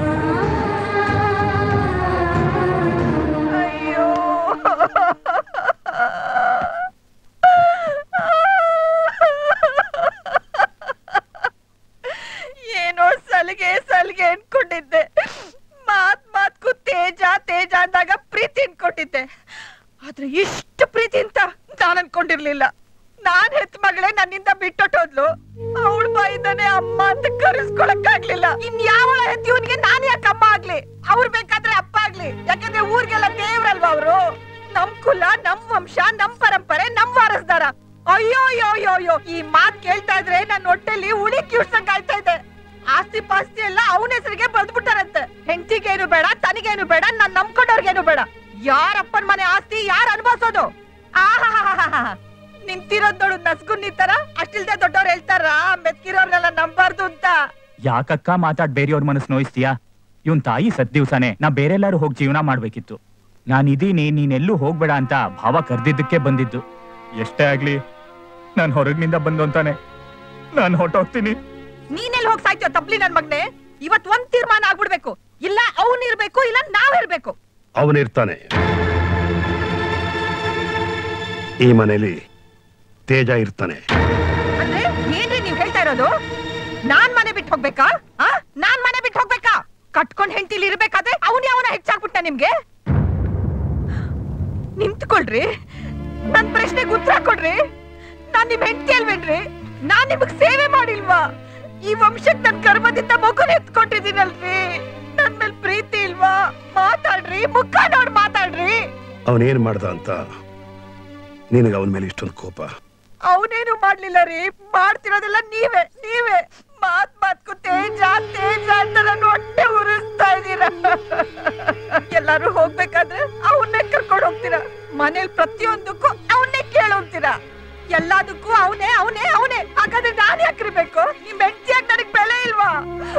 ಏನೋ ಸಲಿಗೆ ಸಲಿಗೆ ಅನ್ಕೊಂಡಿದ್ದೆ ಮಾತ್ ಮಾತ್ಕು ತೇಜ ತೇಜ ಅಂದಾಗ ಪ್ರೀತಿ ಅನ್ಕೊಂಡಿದ್ದೆ ಆದ್ರೆ ಇಷ್ಟು ಪ್ರೀತಿ ಅಂತ ನಾನು ಅನ್ಕೊಂಡಿರ್ಲಿಲ್ಲ ನಾನ್ ಹೆತ್ ಮಗಳೇ ನನ್ನಿಂದ ಬಿಟ್ಟೊಟ್ಟೋದ್ಲು ಅವಳ ಬಾಯಿಂದಾನೆ ಅಮ್ಮ ಅಂತ ಕರೆಸ್ಕೊಳಕ್ ಆಗ್ಲಿಲ್ಲ ಇನ್ ಯಾವಳ ಹೆತ್ ಇವನ್ಗೆ ನಾನ್ ಯಾಕೆ ಅಮ್ಮ ಆಗ್ಲಿ ಅವ್ರು ಬೇಕಾದ್ರೆ ಅಪ್ಪ ಆಗ್ಲಿ ಯಾಕಂದ್ರೆ ಊರ್ಗೆಲ್ಲ ದೇವ್ರಲ್ವಾ ಅವ್ರು ನಮ್ ಕುಲ ನಮ್ ವಂಶ ನಮ್ ಪರಂಪರೆ ನಮ್ ವಾರಸ್ದಾರ ಅಯ್ಯೋ ಅಯ್ಯೋ ಅಯ್ಯೋ ಅಯ್ಯೋ ಈ ಮಾತ್ ಕೇಳ್ತಾ ಇದ್ರೆ ನನ್ ಹೊಟ್ಟೆಲಿ ಉಳಿ ಕಿಡ್ಸಂಗ್ ಆಯ್ತಾ ಇದೆ ಆಸ್ತಿ ಪಾಸ್ತಿ ಎಲ್ಲ ಅವನ ಹೆಸರಿಗೆ ಬಳ್ದ್ಬಿಟ್ಟಾರಂತೆ ಹೆಂಡತಿಗೇನು ಬೇಡ ತನಿಗೇನು ಬೇಡ ನಾನ್ ನಂಬ್ಕೊಂಡವ್ರಿಗೇನು ಬೇಡ ಯಾರಪ್ಪನ್ ಮನೆ ಆಸ್ತಿ ಯಾರು ಅನ್ಭವಿಸೋದು ಆಹಾಹಾಹಾಹಾ. ನಿಂತಿರೋದ್ ನೋಡು ನಸ್ಗುನ್ನಿ ತರ ಅಷ್ಟಿಲ್ದೆ ದೊಡ್ಡವ್ರು ಹೇಳ್ತಾರ ಮೆತ್ಕಿರೋರ್ನೆಲ್ಲ ನಂಬಾರ್ದು ಅಂತ ಯಾಕಕ್ಕ ಮಾತಾಡ್ ಬೇರೆಯವ್ರ ಮನಸ್ಸು ನೋಯಿಸ್ತೀಯಾ ಇವನ್ ತಾಯಿ ಸತ್ ದಿವ್ಸನೇ ನಾ ಬೇರೆಲ್ಲಾರು ಹೋಗಿ ಜೀವನ ಮಾಡ್ಬೇಕಿತ್ತು ನಾನ್ ಇದೀನಿ ನೀನೆಲ್ಲೂ ಹೋಗ್ಬೇಡ ಅಂತ ಭಾವ ಕರ್ದಿದ್ದಕ್ಕೆ ಬಂದಿದ್ದು ಎಷ್ಟೇ ಆಗ್ಲಿ ನಾನ್ ಹೊರಗಿನಿಂದ ಬಂದು ಅಂತಾನೆ ನಾನ್ ಹೊರ್ಟೋಗ್ತೀನಿ ನೀನೆಲ್ಲಿ ಹೋಗ್ ಸಾಯ್ತೀಯ ತಪ್ಲಿ ನನ್ ಮಗ್ನೆ ಇವತ್ ಒಂದ್ ತೀರ್ಮಾನ ಆಗ್ಬಿಡ್ಬೇಕು ಇಲ್ಲ ಅವ್ನ್ ಇರ್ಬೇಕು ಇಲ್ಲ ನಾವ್ ಇರ್ಬೇಕು ಅವನಿರ್ತಾನೆ ಈ ಮನೇಲಿ ತೇಜ ಇರ್ತಾನೆ ಅಂದ್ರೆ ಏನ್ರಿ ನೀವ್ ಹೇಳ್ತಾ ಇರೋದು ನಾನ್ ಮನೆ ಬಿಟ್ಟು ಹೋಗ್ಬೇಕಾ ಆ? ನಾನ್ ಮನೆ ಬಿಟ್ಟು ಹೋಗ್ಬೇಕಾ ಕಟ್ಕೊಂಡ್ ಹೆಂಡತಿಲಿ ಇರ್ಬೇಕಾದ್ರೆ ಅವನ್ ಯಾವನ ಹೆಚ್ಚಾಗ್ಬಿಟ್ಟ ನಿಮ್ಗೆ ನಿಂತ್ಕೊಳ್ರಿ ನನ್ ಪ್ರಶ್ನೆಗೆ ಉತ್ತರ ಕೊಡ್ರಿ ನಾನ್ ನಿಮ್ ಹೆಂಡತಿ ಅಲ್ವೇನ್ರಿ ನಾನ್ ನಿಮಗ್ ಸೇವೆ ಮಾಡಿಲ್ವಾ ಈ ವಂಶಕ್ ನನ್ ಗರ್ಭದಿಂದ ಮಗುನ ಎತ್ಕೊಟ್ಟಿದ್ದೀನಲ್ರಿ ನನ್ ಮೇಲ್ ಪ್ರೀತಿ ಇಲ್ವಾ ಮಾತಾಡ್ರಿ ಮುಖ ನೋಡ್ ಮಾತಾಡ್ರಿ ಅವನೇನ್ ಮಾಡ್ದ ಅಂತ ನಿನಗೆ ಅವನ ಮೇಲೆ ಇಷ್ಟೊಂದು ಕೋಪ ಅವನೇನು ಮಾಡ್ಲಿಲ್ಲ ರೀ ಮಾಡ್ತಿರೋದೆಲ್ಲ ನೀವೇ ನೀವೇ ಮಾತ್ ಮಾತ್ಕು ತೇಜ ತೇಜ ಅಂತ ನನ್ನ ಹೊಟ್ಟೆ ಉರಿಸ್ತಾ ಇದೀರ ಎಲ್ಲಾರು ಹೋಗ್ಬೇಕಾದ್ರೆ ಅವನ್ನೇ ಕರ್ಕೊಂಡು ಹೋಗ್ತೀರಾ ಮನೇಲಿ ಪ್ರತಿಯೊಂದಕ್ಕೂ ಅವನ್ನೇ ಕೇಳೋಗ್ತೀರಾ ಎಲ್ಲದಕ್ಕೂ ಅವನೇ ಅವನೇ ಅವನೇ ಹಾಗಾದ್ರೆ ನಾನ್ ಯಾಕಿರ್ಬೇಕು ನಿಮ್ ಹೆಂಡತಿಯಾಗಿ ನನಗ್ ಬೆಲೆ ಇಲ್ವಾ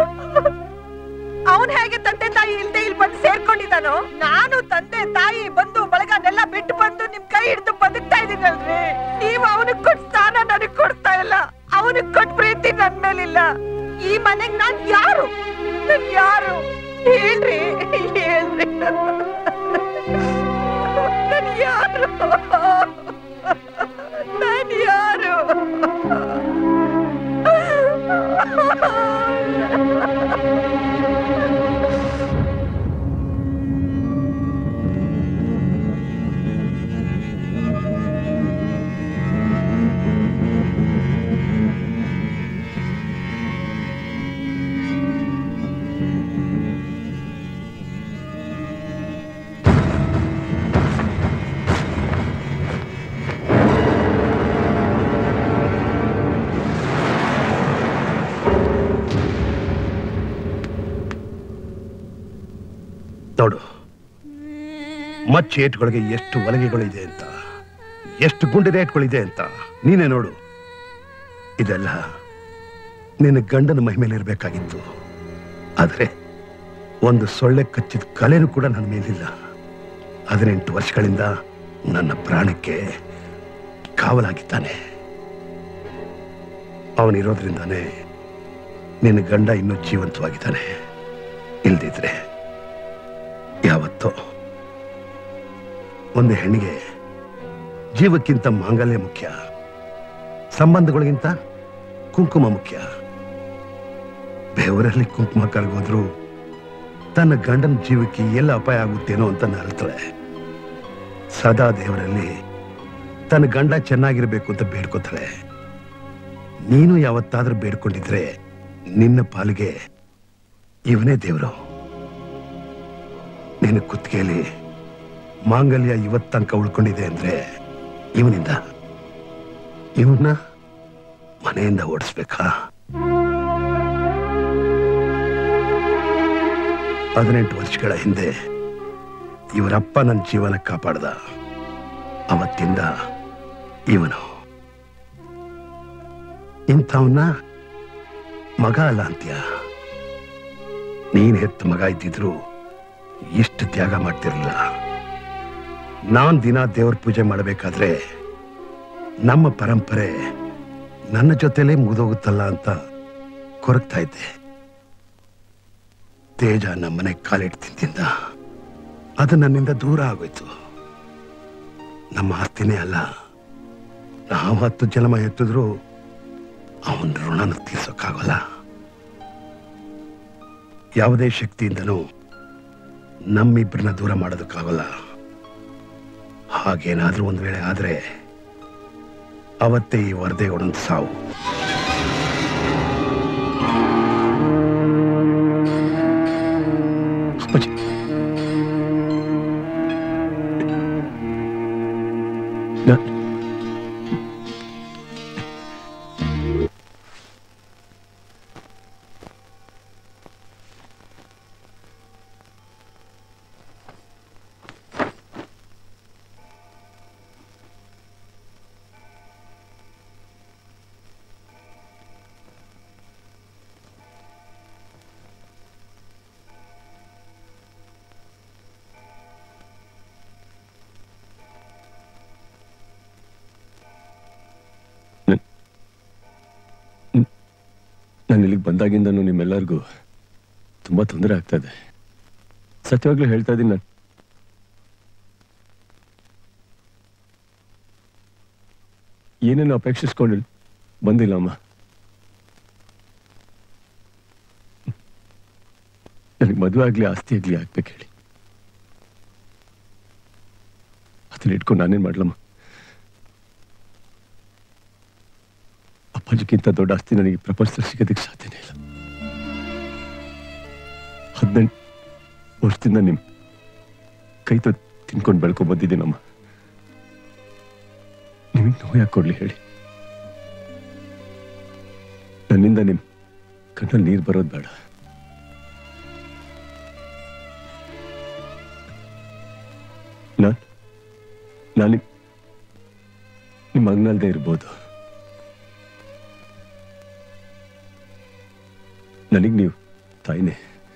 ಅವನ್ ಹೇಗೆ ತಂದೆ ತಾಯಿ ಇಲ್ದೆ ಇಲ್ಲಿ ಬಂದು ಸೇರ್ಕೊಂಡಿದ್ದಾನೋ ನಾನು ತಂದೆ ತಾಯಿ ಬಂದು ಬಳಗನೆಲ್ಲ ಬಿಟ್ಟು ಬಂದು ನಿಮ್ ಕೈ ಹಿಡಿದು ಬದುಕ್ತಾ ಇದೀನಲ್ರಿ ನೀವು ಅವನಿಗೆ ಕೊಟ್ ಸ್ಥಾನ ನನಗ್ ಕೊಡ್ತಾ ಇಲ್ಲ ಅವನಿಗೆ ಕೊಟ್ ಪ್ರೀತಿ ನನ್ ಮೇಲಿಲ್ಲ ಈ ಮನೆಗ್ ನಾನ್ ಯಾರು ನಾನ್ ಯಾರು ಹೇಳ್ರಿ ಹೇಳ್ರಿ ನಾನ್ ಯಾರು ನಾನ್ ಯಾರು ನೋಡು ಮಚ್ಚೇಟ್ಗಳಿಗೆ ಎಷ್ಟು ಒಲಗೆಗಳಿದೆ ಅಂತ ಎಷ್ಟು ಗುಂಡೆ ರೇಟ್ಗಳಿದೆ ಅಂತ ನೀನೇ ನೋಡು ಇದೆಲ್ಲ ನಿನ್ನ ಗಂಡನ ಮಹಿಮೇಲೆ ಇರಬೇಕಾಗಿತ್ತು ಆದರೆ ಒಂದು ಸೊಳ್ಳೆ ಕಚ್ಚಿದ ಕಲೆನೂ ಕೂಡ ನನ್ನ ಮೇಲಿಲ್ಲ ಹದಿನೆಂಟು ವರ್ಷಗಳಿಂದ ನನ್ನ ಪ್ರಾಣಕ್ಕೆ ಕಾವಲಾಗಿದ್ದಾನೆ ಅವನಿರೋದ್ರಿಂದಾನೇ ನಿನ್ನ ಗಂಡ ಇನ್ನೂ ಜೀವಂತವಾಗಿದ್ದಾನೆ ಇಲ್ದಿದ್ರೆ ಯಾವತ್ತೋ ಒಂದು ಹೆಣ್ಣಿಗೆ ಜೀವಕ್ಕಿಂತ ಮಾಂಗಲ್ಯ ಮುಖ್ಯ ಸಂಬಂಧಗಳಿಗಿಂತ ಕುಂಕುಮ ಮುಖ್ಯ ಬೆವರಲ್ಲಿ ಕುಂಕುಮ ಕರಗೋದ್ರು ತನ್ನ ಗಂಡನ ಜೀವಕ್ಕೆ ಎಲ್ಲ ಅಪಾಯ ಆಗುತ್ತೇನೋ ಅಂತ ನರಳ್ತಾಳೆ ಸದಾ ದೇವರಲ್ಲಿ ತನ್ನ ಗಂಡ ಚೆನ್ನಾಗಿರ್ಬೇಕು ಅಂತ ಬೇಡ್ಕೋತಾಳೆ ನೀನು ಯಾವತ್ತಾದ್ರೂ ಬೇಡ್ಕೊಂಡಿದ್ರೆ ನಿನ್ನ ಪಾಲಿಗೆ ಇವನೇ ದೇವರು ನಿನ್ನ ಕುತ್ತಿಗೆಯಲ್ಲಿ ಮಾಂಗಲ್ಯ ಇವತ್ ತನಕ ಉಳ್ಕೊಂಡಿದೆ ಅಂದ್ರೆ ಇವನಿಂದ ಇವನ್ನ ಮನೆಯಿಂದ ಓಡಿಸ್ಬೇಕಾ ಹದಿನೆಂಟು ವರ್ಷಗಳ ಹಿಂದೆ ಇವರಪ್ಪ ನನ್ನ ಜೀವನ ಕಾಪಾಡ್ದ ಅವತ್ತಿಂದ ಇವನು ಇಂಥವನ್ನ ಮಗ ಅಲ್ಲ ಅಂತ್ಯ ನೀನ್ ಹೆತ್ತ ಮಗ ಇದ್ದಿದ್ರು ಇಷ್ಟು ತ್ಯಾಗ ಮಾಡ್ತಿರ್ಲಿಲ್ಲ ನಾನ್ ದಿನ ದೇವ್ರ ಪೂಜೆ ಮಾಡಬೇಕಾದ್ರೆ ನಮ್ಮ ಪರಂಪರೆ ನನ್ನ ಜೊತೆಲೇ ಮುಗಿದೋಗುತ್ತಲ್ಲ ಅಂತ ಕೊರಗ್ತಾ ಇದ್ದೆ ತೇಜ ನಮ್ಮನೆ ಕಾಲಿಡ್ತಿದ್ದಿಂದ ಅದು ನನ್ನಿಂದ ದೂರ ಆಗೋಯ್ತು ನಮ್ಮ ಆಸ್ತಿನೇ ಅಲ್ಲ ನಾವು ಹತ್ತು ಜನ್ಮ ಎತ್ತಿದ್ರು ಅವನ ಋಣನ ತೀರ್ಸೋಕ್ಕಾಗಲ್ಲ ಯಾವುದೇ ಶಕ್ತಿಯಿಂದನೂ ನಮ್ಮಿಬ್ಬರನ್ನ ದೂರ ಮಾಡೋದಕ್ಕಾಗಲ್ಲ ಹಾಗೇನಾದ್ರೂ ಒಂದು ವೇಳೆ ಆದ್ರೆ ಅವತ್ತೇ ಈ ವರದೆಗೌಡನ ಸಾವು ಅಪ್ಪಾಜಿ ನಾ- ನಾನು ಇಲ್ಲಿಗೆ ಬಂದಾಗಿಂದನೂ ನಿಮ್ಮೆಲ್ಲರಿಗೂ ತುಂಬಾ ತೊಂದರೆ ಆಗ್ತಾ ಇದೆ ಸತ್ಯವಾಗ್ಲೂ ಹೇಳ್ತಾ ಇದ್ದೀನಿ ನಾನು ಏನೇನು ಅಪೇಕ್ಷಿಸ್ಕೊಂಡು ಬಂದಿಲ್ಲ ಅಮ್ಮ ನನಗೆ ಮದುವೆ ಆಗ್ಲಿ ಆಸ್ತಿ ಆಗ್ಲಿ ಆಗ್ಬೇಕು ಹೇಳಿ ಅದನ್ನ ಇಟ್ಕೊಂಡು ನಾನೇನ್ ಮಾಡ್ಲಮ್ಮ ಅಪ್ಪಾಜಿಗಿಂತ ದೊಡ್ಡ ಆಸ್ತಿ ನನಗೆ ಈ ಪ್ರಪಂಚದಲ್ಲಿ ಸಿಗೋದಕ್ಕೆ ಸಾಧ್ಯನೇ ಇಲ್ಲ ಹದಿನೆಂಟು ವರ್ಷದಿಂದ ನಿಮ್ ಕೈ ತ ತಿನ್ಕೊಂಡು ಬೆಳ್ಕೊಂಡ್ ಬಂದಿದ್ದೀನಮ್ಮ ನಿಮಗೆ ನೋವು ಯಾಕೆ ಕೊಡ್ಲಿ ಹೇಳಿ ನನ್ನಿಂದ ನಿಮ್ ಕಣ್ಣಲ್ಲಿ ನೀರು ಬರೋದು ಬೇಡ ನಾನ್ ನಾನು ನಿಮ್ಮ ಮಗನಲ್ದೇ ಇರ್ಬೋದು ನನಗೆ ನೀವು ತಾಯಿನೇ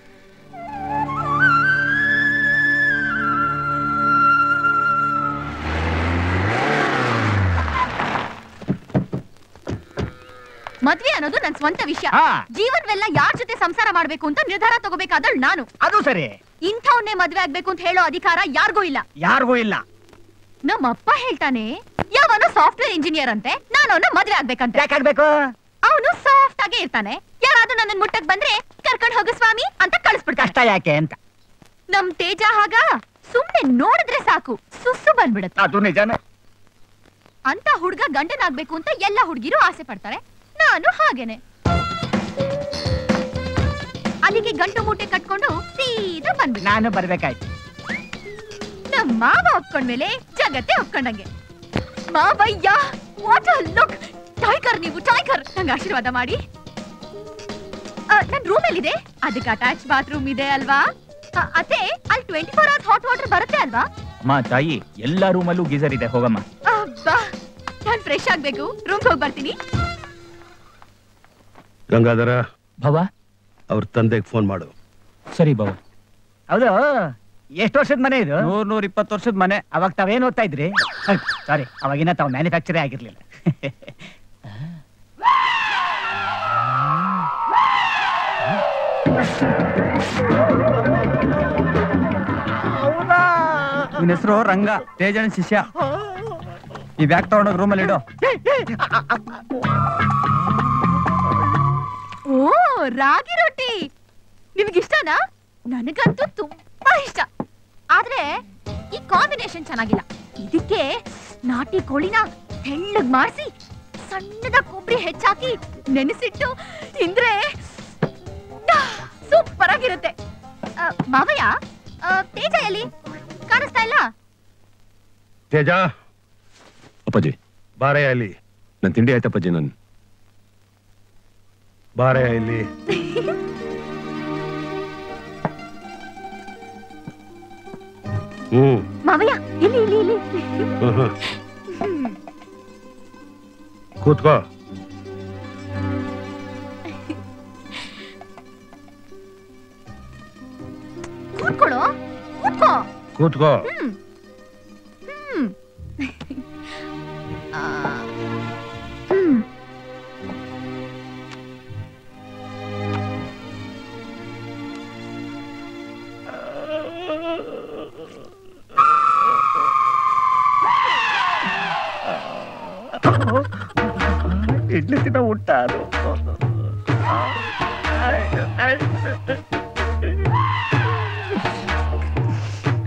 ಮದ್ವೆ ಅನ್ನೋದು ನನ್ ಸ್ವಂತ ವಿಷಯ ಜೀವನವೆಲ್ಲ ಯಾರ್ ಜೊತೆ ಸಂಸಾರ ಮಾಡ್ಬೇಕು ಅಂತ ನಿರ್ಧಾರ ತಗೋಬೇಕಾದಳು ನಾನು ಅದು ಸರಿ ಇಂಥವನ್ನೇ ಮದ್ವೆ ಆಗ್ಬೇಕು ಅಂತ ಹೇಳೋ ಅಧಿಕಾರ ಯಾರಿಗೂ ಇಲ್ಲ ಯಾರಿಗೂ ಇಲ್ಲ ನಮ್ಮ ಅಪ್ಪ ಹೇಳ್ತಾನೆ ಯಾವನು ಸಾಫ್ಟ್ವೇರ್ ಇಂಜಿನಿಯರ್ ಅಂತೆ ನಾನು ಅವನ ಮದ್ವೆ ಆಗ್ಬೇಕಂತೆ ಯಾಕಾಗ್ಬೇಕು ಅವನು ಸಾಫ್ಟ್ ಆಗೇ ಇರ್ತಾನೆ ಯಾರಾದ್ರೂ ನನ್ನ ಮುಟ್ಟಕ್ ಬಂದ್ರೆ ಕರ್ಕೊಂಡ್ ಹೋಗು ಸ್ವಾಮಿ ಅಂತ ಕಳಿಸ್ಬಿಡ್ತಾನೆ ಕಷ್ಟ ಯಾಕೆ ಅಂತ ನಮ್ ತೇಜ ಹಾಗ ಸುಮ್ನೆ ನೋಡಿದ್ರೆ ಸಾಕು ಸುಸ್ಸು ಬಂದ್ಬಿಡುತ್ತೆ ಅದು ನಿಜಾನೇ ಅಂತ ಹುಡ್ಗ ಗಂಡನಾಗ್ಬೇಕು ಅಂತ ಎಲ್ಲ ಹುಡುಗಿರು ಆಸೆ ಪಡ್ತಾರೆ ನಾನು ಹಾಗೇನೆ ಅಲ್ಲಿಗೆ ಗಂಟು ಮೂಟೆ ಕಟ್ಕೊಂಡು ಸೀದಾ ಬಂದ್ಬಿಟ್ಟೆ ನಾನು ಬರ್ಬೇಕಾಯ್ತು ನಮ್ಮ ಮಾವ ಒಪ್ಕೊಂಡ್ಮೇಲೆ ಜಗತ್ತೇ ಒಪ್ಕೊಂಡಂಗೆ ಮಾವಯ್ಯ ವಾಟ್ ಅ ಲುಕ್ ಟೈಗರ್ ನೀವು ಟೈಗರ್ ನಂಗೆ ಆಶೀರ್ವಾದ ಮಾಡಿ ಆ, ನನ್ ರೂಮ್ ಎಲ್ಲಿದೆ ಅದಕ್ಕೆ ಅಟ್ಯಾಚ್ ಬಾತ್ರೂಮ್ ಇದೆ ಅಲ್ವಾ ಆ, ಅತ್ತೆ ಅಲ್ಲಿ twenty four hours hot water ಬರುತ್ತೆ ಅಲ್ವಾ ಅಮ್ಮ ತಾಯಿ ಎಲ್ಲಾ ರೂಮಲ್ಲೂ ಗೀಸರ್ ಇದೆ ಹೋಗಮ್ಮ ಅಬ್ಬಾ ನಾನ್ ಫ್ರೆಶ್ ಆಗ್ಬೇಕು ರೂಮ್ಗೆ ಹೋಗಿ ಬರ್ತೀನಿ ಗಂಗಾಧರ ಭವ ಅವ್ರ ತಂದೆಗೆ ಫೋನ್ ಮಾಡು ಸರಿ ಭವ ಹೌದು ಎಷ್ಟು ವರ್ಷದ ಮನೆ ಇದು ನೂರ್ ನೂರ್ ಇಪ್ಪತ್ತು ವರ್ಷದ ಮನೆ ಅವಾಗ ತಾವೇನ್ ಓದ್ತಾ ಇದ್ರಿ ಸಾರಿ ಅವಾಗಿನ ತಾವು ಮ್ಯಾನುಫ್ಯಾಕ್ಚರೇ ಆಗಿರ್ಲಿಲ್ಲ ಇವನ ಹೆಸರು ರಂಗ ತೇಜನ ಶಿಷ್ಯ ಈ ಬ್ಯಾಗ್ ತಗೊಂಡೋಗಿ ರೂಮಲ್ಲಿ ಇಡು ಓ ರಾಗಿ ರೊಟ್ಟಿ ನಿಮ್ಗಿಷ್ಟನಾ ನನಗಂತೂ ತುಂಬಾ ಇಷ್ಟ ಆದ್ರೆ ಈ ಕಾಂಬಿನೇಷನ್ ಚೆನ್ನಾಗಿಲ್ಲ ಇದಕ್ಕೆ ನಾಟಿ ಕೋಳಿನ ತೆಳ್ಳಗ್ ಮಾಡಿಸಿ ಸಣ್ಣದ ಕೊಬ್ಬರಿ ಹೆಚ್ಚಾಕಿ ನೆನೆಸಿಟ್ಟು ತಿಂದ್ರೆ ಸೂಪರ್ ಆಗಿರುತ್ತೆ ಆ, ಮಾವಯ್ಯ ಆ, ತೇಜ ಎಲ್ಲಿ ಕಾಣಿಸ್ತಾ ಇಲ್ಲ ತೇಜ ಅಪ್ಪಾಜಿ ಬಾರಯ್ಯ ಇಲ್ಲಿ ನನ್ ತಿಂಡಿ ಆಯ್ತಪ್ಪಾಜಿ ನಾನು ಬಾರಯ್ಯ ಇಲ್ಲಿ ಹ್ಮ್ ಮಾವಯ್ಯ ಇಲ್ಲಿ ಇಲ್ಲಿ ಇಲ್ಲಿ ಹ್ಮ್, ಹ್ಮ್. ಕೂತ್ಕೋ ಕೂತ್ಕೊಳ್ಳೋ ಕೂತ್ಕೋ ಕೂತ್ಕೋ ಹ್ಮ್ ಹ್ಮ್ ಆ, ಹ್ಮ್ ಇಡ್ಲಿ ತಿನ್ನ ಹುಟ್ಟಾರು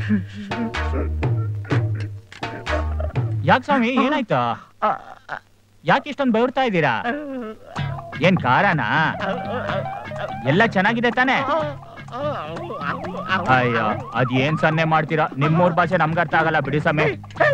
ಯಾಕೆ ಸ್ವಾಮಿ ಏನಾಯ್ತಾ ಯಾಕೆ ಇಷ್ಟೊಂದು ಬೆವರ್ತಾ ಇದ್ದೀರಾ ಏನ್ ಕಾರನಾ ಎಲ್ಲ ಚೆನ್ನಾಗಿದೆ ತಾನೇ ಅಯ್ಯೋ ಅದ್ ಏನ್ ಸನ್ನೆ ಮಾಡ್ತೀರಾ ನಿಮ್ಮೂರ್ ಭಾಷೆ ನಮ್ಗೆ ಅರ್ಥ ಆಗಲ್ಲ ಬಿಡಿ ಸಮಯ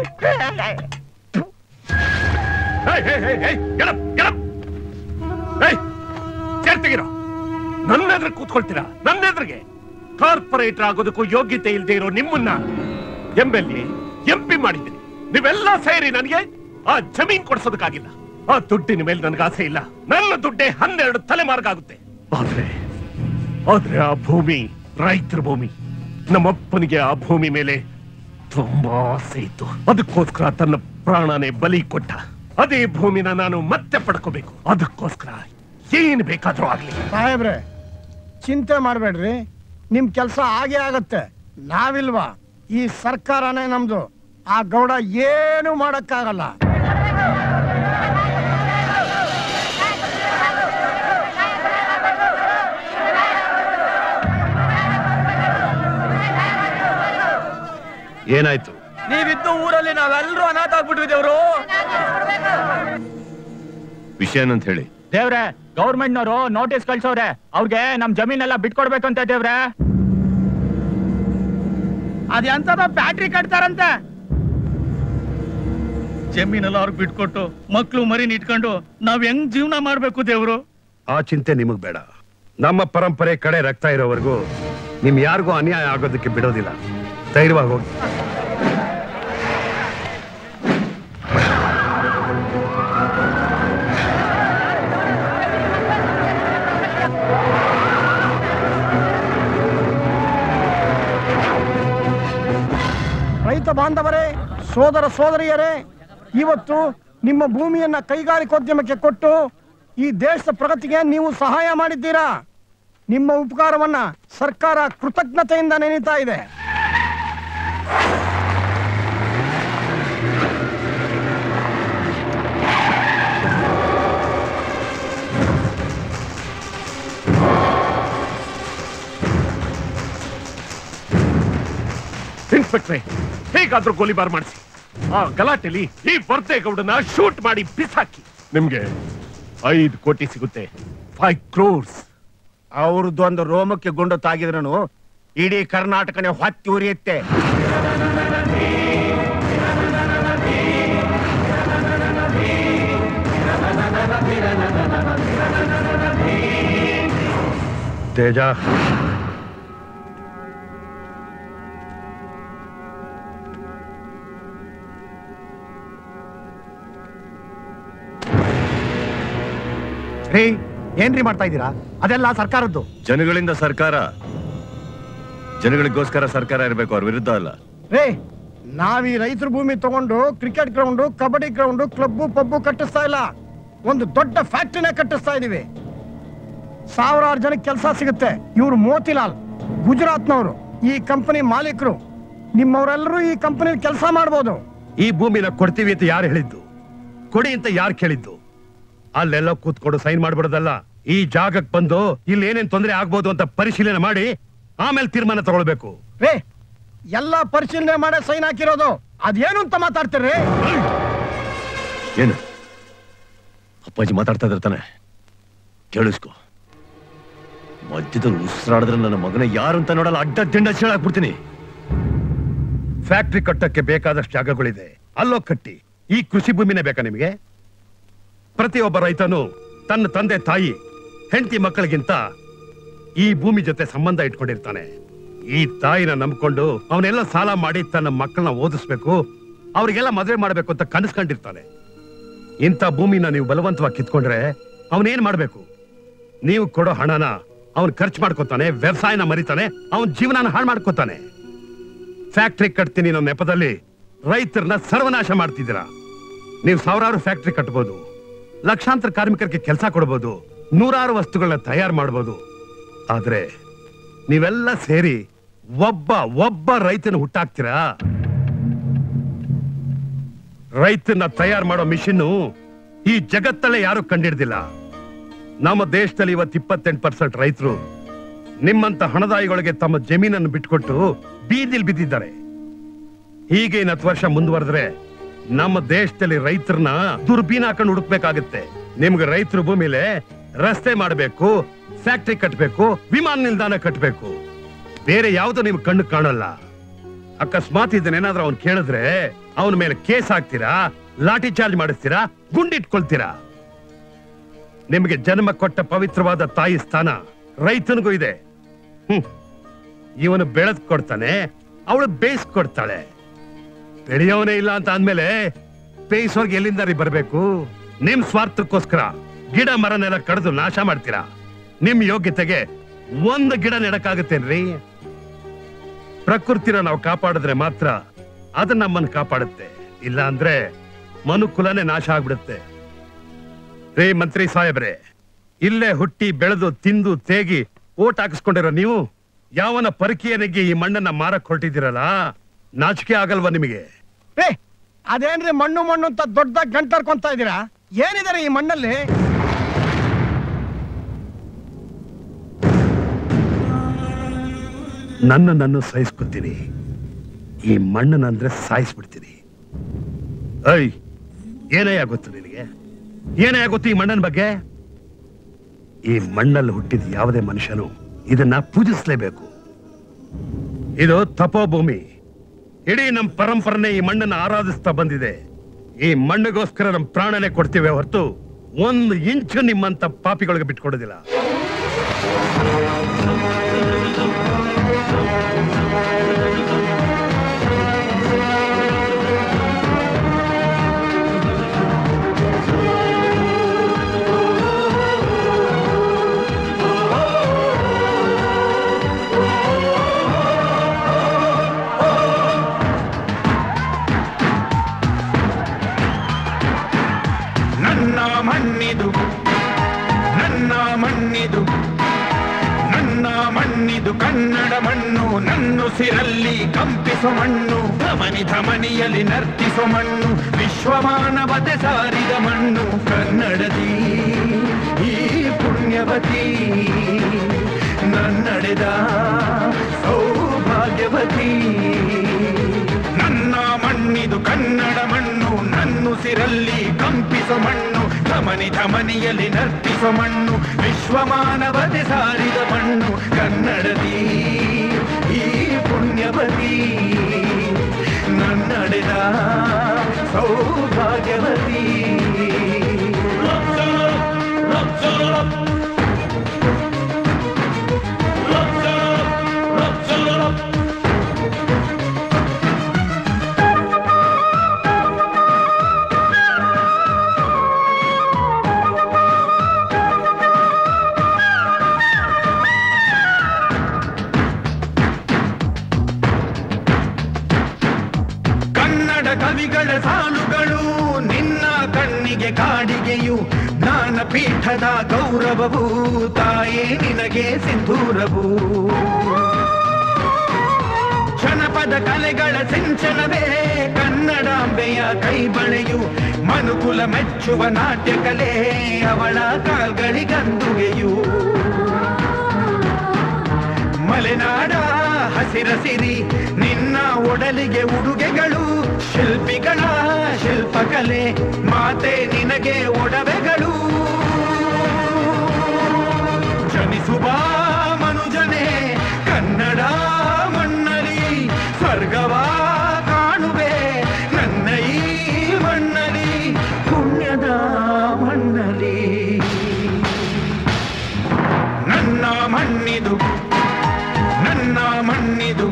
ತೆಗಿರೋ ನನ್ನ ಎದುರು ಕೂತ್ಕೊಳ್ತೀರಾ ನನ್ನ ಎದುರಿಗೆ ಕಾರ್ಪೊರೇಟರ್ ಆಗೋದಕ್ಕೂ ಯೋಗ್ಯತೆ ಇಲ್ಲದೆ ಇರೋ ನಿಮ್ಮನ್ನ ಎಂಬೆಲ್ಲಿ ಎಂಪಿ ಮಾಡಿದ್ದೀನಿ ನೀವೆಲ್ಲ ಸೇರಿ ನನಗೆ ಆ ಜಮೀನ್ ಕೊಡ್ಸೋದಕ್ಕಾಗಿಲ್ಲ ಆ ದುಡ್ಡಿನ ಮೇಲೆ ನನಗೆ ಆಸೆ ಇಲ್ಲ ನನ್ನ ದುಡ್ಡೇ ಹನ್ನೆರಡು ತಲೆಮಾರ್ಗಾಗುತ್ತೆ ಆದ್ರೆ ಆದ್ರೆ ಆ ಭೂಮಿ ರೈತರ ಭೂಮಿ ನಮ್ಮಪ್ಪನಿಗೆ ಆ ಭೂಮಿ ಮೇಲೆ ತುಂಬಾ ಆಸೆ ಇತ್ತು ಅದಕ್ಕೋಸ್ಕರ ತನ್ನ ಪ್ರಾಣನೇ ಬಲಿ ಕೊಟ್ಟ ಅದೇ ಭೂಮಿನ ನಾನು ಮತ್ತೆ ಪಡ್ಕೋಬೇಕು ಅದಕ್ಕೋಸ್ಕರ ಏನ್ ಬೇಕಾದ್ರೂ ಆಗ್ಲಿ ಸಾಹೇಬ್ರೆ ಚಿಂತೆ ಮಾಡಬೇಡ್ರಿ ನಿಮ್ ಕೆಲಸ ಆಗೇ ಆಗತ್ತೆ ನಾವಿಲ್ವಾ ಈ ಸರ್ಕಾರನೇ ನಮ್ದು ಆ ಗೌಡ ಏನು ಮಾಡಕ್ಕಾಗಲ್ಲ ಏನಾಯ್ತು ನೀವಿದ್ದು ಊರಲ್ಲಿ ನಾವೆಲ್ಲರೂ ಅನಾಥ ಆಗ್ಬಿಟ್ವಿ ದೇವ್ರು ವಿಷಯ ಏನಂತ ಹೇಳಿ ದೇವ್ರೆ ಗೌರ್ಮೆಂಟ್ ನವರು ನೋಟಿಸ್ ಕಳ್ಸವ್ರೆ ಅವ್ರಿಗೆ ನಮ್ ಜಮೀನೆಲ್ಲ ಬಿಟ್ಕೊಡ್ಬೇಕಂತ ದೇವ್ರೆ ಅದ್ ಎಂತದ ಬ್ಯಾಟ್ರಿ ಕಟ್ತಾರಂತೆ ಜಮೀನೆಲ್ಲ ಅವ್ರಿಗೆ ಬಿಟ್ಕೊಟ್ಟು ಮಕ್ಳು ಮರಿನ್ ಇಟ್ಕೊಂಡು ನಾವ್ ಹೆಂಗ್ ಜೀವನ ಮಾಡ್ಬೇಕು ದೇವ್ರು ಆ ಚಿಂತೆ ನಿಮಗ್ ಬೇಡ ನಮ್ಮ ಪರಂಪರೆ ಕಡೆ ರಕ್ತ ಇರೋವರೆಗೂ ನಿಮ್ ಯಾರಿಗೂ ಅನ್ಯಾಯ ಆಗೋದಕ್ಕೆ ಬಿಡೋದಿಲ್ಲ ಧೈರ್ಯವಾಗಿ ಹೋಗಿ ರೈತ ಬಾಂಧವರೇ ಸೋದರ ಸೋದರಿಯರೇ ಇವತ್ತು ನಿಮ್ಮ ಭೂಮಿಯನ್ನ ಕೈಗಾರಿಕೋದ್ಯಮಕ್ಕೆ ಕೊಟ್ಟು ಈ ದೇಶದ ಪ್ರಗತಿಗೆ ನೀವು ಸಹಾಯ ಮಾಡಿದ್ದೀರಾ ನಿಮ್ಮ ಉಪಕಾರವನ್ನ ಸರ್ಕಾರ ಕೃತಜ್ಞತೆಯಿಂದ ನೆನೀತಾ ಇದೆ ಇನ್ಸ್ಪೆಕ್ಟ್ರೆ ಹೇಗಾದ್ರೂ ಗೋಲಿಬಾರ್ ಮಾಡಿಸಿ ಆ ಗಲಾಟೆಲಿ ಈ ವರ್ದೇಗೌಡನ ಶೂಟ್ ಮಾಡಿ ಬಿಸಾಕಿ ನಿಮ್ಗೆ ಐದು ಕೋಟಿ ಸಿಗುತ್ತೆ ಫೈವ್ ಕ್ರೋರ್ಸ್ ಅವ್ರದ್ದು ಒಂದು ರೋಮಕ್ಕೆ ಗುಂಡು ತಾಗಿದ್ರನು ಇಡೀ ಕರ್ನಾಟಕನೇ ಹೊತ್ತಿ ಉರಿಯುತ್ತೆ ತೇಜ ರೀ ಏನ್ರಿ ಮಾಡ್ತಾ ಇದ್ದೀರಾ ಅದೆಲ್ಲ ಸರ್ಕಾರದ್ದು ಜನಗಳಿಂದ ಸರ್ಕಾರ ಜನಗಳಿಗೋಸ್ಕರ ಸರ್ಕಾರ ಇರಬೇಕು ಅವ್ರ ವಿರುದ್ಧ ಅಲ್ಲ ರೇ ನಾವ್ ಈ ರೈತರ ಭೂಮಿ ತಗೊಂಡು cricket ground kabaddi ground club pub ಕಟ್ಟಿಸ್ತಾ ಇಲ್ಲ ಒಂದು ದೊಡ್ಡ ಫ್ಯಾಕ್ಟ್ರಿನೇ ಕಟ್ಟಿಸ್ತಾ ಇದೀವಿ ಸಾವಿರಾರು ಜನಕ್ಕೆ ಕೆಲಸ ಸಿಗುತ್ತೆ ಇವ್ರು ಮೋತಿಲಾಲ್ ಗುಜರಾತ್ನವರು ಈ ಕಂಪನಿ ಮಾಲೀಕರು ನಿಮ್ಮವರೆಲ್ಲರೂ ಈ ಕಂಪನಿ ಕೆಲಸ ಮಾಡ್ಬೋದು ಈ ಭೂಮಿನ ಕೊಡ್ತೀವಿ ಅಂತ ಯಾರು ಹೇಳಿದ್ದು ಕೊಡಿ ಅಂತ ಯಾರು ಕೇಳಿದ್ದು ಅಲ್ಲೆಲ್ಲ ಕೂತ್ಕೊಂಡು ಸೈನ್ ಮಾಡ್ಬಿಡೋದಲ್ಲ ಈ ಜಾಗಕ್ಕೆ ಬಂದು ಇಲ್ಲಿ ಏನೇನ್ ತೊಂದರೆ ಆಗ್ಬೋದು ಅಂತ ಪರಿಶೀಲನೆ ಮಾಡಿ ಆಮೇಲೆ ತೀರ್ಮಾನ ತಗೊಳ್ಬೇಕು ರೇ ಎಲ್ಲ ಪರಿಶೀಲನೆ ಮಾಡೇ ಸೈನ್ ಹಾಕಿರೋದು ಅದೇನು ಅಂತ ಮಾತಾಡ್ತೀರಿ ಏನು ಅಪ್ಪಾಜಿ ಮಾತಾಡ್ತಾ ಇದ್ದಾರೆ ತಾನೆ ಕೇಳಿಸ್ಕೊ ಮಧ್ಯದಲ್ಲಿ ಉಸಿರಾಡಿದ್ರೆ ನನ್ನ ಮಗನ ಯಾರು ಅಂತ ನೋಡಲ್ಲ ಅಡ್ಡ ದಿಂಡ ಚೇಳಾಕ್ಬಿಡ್ತೀನಿ ಫ್ಯಾಕ್ಟ್ರಿ ಕಟ್ಟಕ್ಕೆ ಬೇಕಾದಷ್ಟು ಜಾಗಗಳಿದೆ ಅಲ್ಲೋ ಕಟ್ಟಿ ಈ ಕೃಷಿ ಭೂಮಿನೇ ಬೇಕಾ ನಿಮಗೆ ಪ್ರತಿಯೊಬ್ಬ ರೈತನು ತನ್ನ ತಂದೆ ತಾಯಿ ಹೆಂಡತಿ ಮಕ್ಕಳಿಗಿಂತ ಈ ಭೂಮಿ ಜೊತೆ ಸಂಬಂಧ ಇಟ್ಕೊಂಡಿರ್ತಾನೆ ಈ ತಾಯಿನ ನಂಬ್ಕೊಂಡು ಅವನೆಲ್ಲ ಸಾಲ ಮಾಡಿ ತನ್ನ ಮಕ್ಕಳನ್ನ ಓದಿಸ್ಬೇಕು ಅವ್ರಿಗೆಲ್ಲ ಮದುವೆ ಮಾಡ್ಬೇಕು ಅಂತ ಕನಸ್ಕೊಂಡಿರ್ತಾನೆ ಇಂಥ ಭೂಮಿನ ನೀವು ಬಲವಂತವಾಗಿ ಕಿತ್ಕೊಂಡ್ರೆ ಅವನೇನ್ ಮಾಡ್ಬೇಕು ನೀವು ಕೊಡೋ ಹಣನ ಅವನ್ ಖರ್ಚು ಮಾಡ್ಕೋತಾನೆ ವ್ಯವಸಾಯನ ಮರಿತಾನೆ ಅವನ್ ಜೀವನನ ಹಾಳು ಮಾಡ್ಕೋತಾನೆ ಫ್ಯಾಕ್ಟ್ರಿ ಕಟ್ತೀನಿ ಅನ್ನೋ ನೆಪದಲ್ಲಿ ರೈತರನ್ನ ಸರ್ವನಾಶ ಮಾಡ್ತಿದ್ದೀರಾ ನೀವು ಸಾವಿರಾರು ಫ್ಯಾಕ್ಟ್ರಿ ಕಟ್ಬೋದು ಲಕ್ಷಾಂತರ ಕಾರ್ಮಿಕರಿಗೆ ಕೆಲಸ ಕೊಡ್ಬೋದು ನೂರಾರು ವಸ್ತುಗಳನ್ನ ತಯಾರು ಮಾಡ್ಬೋದು ಆದ್ರೆ ನೀವೆಲ್ಲ ಸೇರಿ ಒಬ್ಬ ಒಬ್ಬ ರೈತನ ಹುಟ್ಟಾಕ್ತೀರಾ ರೈತನ ತಯಾರು ಮಾಡೋ ಮಿಷಿನ್ನು ಈ ಜಗತ್ತಲ್ಲೇ ಯಾರು ಕಂಡಿಡ್ದಿಲ್ಲ ನಮ್ಮ ದೇಶದಲ್ಲಿ ಇವತ್ತು ಇಪ್ಪತ್ತೆಂಟು ಪರ್ಸೆಂಟ್ ರೈತರು ನಿಮ್ಮಂತ ಹಣದಾಯಿಗಳಿಗೆ ತಮ್ಮ ಜಮೀನನ್ನು ಬಿಟ್ಕೊಟ್ಟು ಬೀದಿಲ್ ಬಿದ್ದಿದ್ದಾರೆ ಹೀಗೆ ಇನ್ನು ಹತ್ತು ವರ್ಷ ಮುಂದುವರೆದ್ರೆ ನಮ್ಮ ದೇಶದಲ್ಲಿ ರೈತರನ್ನ ದುರ್ಬೀನ್ ಹಾಕೊಂಡು ಹುಡುಕ್ಬೇಕಾಗುತ್ತೆ ನಿಮ್ಗೆ ರೈತರ ಭೂಮಿಲೆ ರಸ್ತೆ ಮಾಡಬೇಕು ಫ್ಯಾಕ್ಟ್ರಿ ಕಟ್ಟಬೇಕು ವಿಮಾನ ನಿಲ್ದಾಣ ಕಟ್ಟಬೇಕು ಬೇರೆ ಯಾವ್ದು ನಿಮ್ ಕಣ್ಣು ಕಾಣಲ್ಲ ಅಕಸ್ಮಾತ್ ಇದನ್ನೇನಾದ್ರೂ ಅವ್ನು ಕೇಳಿದ್ರೆ ಅವನ ಮೇಲೆ ಕೇಸ್ ಹಾಕ್ತೀರಾ ಲಾಠಿ ಚಾರ್ಜ್ ಮಾಡಿಸ್ತೀರಾ ಗುಂಡಿಟ್ಕೊಳ್ತೀರಾ ನಿಮಗೆ ಜನ್ಮ ಕೊಟ್ಟ ಪವಿತ್ರವಾದ ತಾಯಿ ಸ್ಥಾನ ರೈತನಿಗೂ ಇದೆ ಹ್ಮ್ ಇವನು ಬೆಳೆದ್ ಕೊಡ್ತಾನೆ ಅವಳು ಬೇಯಿಸ್ ಕೊಡ್ತಾಳೆ ಬೆಳೆಯೋನೇ ಇಲ್ಲ ಅಂತ ಅಂದ್ಮೇಲೆ ಬೇಯಿಸೋರ್ಗೆ ಎಲ್ಲಿಂದ ರೀ ಬರ್ಬೇಕು ನಿಮ್ ಸ್ವಾರ್ಥಕ್ಕೋಸ್ಕರ ಗಿಡ ಮರನೆಲ್ಲ ಕಡಿದು ನಾಶ ಮಾಡ್ತೀರಾ ನಿಮ್ ಯೋಗ್ಯತೆಗೆ ಒಂದು ಗಿಡ ನೆಡಕ್ಕಾಗತ್ತೇನ್ರಿ ಪ್ರಕೃತಿನ ನಾವು ಕಾಪಾಡಿದ್ರೆ ಮಾತ್ರ ಅದು ನಮ್ಮನ್ನ ಕಾಪಾಡುತ್ತೆ ಇಲ್ಲ ಅಂದ್ರೆ ಮನುಕುಲನೇ ನಾಶ ಆಗ್ಬಿಡುತ್ತೆ ರೇ ಮಂತ್ರಿ ಸಾಹೇಬ್ರೆ ಇಲ್ಲೇ ಹುಟ್ಟಿ ಬೆಳೆದು ತಿಂದು ತೇಗಿ ಓಟ್ ಹಾಕಿಸ್ಕೊಂಡಿರೋ ನೀವು ಯಾವನ ಪರಕೀಯನಿಗೆ ಈ ಮಣ್ಣನ್ನ ಮಾರಕ್ ಹೊರಟಿದ್ದೀರಲ್ಲ ನಾಚಿಕೆ ಆಗಲ್ವಾ ನಿಮಗೆ ಏ ಅದೇನ್ರಿ ಮಣ್ಣು ಮಣ್ಣು ಅಂತ ದೊಡ್ಡದಾಗಿ ಗಂಟರ್ಕೊಂತ ಇದೀರಾ ಏನಿದಾರೆ ಈ ಮಣ್ಣಲ್ಲಿ ನನ್ನ ನನ್ನ ಸಹಿಸ್ಕೊತೀನಿ ಈ ಮಣ್ಣನ್ನಂದ್ರೆ ಸಾಯಿಸ್ಬಿಡ್ತೀನಿ ಐ ಏನೇ ಗೊತ್ತು ನಿನಗೆ ಏನೇ ಗೊತ್ತು ಈ ಮಣ್ಣನ ಬಗ್ಗೆ ಈ ಮಣ್ಣಲ್ಲಿ ಹುಟ್ಟಿದ ಯಾವುದೇ ಮನುಷ್ಯನು ಇದನ್ನ ಪೂಜಿಸ್ಲೇಬೇಕು ಇದು ತಪೋಭೂಮಿ ಇಡೀ ನಮ್ಮ ಪರಂಪರೆನೇ ಈ ಮಣ್ಣನ್ನು ಆರಾಧಿಸ್ತಾ ಬಂದಿದೆ ಈ ಮಣ್ಣಿಗೋಸ್ಕರ ನಮ್ಮ ಪ್ರಾಣನೇ ಕೊಡ್ತೀವಿ ಹೊರತು ಒಂದು ಇಂಚು ನಿಮ್ಮಂತ ಪಾಪಿಗಳಿಗೆ ಬಿಟ್ಕೊಡೋದಿಲ್ಲ ನನ್ನ ಮಣ್ಣಿದು ನನ್ನ ಮಣ್ಣಿದು ನನ್ನ ಮಣ್ಣಿದು ಕನ್ನಡ ಮಣ್ಣು ನನ್ನುಸಿರಲ್ಲಿ ಕಂಪಿಸೋ ಮಣ್ಣು ಧಮನಿ ಧಮನಿಯಲ್ಲಿ ನರ್ತಿಸೋ ಮಣ್ಣು ವಿಶ್ವಮಾನವತೆ ಸಾರಿದ ಮಣ್ಣು ಕನ್ನಡದಿ ಈ ಪುಣ್ಯವತಿ ನನ್ನಡೆದ ಸೌಭಾಗ್ಯವತಿ ನನ್ನ ಮಣ್ಣಿದು ಕನ್ನಡ ಮಣ್ಣು ನನ್ನುಸಿರಲ್ಲಿ ಕಂಪಿಸೋ ಮಣ್ಣು ಧಮನಿ ಧಮನಿಯಲ್ಲಿ ನರ್ತಿಸೋ ಮಣ್ಣು ವಿಶ್ವಮಾನವತೆ ಸಾರಿದ ಮಣ್ಣು ಕನ್ನಡದಿ ಈ ಪುಣ್ಯವತಿ ನನ್ನಡೆದ ಸೌಭಾಗ್ಯವತಿ ಕನ್ನಡ ಕವಿಗಳ ಸಾಲುಗಳು ನಿನ್ನ ಕಣ್ಣಿಗೆ ಕಾಡಿಗೆಯು ಜ್ಞಾನಪೀಠದ ಗೌರವವು ತಾಯೇ ನಿನಗೆ ಸಿಂಧೂರವು ಜನಪದ ಕಲೆಗಳ ಸಿಂಚನವೇ ಕನ್ನಡಾಂಬೆಯ ಕೈಬಳೆಯು ಮನುಕುಲ ಮೆಚ್ಚುವ ನಾಟ್ಯ ಕಲೆ ಅವಳ ಕಾಲ್ಗಳಿಗಂದುಗೆಯು ಮಲೆನಾಡ ಹಸಿರ ಸಿರಿ ನಿನ್ನ ಒಡಲಿಗೆ ಉಡುಗೆಗಳು ಶಿಲ್ಪಿಗಳ ಶಿಲ್ಪಕಲೆ ಮಾತೆ ನಿನಗೆ ಒಡವೆಗಳು ಜನಿಸುವ ಮನುಜನೇ ಕನ್ನಡ ಮಣ್ಣಲಿ ಸ್ವರ್ಗವ ಕಾಣುವೆ ನನ್ನ ಈ ಮಣ್ಣಲಿ ಪುಣ್ಯದ ಮಣ್ಣಲಿ ನನ್ನ ಮಣ್ಣಿದು ನನ್ನ ಮಣ್ಣಿದು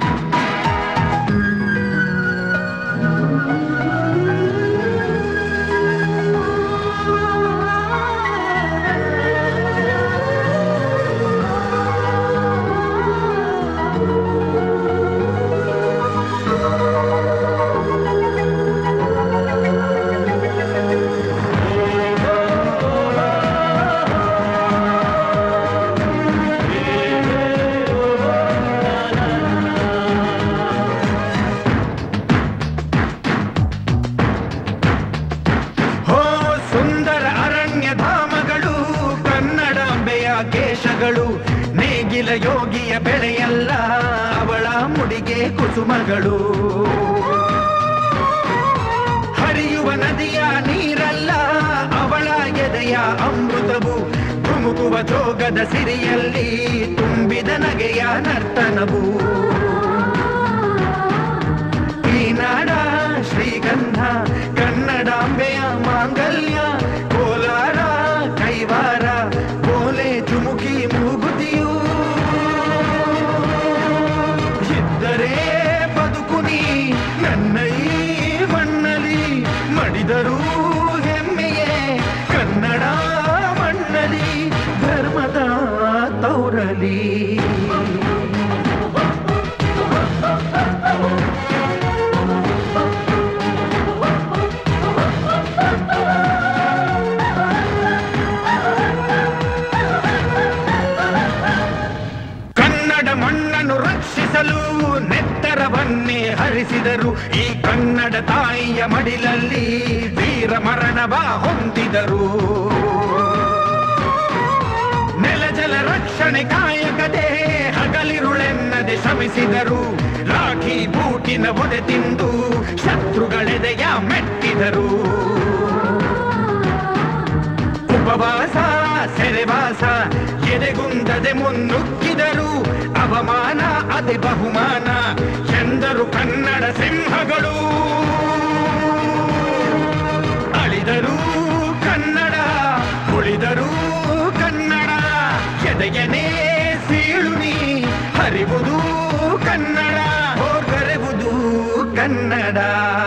ಹೋ ಸುಂದರ ಅರಣ್ಯ ಧಾಮಗಳು ಕನ್ನಡಾಂಬೆಯ ಕೇಶಗಳು ನೇಗಿಲ ಯೋಗಿಯ ಬೆಳೆಯಲ್ಲ ಅವಳ ಮುಡಿಗೆ ಕುಸುಮಗಳು ಹರಿಯ ಜೋಗದ ಸಿರಿಯಲ್ಲಿ ತುಂಬಿದ ನಗೆಯ ನರ್ತನವು ಈ ನಾಡ ಶ್ರೀಗಂಧ ಕನ್ನಡಾಂಬೆಯ ಮಾಂಗಲ್ಯ ಕೋಲಾರ ಕೈವಾರ ಕೋಲೆ ಚುಮುಕಿ ಮೂಗುತಿಯು ಇದ್ದರೆ ಬದುಕುನಿ ನನ್ನ ಈ ಮಣ್ಣಲಿ ಮಡಿದರೂ ಹೆಮ್ಮೆಯೇ ಕನ್ನಡ ಮಣ್ಣಲಿ ಧರ್ಮದ ತೌರಲಿ ಕನ್ನಡ ಮಣ್ಣನ್ನು ರಕ್ಷಿಸಲು ನೆತ್ತರವನ್ನೇ ಹರಿಸಿದರು ಈ ಕನ್ನಡ ತಾಯಿಯ ಮಡಿಲಲ್ಲಿ ವೀರ ಮರಣವ ಹೊಂದಿದರು ನೆಲ ಜಲ ರಕ್ಷಣೆ ಕಾಯಕದೆ ಹಗಲಿರುಳೆನ್ನದೆ ಶ್ರಮಿಸಿದರು ಲಾಠಿ ಬೂಟಿನ ಒದೆ ತಿಂದು ಶತ್ರುಗಳೆದೆಯ ಮೆಟ್ಟಿದರು ಉಪವಾಸ ಸೆರೆವಾಸ ಎದೆಗುಂದದೆ ಮುನ್ನುಗ್ಗಿದರು ಅವಮಾನ ಅದೆ ಬಹುಮಾನ ಎಂದರು ಕನ್ನಡ ಸಿಂಹಗಳು ಅಳಿದರು ಕನ್ನಡ ಉಳಿದರು ಕನ್ನಡ ಎದೆಯನೇ ಸೀಳುನಿ ಹರಿವುದು ಕನ್ನಡ ಹೋಗರೆವುದು ಕನ್ನಡ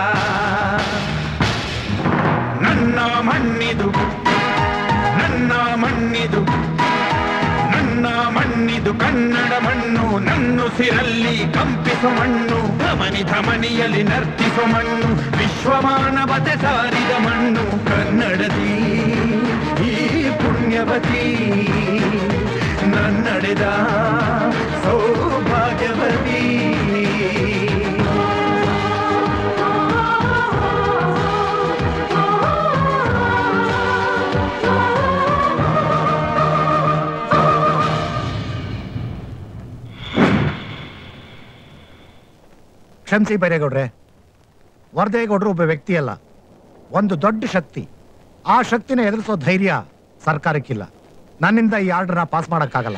ನನ್ನ ಮಣ್ಣಿದು ನನ್ನ ಮಣ್ಣಿದು ನನ್ನ ಮಣ್ಣಿದು ಕನ್ನಡ ಮಣ್ಣು ನನ್ನುಸಿರಲ್ಲಿ ಕಂಪಿಸು ಮಣ್ಣು ಧಮನಿ ಧಮನಿಯಲ್ಲಿ ನರ್ತಿಸು ಮಣ್ಣು ವಿಶ್ವಮಾನವತೆ ಸಾರಿದ ಮಣ್ಣು ಕನ್ನಡದಿ ಈ ಪುಣ್ಯವತಿ ನನ್ನಡೆದ ಸೌಭಾಗ್ಯವತಿ ಕ್ಷಮಿಸಿ ಬೈರೇಗೌಡ್ರೆ ವರದೇಗೌಡರು ಒಬ್ಬ ವ್ಯಕ್ತಿ ಅಲ್ಲ ಒಂದು ದೊಡ್ಡ ಶಕ್ತಿ ಆ ಶಕ್ತಿನ ಎದುರಿಸೋ ಧೈರ್ಯ ಸರ್ಕಾರಕ್ಕಿಲ್ಲ ನನ್ನಿಂದ ಈ ಆರ್ಡರ್ನ ಪಾಸ್ ಮಾಡೋಕ್ಕಾಗಲ್ಲ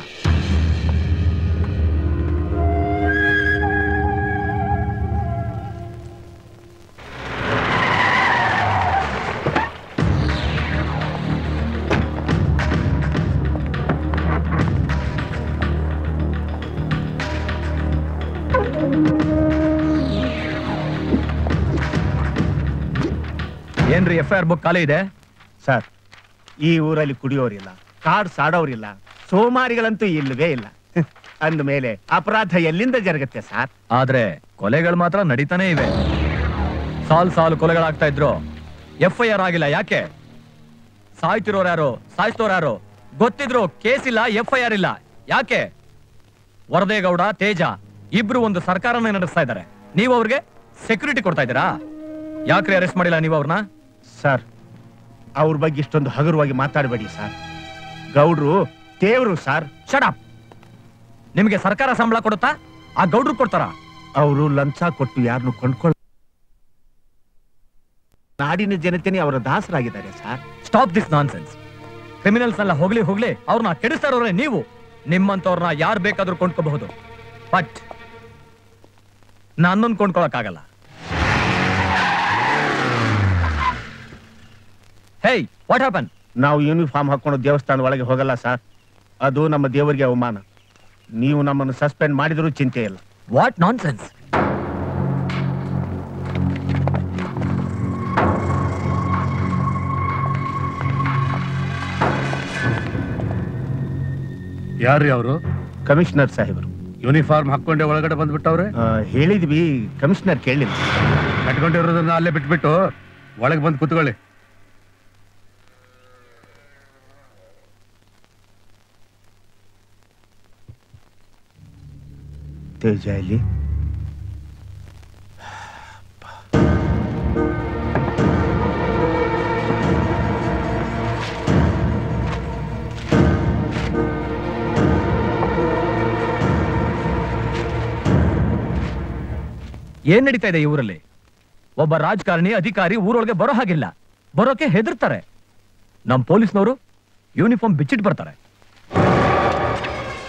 ಏನ್ರಿ ಎಫ್ ಐ ಆರ್ ಬುಕ್ ಖಾಲಿ ಇದೆ ಸರ್ ಈ ಊರಲ್ಲಿ ಕುಡಿಯೋರಿಲ್ಲ ಕಾಡ್ ಸಾಡೋರಿಲ್ಲ ಸೋಮಾರಿಗಳಂತೂ ಇಲ್ಲವೇ ಇಲ್ಲ ಅಂದ ಮೇಲೆ ಅಪರಾಧ ಎಲ್ಲಿಂದ ಜರುಗುತ್ತೆ ಸರ್ ಆದ್ರೆ ಕೊಲೆಗಳು ಮಾತ್ರ ನಡೀತಾನೆ ಇವೆ ಸಾಲ್ ಸಾಲು ಕೊಲೆಗಳಾಗ್ತಾ ಇದ್ರು ಎಫ್ ಐ ಆರ್ ಆಗಿಲ್ಲ ಯಾಕೆ ಸಾಯ್ತಿರೋರು ಯಾರು ಸಾಯಿಸ್ತೋರು ಯಾರು ಗೊತ್ತಿದ್ರು ಕೇಸ್ ಇಲ್ಲ ಎಫ್ ಐ ಆರ್ ಇಲ್ಲ ಯಾಕೆ ವರದೇಗೌಡ ತೇಜ ಇಬ್ರು ಒಂದು ಸರ್ಕಾರನೇ ನಡೆಸ್ತಾ ಇದ್ದಾರೆ ನೀವು ಅವ್ರಿಗೆ ಸೆಕ್ಯೂರಿಟಿ ಕೊಡ್ತಾ ಇದ್ದೀರಾ ಯಾಕ್ರಿ ಅರೆಸ್ಟ್ ಮಾಡಿಲ್ಲ ನೀವು ಅವ್ರನ್ನ ಸರ್ ಅವ್ರ ಬಗ್ಗೆ ಇಷ್ಟೊಂದು ಹಗುರವಾಗಿ ಮಾತಾಡಬೇಡಿ ಸರ್ ಗೌಡ್ರು ದೇವ್ರು ಸರ್ ಶಡಪ್ ನಿಮಗೆ ಸರ್ಕಾರ ಸಂಬಳ ಕೊಡುತ್ತಾ ಆ ಗೌಡ್ರು ಕೊಡ್ತಾರ ಅವರು ಲಂಚ ಕೊಟ್ಟು ಯಾರನ್ನು ಕೊಂಡ್ಕೊಳ್ಳ ನಾಡಿನ ಜನತೆನೇ ಅವರ ದಾಸರಾಗಿದ್ದಾರೆ sir stop this nonsense criminals ಎಲ್ಲ ಹೋಗ್ಲಿ ಹೋಗ್ಲಿ ಅವ್ರನ್ನ ಕೆಡಿಸ್ತಾ ಇರೋರೆ ನೀವು ನಿಮ್ಮಂತವ್ರನ್ನ ಯಾರು ಬೇಕಾದ್ರೂ ಕೊಂಡ್ಕೋಬಹುದು ಬಟ್ ನನ್ನನ್ನು ಕೊಂಡ್ಕೊಳಕ್ಕಾಗಲ್ಲ ಹೇಯ್ ವಾಟ್ ಹ್ಯಾಪನ್ ನಾವು ಯೂನಿಫಾರ್ಮ್ ಹಾಕೊಂಡು ದೇವಸ್ಥಾನದ ಒಳಗೆ ಹೋಗಲ್ಲ ಸರ್ ಅದು ನಮ್ಮ ದೇವರಿಗೆ ಅವಮಾನ ನೀವು ನಮ್ಮನ್ನು ಸಸ್ಪೆಂಡ್ ಮಾಡಿದರೂ ಚಿಂತೆ ಇಲ್ಲ ವಾಟ್ ನಾನ್ ಸೆನ್ಸ್ ಯಾರು ಅವರು ಕಮಿಷನರ್ ಸಾಹೇಬರು ಯೂನಿಫಾರ್ಮ್ ಹಾಕೊಂಡೆ ಒಳಗಡೆ ಬಂದ್ಬಿಟ್ಟವ್ರೆ ಆ, ಹೇಳಿದ್ವಿ ಕಮಿಷನರ್ ಕೇಳಿಲ್ಲ ಕಟ್ಕೊಂಡಿರೋದನ್ನ ಅಲ್ಲೇ ಬಿಟ್ಬಿಟ್ಟು ಒಳಗೆ ಬಂದು ಕೂತ್ಕೊಳ್ಳಿ ತೇಜ ಇಲ್ಲಿ ಏನ್ ನಡೀತಾ ಇದೆ ಈ ಊರಲ್ಲಿ ಒಬ್ಬ ರಾಜಕಾರಣಿ ಅಧಿಕಾರಿ ಊರೊಳಗೆ ಬರೋ ಹಾಗಿಲ್ಲ ಬರೋಕೆ ಹೆದರ್ತಾರೆ ನಮ್ ಪೊಲೀಸ್ನವರು ಯೂನಿಫಾರ್ಮ್ ಬಿಚ್ಚಿಟ್ ಬರ್ತಾರೆ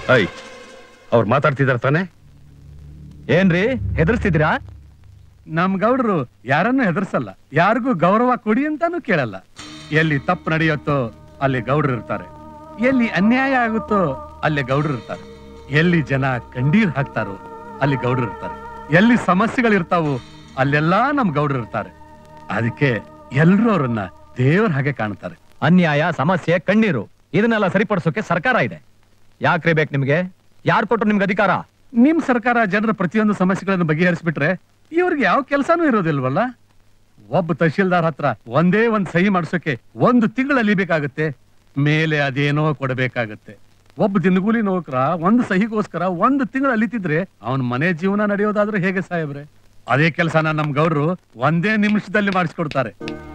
ಐ ಅವ್ರು ಮಾತಾಡ್ತಿದಾರ ತಾನೆ ಏನ್ರಿ ಹೆದರ್ಸ್ತಿದ್ದೀರಾ ನಮ್ ಗೌಡ್ರು ಯಾರನ್ನು ಹೆದರ್ಸಲ್ಲ ಯಾರಿಗೂ ಗೌರವ ಕೊಡಿ ಅಂತಾನು ಕೇಳಲ್ಲ ಎಲ್ಲಿ ತಪ್ಪು ನಡೆಯುತ್ತೋ ಅಲ್ಲಿ ಗೌಡ್ರು ಇರ್ತಾರೆ ಎಲ್ಲಿ ಅನ್ಯಾಯ ಆಗುತ್ತೋ ಅಲ್ಲಿ ಗೌಡ್ರು ಇರ್ತಾರೆ ಎಲ್ಲಿ ಜನ ಕಂಡೀರ್ ಹಾಕ್ತಾರೋ ಅಲ್ಲಿ ಗೌಡ್ರು ಇರ್ತಾರೆ ಎಲ್ಲಿ ಸಮಸ್ಯೆಗಳಿರ್ತಾವೋ ಅಲ್ಲೆಲ್ಲಾ ನಮ್ ಗೌಡ್ರು ಇರ್ತಾರೆ ಅದಕ್ಕೆ ಎಲ್ರೂ ಅವ್ರನ್ನ ದೇವ್ರ ಹಾಗೆ ಕಾಣ್ತಾರೆ ಅನ್ಯಾಯ ಸಮಸ್ಯೆ ಕಣ್ಣೀರು ಇದನ್ನೆಲ್ಲ ಸರಿಪಡಿಸೋಕೆ ಸರ್ಕಾರ ಇದೆ ಯಾಕ್ರಿ ಬೇಕು ನಿಮ್ಗೆ ಯಾರು ಕೊಟ್ರು ನಿಮ್ಗೆ ಅಧಿಕಾರ ನಿಮ್ ಸರ್ಕಾರ ಜನರ ಪ್ರತಿಯೊಂದು ಸಮಸ್ಯೆಗಳನ್ನು ಬಗೆಹರಿಸ್ಬಿಟ್ರೆ ಇವ್ರಿಗೆ ಯಾವ ಕೆಲಸನೂ ಇರೋದಿಲ್ವಲ್ಲ ಒಬ್ಬ ತಹಶೀಲ್ದಾರ್ ಹತ್ರ ಒಂದೇ ಒಂದ್ ಸಹಿ ಮಾಡ್ಸೋಕೆ ಒಂದು ತಿಂಗಳಲ್ಲಿ ಬೇಕಾಗುತ್ತೆ ಮೇಲೆ ಅದೇನೋ ಕೊಡಬೇಕಾಗತ್ತೆ ಒಬ್ಬ ದಿನಗೂಲಿ ನೌಕರ ಒಂದು ಸಹಿಗೋಸ್ಕರ ಒಂದು ತಿಂಗಳು ಅಲಿತಿದ್ರೆ ಅವನ ಮನೆ ಜೀವನ ನಡೆಯೋದಾದ್ರೂ ಹೇಗೆ ಸಾಹೇಬ್ರೆ ಅದೇ ಕೆಲಸನ ನಮ್ ಗೌಡ್ರು ಒಂದೇ ನಿಮಿಷದಲ್ಲಿ ಮಾಡಿಸ್ಕೊಡ್ತಾರೆ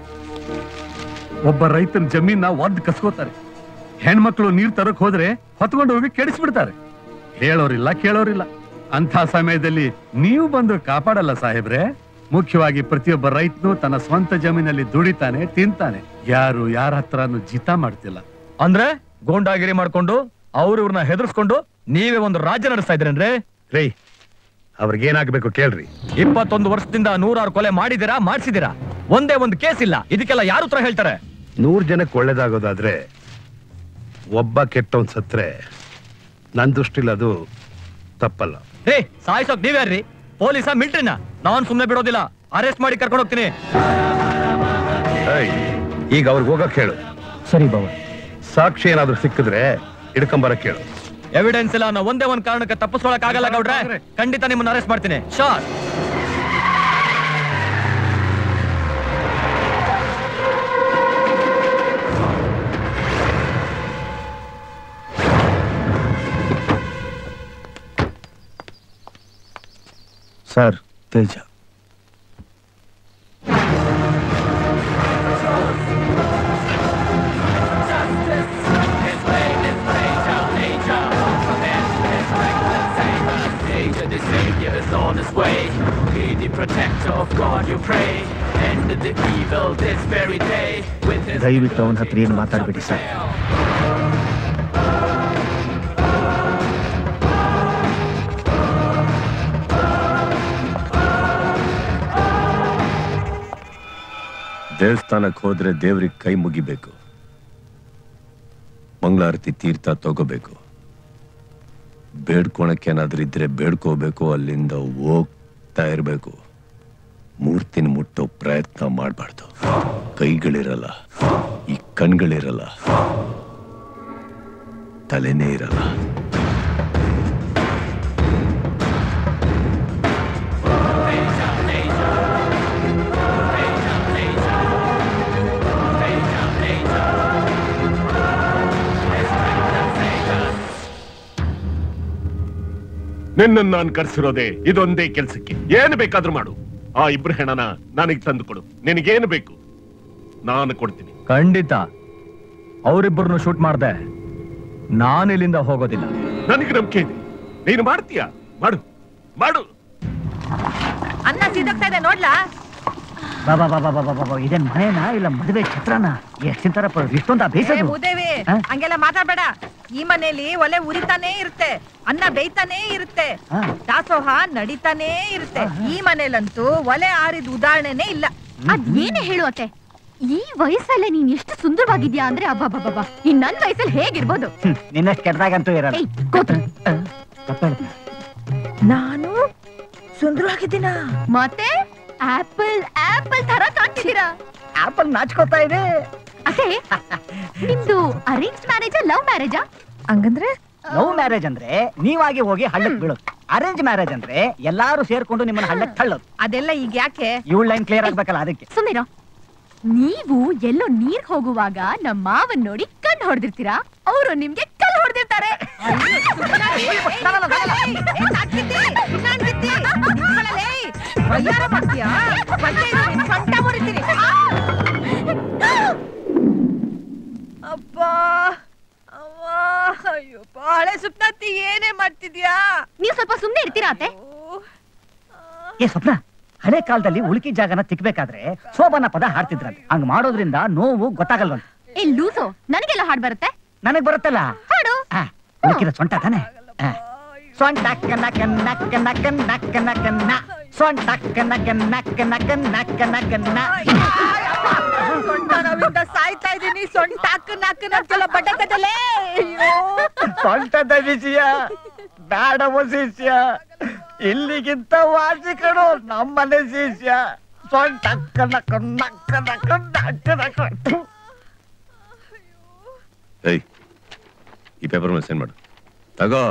ಒಬ್ಬ ರೈತನ ಜಮೀನ ಒದ್ದು ಕಸ್ಕೋತಾರೆ ಹೆಣ್ಮಕ್ಳು ನೀರ್ ತರಕ್ ಹೋದ್ರೆ ಹೊತ್ಕೊಂಡು ಹೋಗಿ ಕೆಡಿಸ್ಬಿಡ್ತಾರೆ ಹೇಳೋರಿಲ್ಲ ಕೇಳೋರಿಲ್ಲ ಅಂತ ಸಮಯದಲ್ಲಿ ನೀವು ಬಂದು ಕಾಪಾಡಲ್ಲ ಸಾಹೇಬ್ರೆ ಮುಖ್ಯವಾಗಿ ಪ್ರತಿಯೊಬ್ಬ ರೈತನು ತನ್ನ ಸ್ವಂತ ಜಮೀನಲ್ಲಿ ದುಡಿತಾನೆ ತಿಂತಾನೆ ಯಾರು ಯಾರ ಹತ್ರನು ಜಿತ ಮಾಡ್ತಿಲ್ಲ ಅಂದ್ರೆ ಗೋಂಡಾಗಿರಿ ಮಾಡ್ಕೊಂಡು ಅವ್ರು ಇವ್ರನ್ನ ಹೆದರ್ಸ್ಕೊಂಡು ನೀವೇ ಒಂದು ರಾಜ್ಯ ನಡೆಸ್ತಾ ಇದ್ರೇನ್ರಿ ರೇ ಅವ್ರಿಗೇನಾಗ್ಬೇಕು ಕೇಳ್ರಿ ಇಪ್ಪತ್ತೊಂದು ವರ್ಷದಿಂದ ನೂರಾರು ಕೊಲೆ ಮಾಡಿದಿರಾ ಮಾಡಿಸಿದಿರಾ ಒಂದೇ ಒಂದು ಕೇಸ್ ಇಲ್ಲ ಇದಕ್ಕೆಲ್ಲ ಯಾರು ಉತ್ತರ ಹೇಳ್ತಾರೆ ನೂರ್ ಜನಕ್ಕೆ ಒಳ್ಳೇದಾಗೋದಾದ್ರೆ ಒಬ್ಬ ಕೆಟ್ಟವನ್ ಸತ್ರೆ ನನ್ ದೃಷ್ಟಿಲಿ ಅದು ತಪ್ಪಲ್ಲ ರೇ ಸಾಯಿಸೋಕ್ ನೀವ್ಯಾರ್ರಿ ಪೊಲೀಸ ಮಿಲ್ಟ್ರಿನ ನಾನ್ ಸುಮ್ನೆ ಬಿಡೋದಿಲ್ಲ ಅರೆಸ್ಟ್ ಮಾಡಿ ಕರ್ಕೊಂಡು ಹೋಗ್ತೀನಿ ಏಯ್, ಈಗ ಅವ್ರಿಗೆ ಹೋಗಕ್ ಹೇಳು ಸರಿ ಬಾವ ಸಾಕ್ಷಿ ಏನಾದ್ರೂ ಸಿಕ್ಕಿದ್ರೆ ಹಿಡ್ಕೊಂಬರಕ್ ಹೇಳು ಎವಿಡೆನ್ಸ್ ಇಲ್ಲ ನಾವು ಒಂದೇ ಒಂದ್ ಕಾರಣಕ್ಕೆ ತಪ್ಪಿಸ್ಕೊಳಕ್ ಆಗಲ್ಲ ಗೌಡ್ರೆ ಖಂಡಿತ ನಿಮ್ಮನ್ನ ಅರೆಸ್ಟ್ ಮಾಡ್ತೀನಿ ಶಾರ್ sir Teja Savior, the Savior is on his way. Be the protector of God, you pray. End the evil this very day. With his ದಯವಿಟ್ಟು ಅವನ ಹತ್ರ ಏನು ಮಾತಾಡ್ಬೇಡಿ ಸರ್ ದೇವಸ್ಥಾನಕ್ಕೆ ಹೋದ್ರೆ ದೇವ್ರಿಗೆ ಕೈ ಮುಗಿಬೇಕು ಮಂಗಳಾರತಿ ತೀರ್ಥ ತಗೋಬೇಕು ಬೇಡ್ಕೊಳಕ್ಕೇನಾದ್ರೂ ಇದ್ರೆ ಬೇಡ್ಕೋಬೇಕು ಅಲ್ಲಿಂದ ಹೋಗ್ತಾ ಇರ್ಬೇಕು ಮೂರ್ತಿನ ಮುಟ್ಟೋ ಪ್ರಯತ್ನ ಮಾಡಬಾರ್ದು ಕೈಗಳಿರಲ್ಲ ಈ ಕಣ್ಗಳಿರಲ್ಲ ತಲೆನೇ ಇರಲ್ಲ ನಿನ್ನನ್ನು ನಾನು ಕರ್ಸಿರೋದೆ ಇದೊಂದೇ ಕೆಲ್ಸಕ್ಕೆ ಏನು ಬೇಕಾದ್ರೂ ಮಾಡು ಆ ಇಬ್ರು ಹೆಣನ ನನಗೆ ತಂದು ಕೊಡು ನಿನಗೇನು ಬೇಕು ನಾನು ಕೊಡ್ತೀನಿ ಖಂಡಿತ ಅವರಿಬ್ಬರನ್ನು ಶೂಟ್ ಮಾಡ್ದೆ ನಾನು ಇಲ್ಲಿಂದ ಹೋಗೋದಿಲ್ಲ ನನಗೆ ನಂಬಿಕೆ ಇದೆ ನೀನು ಮಾಡ್ತೀಯಾ ಮಾಡು ಮಾಡು ಅನ್ನ ಸಿದಕ್ತಾ ಇದೆ ನೋಡ್ಲಾ ಬಾಬಾ ಬಾಬಾ ಬಾಬಾ ಬಾಬಾ ಇದೇನ್ ಮನೆನಾ ಇಲ್ಲ ಮದುವೆ ಛತ್ರನ ಎಷ್ಟಿನ ತರ ಇಷ್ಟೊಂದ ಏ ಬೇಸದು ಭೂದೇವಿ ಆ? ಹಂಗೆಲ್ಲ ಮಾತಾಡ್ಬೇಡ ಈ ಮನೇಲಿ ಒಲೆ ಉರಿತಾನೇ ಇರುತ್ತೆ ಅನ್ನ ಬೇಯ್ತಾನೇ ಇರುತ್ತೆ ಆ. ದಾಸೋಹ ನಡೀತಾನೇ ಇರುತ್ತೆ ಈ ಮನೇಲಂತೂ ಒಲೆ ಆರಿದ ಉದಾಹರಣೆನೇ ಇಲ್ಲ ಅದೇನೇ ಹೇಳುವತ್ತೆ ಈ ವಯಸ್ಸಲ್ಲೇ ನೀನ್ ಎಷ್ಟು ಸುಂದರವಾಗಿದ್ಯಾ ಅಂದ್ರೆ ಅಬ್ಬಬ್ಬಬ್ಬ ಇನ್ ನನ್ ವಯಸ್ಸಲ್ಲಿ ಹೇಗಿರ್ಬೋದು ನಿನ್ನಷ್ಟು ಕೆಟ್ಟದಾಗಂತೂ ಇರಲ್ಲ ಏಯ್, ಕೂತ್ರು. ನಾನು ಸುಂದರವಾಗಿದ್ದೀನ ಮತ್ತೆ ಆಪಲ್ ಆಪಲ್ ತರ ಕಾಣ್ತಿದ್ದೀರಾ ಆಪಲ್ ನಾಚ್ಕೋತಾ ಇದೆ ಅದೇ ನಿಮ್ದು ಅರೇಂಜ್ ಮ್ಯಾರೇಜಾ ಲವ್ ಮ್ಯಾರೇಜಾ ಹಂಗಂದ್ರೆ ಲವ್ ಮ್ಯಾರೇಜ್ ಅಂದ್ರೆ ನೀವಾಗಿ ಹೋಗಿ ಹಳ್ಳಕ್ ಬೀಳೋದು ಅರೇಂಜ್ ಮ್ಯಾರೇಜ್ ಅಂದ್ರೆ ಎಲ್ಲಾರು ಸೇರ್ಕೊಂಡು ನಿಮ್ಮನ್ನ ಹಳ್ಳಕ್ ತಳ್ಳೋದು ಅದೆಲ್ಲ ಈಗ ಯಾಕೆ ಇವಳ ಲೈನ್ ಕ್ಲಿಯರ್ ಆಗ್ಬೇಕಲ್ಲ ಅದಕ್ಕೆ ಸುಮ್ಮನಿರೋ ನೀವು ಎಲ್ಲೋ ನೀರ್ ಹೋಗುವಾಗ ನಮ್ಮ ಮಾವನ್ ನೋಡಿ ಕಣ್ ಹೊಡೆದಿರ್ತೀರಾ ಅವರು ನಿಮ್ಗೆ ಕಲ್ ಹೊಡೆದಿರ್ತಾರೆ ಬಯ್ಯಾರ ಮಾಡ್ತೀಯಾ ಬಂದೆ ಇರು, ನಿನ್ ಸೊಂಟ ಮುರಿತೀನಿ ಅಪ್ಪಾ ಅವ್ವಾ, ಅಯ್ಯಪ್ಪ ಹಳೆ ಸುಪ್ನತ್ತಿ ಏನೇ ಮಾಡ್ತಿದ್ಯಾ ನೀವ್ ಸ್ವಲ್ಪ ಸುಮ್ನೆ ಇರ್ತೀರಾ ಅತ್ತೆ ಏ ಸ್ವಪ್ನ ಹಳೆ ಕಾಲದಲ್ಲಿ ಉಳುಕಿ ಜಾಗನ ತಿಕ್ಬೇಕಾದ್ರೆ ಶೋಭನ ಪದ ಹಾಡ್ತಿದ್ರಂತೆ ಹಂಗ್ ಮಾಡೋದ್ರಿಂದ ನೋವು ಗೊತ್ತಾಗಲ್ವಂತೆ ಏ ಲೂಸು ನನಗೆಲ್ಲ ಹಾಡ್ ಬರುತ್ತೆ ನನಗ್ ಬರುತ್ತಲ್ಲ ಹಾಡು ಆ, ಉಳುಕಿದ ಸೊಂಟ ತಾನೆ ಸೊಂಟಕ್ಕ ನಕ ನಕ್ಕ ನಕ ನಕ್ಕ ನಕ ನ ಸೊಂಟಕ್ಕ ನಕ ನಕ್ಕ ನಕ ನಕ್ಕ ನಕ ನ ಸೊಂಟ ನೋವಿಂದ ಸಾಯ್ತಾ ಇದೀನಿ ಸೊಂಟ ಅಕ್ಕ ನಾಕ ನಾಕೆಲ್ಲ ಬಟ್ಟೆ ಕಟ್ಟಲೆ ಸೊಂಟದ ವಿಷಯ ಬೇಡವ ಶಿಷ್ಯ ಇಲ್ಲಿಗಿಂತ ವಾಸಿ ಕಣು ನಮ್ಮನೆ ಶಿಷ್ಯ ಸೊಂಟಕ್ಕ ನಕ ನಕ್ಕ ನಕ ನಕ್ಕ ನಕ ಥು. ಏಯ್ ಈ ಪೇಪರ್ ಮೇಲೆ ಸೈನ್ ಮಾಡು ತಗೋ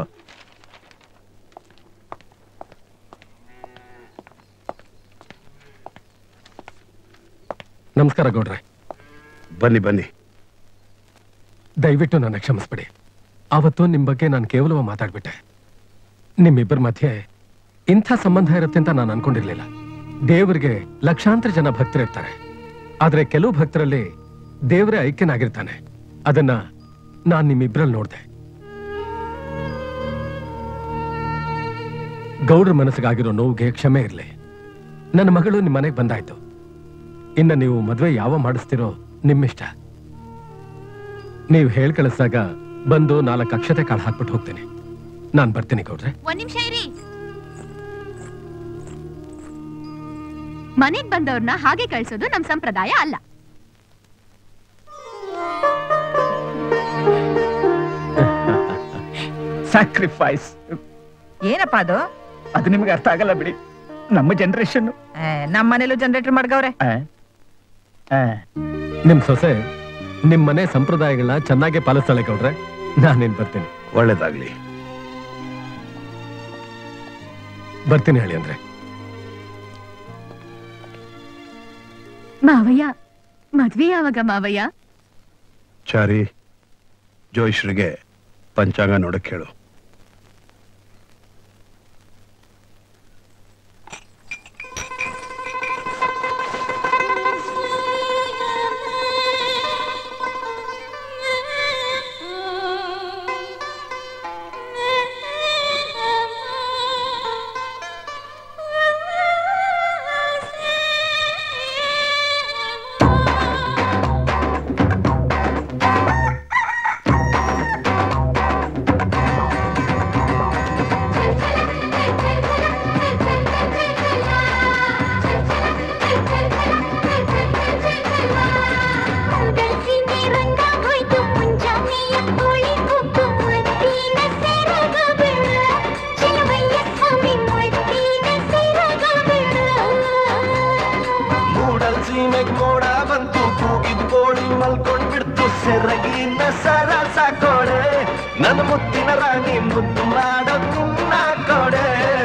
ನಮಸ್ಕಾರ ಗೌಡ್ರೆ ಬನ್ನಿ ಬನ್ನಿ ದಯವಿಟ್ಟು ನನ್ನ ಕ್ಷಮಿಸ್ಬಿಡಿ ಆವತ್ತು ನಿಮ್ ಬಗ್ಗೆ ನಾನು ಕೇವಲ ಮಾತಾಡ್ಬಿಟ್ಟೆ ನಿಮ್ಮಿಬ್ಬರ ಮಧ್ಯೆ ಇಂಥ ಸಂಬಂಧ ಇರುತ್ತೆ ಅಂತ ನಾನು ಅನ್ಕೊಂಡಿರ್ಲಿಲ್ಲ ದೇವರಿಗೆ ಲಕ್ಷಾಂತರ ಜನ ಭಕ್ತರಿರ್ತಾರೆ ಆದ್ರೆ ಕೆಲವು ಭಕ್ತರಲ್ಲಿ ದೇವರೇ ಐಕ್ಯನಾಗಿರ್ತಾನೆ ಅದನ್ನ ನಾನ್ ನಿಮ್ಮಿಬ್ರಲ್ಲಿ ನೋಡ್ದೆ ಗೌಡ್ರ ಮನಸ್ಸಿಗಾಗಿರೋ ನೋವಿಗೆ ಕ್ಷಮೆ ಇರ್ಲಿ ನನ್ನ ಮಗಳು ನಿಮ್ಮ ಮನೆಗೆ ಬಂದಾಯ್ತು ಇನ್ನ ನೀವು ಮದ್ವೆ ಯಾವ ಮಾಡಿಸ್ತಿರೋ ನಿಮ್ಮಿಷ್ಟ ನೀವು ಹೇಳ್ ಕಳಿಸಿದಾಗ ಬಂದು ನಾಲ್ಕು ಅಕ್ಷತೆ ಕಾಳು ಹಾಕ್ಬಿಟ್ಟು ಹೋಗ್ತೇನೆ ನಾನ್ ಬರ್ತೀನಿ ಗೌಡ್ರೆ ಒಂದ್ ನಿಮಿಷ ಇರಿ ಮನೆಗ್ ಬಂದವ್ರನ್ನ ಹಾಗೆ ಕಳ್ಸೋದು ನಮ್ ಸಂಪ್ರದಾಯ ಅಲ್ಲ ಸ್ಯಾಕ್ರಿಫೈಸ್ ಏನಪ್ಪ ಅದು ಅದು ನಿಮ್ಗೆ ಅರ್ಥ ಆಗಲ್ಲ ಬಿಡಿ ನಮ್ಮ ಜನರೇಷನ್ ಏ, ನಮ್ ಮನೇಲೂ ಜನರೇಟರ್ ಮಾಡ್ಗವ್ರೆ ನಿಮ್ ಸೊಸೆ ನಿಮ್ ಮನೆ ಸಂಪ್ರದಾಯಗಳನ್ನ ಚೆನ್ನಾಗಿ ಪಾಲಿಸ್ತಾಳೆ ಗೌಡ್ರೆ ನಾನೇನ್ ಬರ್ತೀನಿ ಒಳ್ಳೇದಾಗ್ಲಿ ಬರ್ತೀನಿ ಹೇಳಿ ಅಂದ್ರೆ ಮಾವಯ್ಯ ಮದ್ವೆ ಯಾವಾಗ ಮಾವಯ್ಯ ಚಾರಿ ಜೋಯಿಶ್ರಿಗೆ ಪಂಚಾಂಗ ನೋಡಕ್ ಹೇಳು ಮೂಡಲ್ ಸೀಮೆಗ್ ಮೋಡ ಬಂತು ಕೂಗಿದ್ ಕೋಳಿ ಮಲ್ಕೊಂಡ್ ಬಿಡ್ತು ಸೆರಗಿನ ಸರ ಸಾಕೋಡೆ ನನ್ನ ಮುತ್ತಿನ ರಾಣಿ ಮುದ್ದು ಮಾಡೋ ನಿನ್ನ ಕೊಡೆ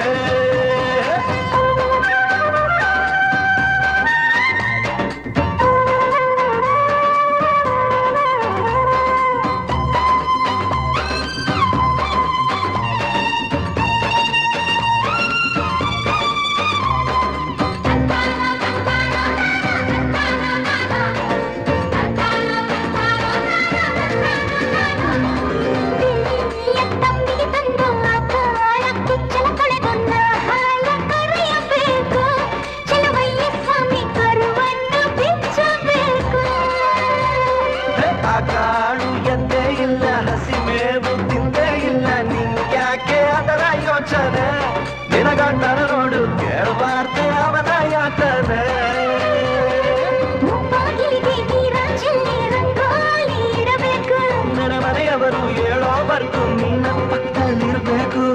ಆ ಕಾಳು ಎಂದೇ ಇಲ್ಲ ಹಸಿ ಮೇವು ತಿಂದೇ ಇಲ್ಲ ನಿನ್ಗ್ಯಾಕೆ ಅದರ ಯೋಚನೆ ನಿನಗಂಡನ ನೋಡು ಕೇಳಬಾರ್ದು ಅವನ ಯಾತನೆ ನನ್ನ ಮನೆಯವರು ಹೇಳೋವರೆಗೂ ನಿನ್ನ ಪಕ್ಕದಲ್ಲಿರ್ಬೇಕು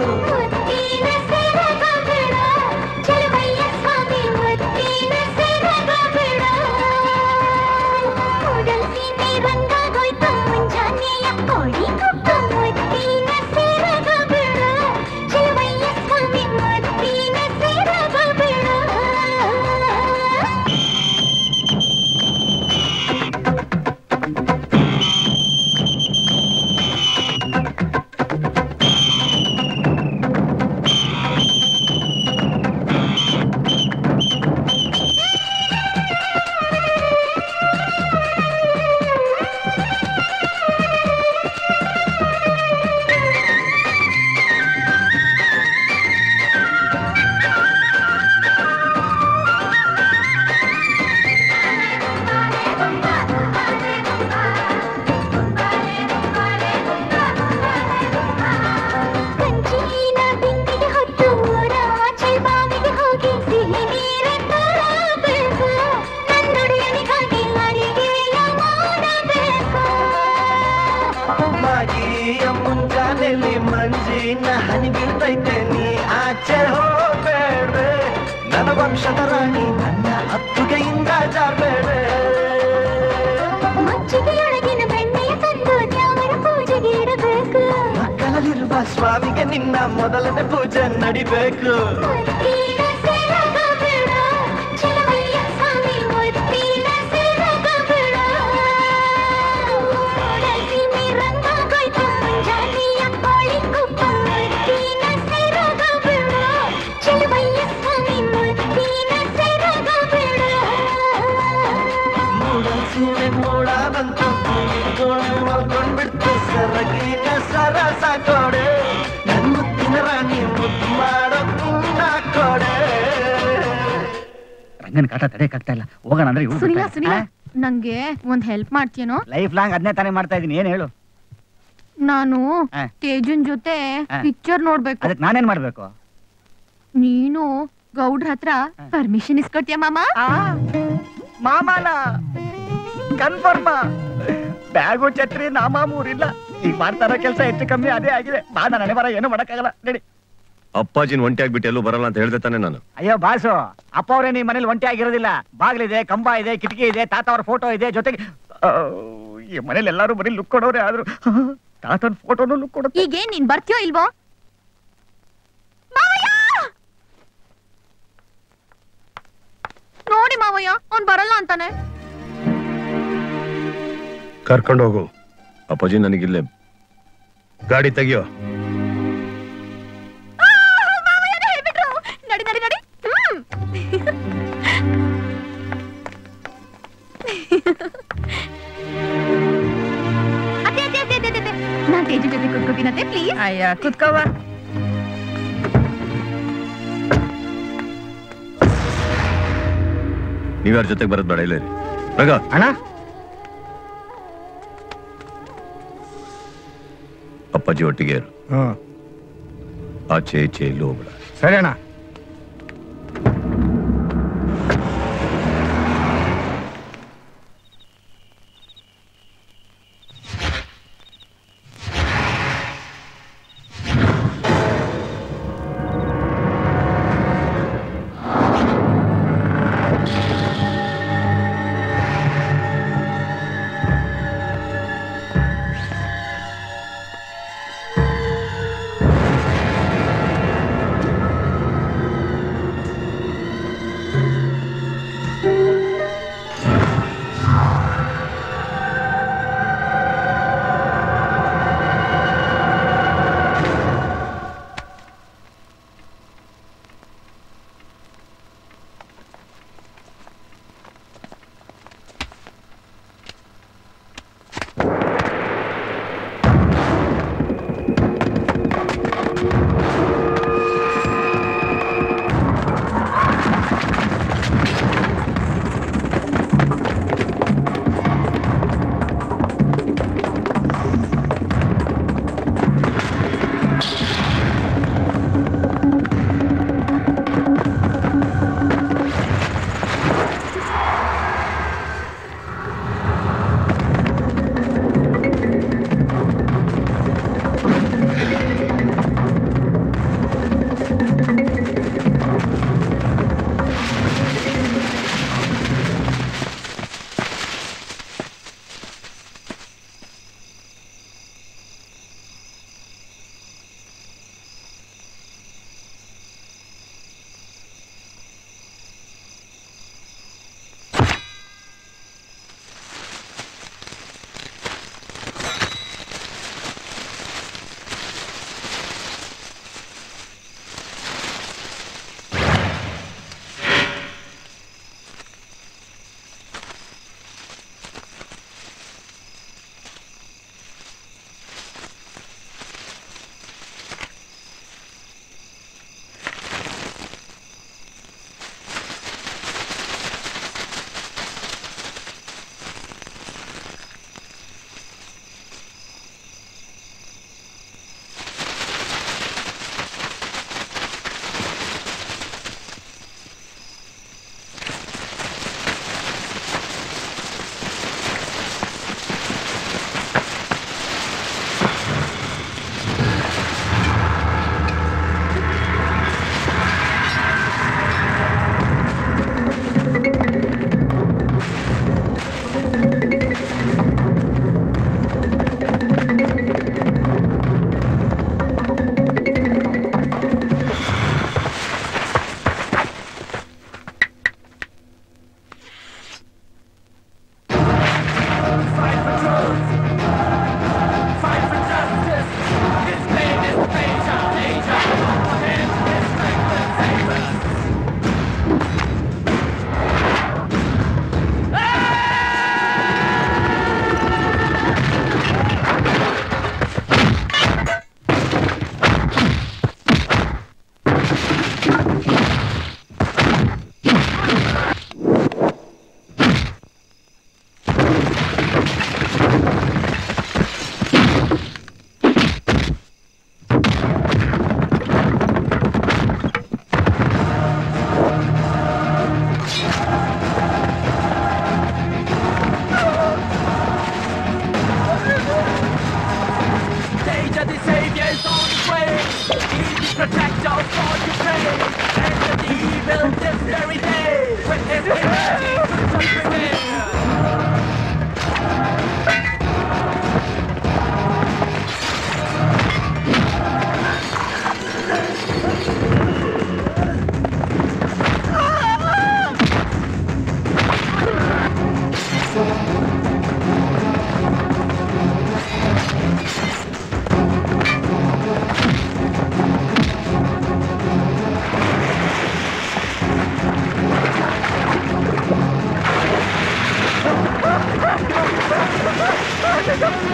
ನಿನ್ನ ಹನಿ ಬೀಳ್ತೈತೆ ನೀ ಆಚೆ ಹೋಗ್ಬೇಡ್ವೆ ನನ್ನ ವಂಶದ ರಾಣಿ ನನ್ನ ಅಪ್ಪುಗೆಯಿಂದ ಜಾರ್ಬೇಡ್ವೆ ಮಜ್ಜಿಗೆಯೊಳಗಿನ ಬೆಣ್ಣೆಯ ತಂದು ದ್ಯಾವರ ಪೂಜೆಗೆ ಇಡಬೇಕು ಮಕ್ಕಳಲ್ಲಿರುವ ಸ್ವಾಮಿಗೆ ನಿನ್ನ ಮೊದಲನೇ ಪೂಜೆ ನಡಿಬೇಕು ಮುತ್ತಿನ ಸೆರಗ ಬಿಡ ಚೆಲುವಯ್ಯ ಸ್ವಾಮಿ ಮುತ್ತಿನ ಸೆರಗ ಬಿಡ ಸೀಮೆ ರಂಗಾಗೋಯ್ತು ಮುಂಜಾನೆಯ ಕೋಳಿ ಕುಪ್ಪ ಮುತ್ತಿನ ಸೆರಗ ಬಿಡ ಚೆಲುವಯ್ಯ ಸ್ವಾಮಿ ಮುತ್ತಿನ ಸೆರಗ ಬಿಡ ಮೂಡ ಸೀಮೆ ಮೋಡ ಬಂತು ಕೂಗಿಕೊಂಡು ಮಲ್ಕೊಂಡ್ಬಿಡ್ತು ಸರಗಿನ ಸರ ಸಾಕೋಡೆ ನನ್ ಮುತ್ತಿನ ರಾಣಿ ಮುದ್ದು ಮಾಡೋ ಪುಣ್ಯ ಕೊಡೆ ರಂಗನ ಕಾಟ ತಡೆಯಕ್ಕಾಗ್ತಾ ಇಲ್ಲ ಹೋಗೋಣ ಅಂದ್ರೆ ಇವ್ಳು ಸುನಿಲ ಬಿಟ್ಟಾಳೆ. ಸುನಿಲ ಆ? ನಂಗೆ ಒಂದ್ ಹೆಲ್ಪ್ ಮಾಡ್ತೀಯನೋ ಲೈಫ್ ಲಾಂಗ್ ಅದನ್ನೇ ತಾನೇ ಮಾಡ್ತಾ ಇದೀನಿ ಏನ್ ಹೇಳು ನಾನು ಆ. ತೇಜುನ್ ಜೊತೆ ಆ. ಪಿಕ್ಚರ್ ನೋಡ್ಬೇಕು ಅದಕ್ಕೆ ನಾನೇನ್ ಮಾಡ್ಬೇಕು ನೀನು ಗೌಡ್ರ ಹತ್ರ ಪರ್ಮಿಷನ್ ಇಸ್ಕೊಟ್ಯಾ ಮಾಮ ಮಾಮಾನ ಕನ್ಫರ್ಮ ಬ್ಯಾಗು ಛತ್ರಿ ನಾಮ ಮೂರಿಲ್ಲ ಈಗ ಮಾಡ್ತಾರೋ ಕೆಲಸ ಹೆಚ್ಚು ಕಮ್ಮಿ ಅದೇ ಆಗಿದೆ ಬಾ ನನ್ನ ಬರ ಏನು ಮಾಡಕ್ಕಾಗಲ್ಲ ನಡಿ ಅಪ್ಪಾಜಿನ ಒಂಟಿ ಆಗ್ಬಿಟ್ಟು ಎಲ್ಲೂ ಬರಲ್ಲ ಅಂತ ಹೇಳ್ದೆ ತಾನೆ ನಾನು ಅಯ್ಯೋ ಬಾಸು ಅಪ್ಪ ಅವರೇ ನಿಮ್ ಮನೇಲಿ ಒಂಟಿ ಆಗಿರೋದಿಲ್ಲ ಬಾಗ್ಲಿದೆ ಕಂಬ ಇದೆ ಕಿಟಕಿ ಇದೆ ತಾತ ಅವ್ರ ಫೋಟೋ ಇದೆ ಜೊತೆಗೆ ಆ, ಈ ಮನೇಲಿ ಎಲ್ಲಾರು ಬರೀ ಲುಕ್ ಕೊಡೋರೆ ಆದ್ರು ತಾತನ ಫೋಟೋನು ಲುಕ್ ಕೊಡುತ್ತೆ ಈಗೇನ್ ನೀನ್ ಬರ್ತೀಯೋ ಇಲ್ವೋ ಮಾವಯ್ಯ ನೋಡಿ ಮಾವಯ್ಯ ಅವ್ನ್ ಬರಲ್ಲ ಅಂತಾನೆ ಕರ್ಕೊಂಡು ಹೋಗು ಅಪ್ಪಾಜಿ ನನಗಿಲ್ಲೇ ಗಾಡಿ ತೆಗಿಯೋ ಮಾವಯ್ಯನೇ ಹೇಳ್ಬಿಟ್ರು ನಡಿ ನಡಿ ನಡಿ ಹ್ಮ್. ಅತ್ತೆ ಅತ್ತೆ ಅತ್ತೆ ಅತ್ತೆ ಅತ್ತೆ ನಾನ್ ತೇಜು ಜೊತೆ ಕುತ್ಕೋತೀನತ್ತೆ ಪ್ಲೀಸ್ ಅಯ್ಯ ಕುತ್ಕೋವ ನೀವ್ಯಾರ ಜೊತೆಗೆ ಬರೋದ್ ಬೇಡ ಇಲ್ಲೇ ಇರಿ. ರಂಗ ಅಣ್ಣ ಅಪ್ಪಾಜಿ ಒಟ್ಟಿಗೆ ಇರು ಹ್ಮ್ ಆಚೆ ಈಚೆ ಎಲ್ಲೂ ಹೋಗ್ಬೇಡ ಸರಿ ಅಣ್ಣ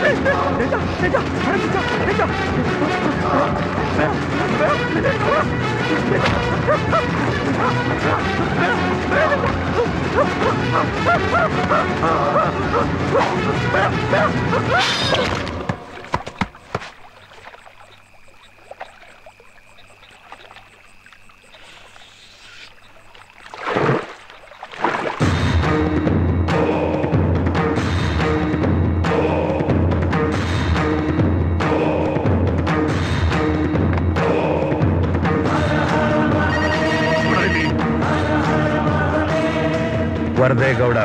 ವರದೇಗೌಡ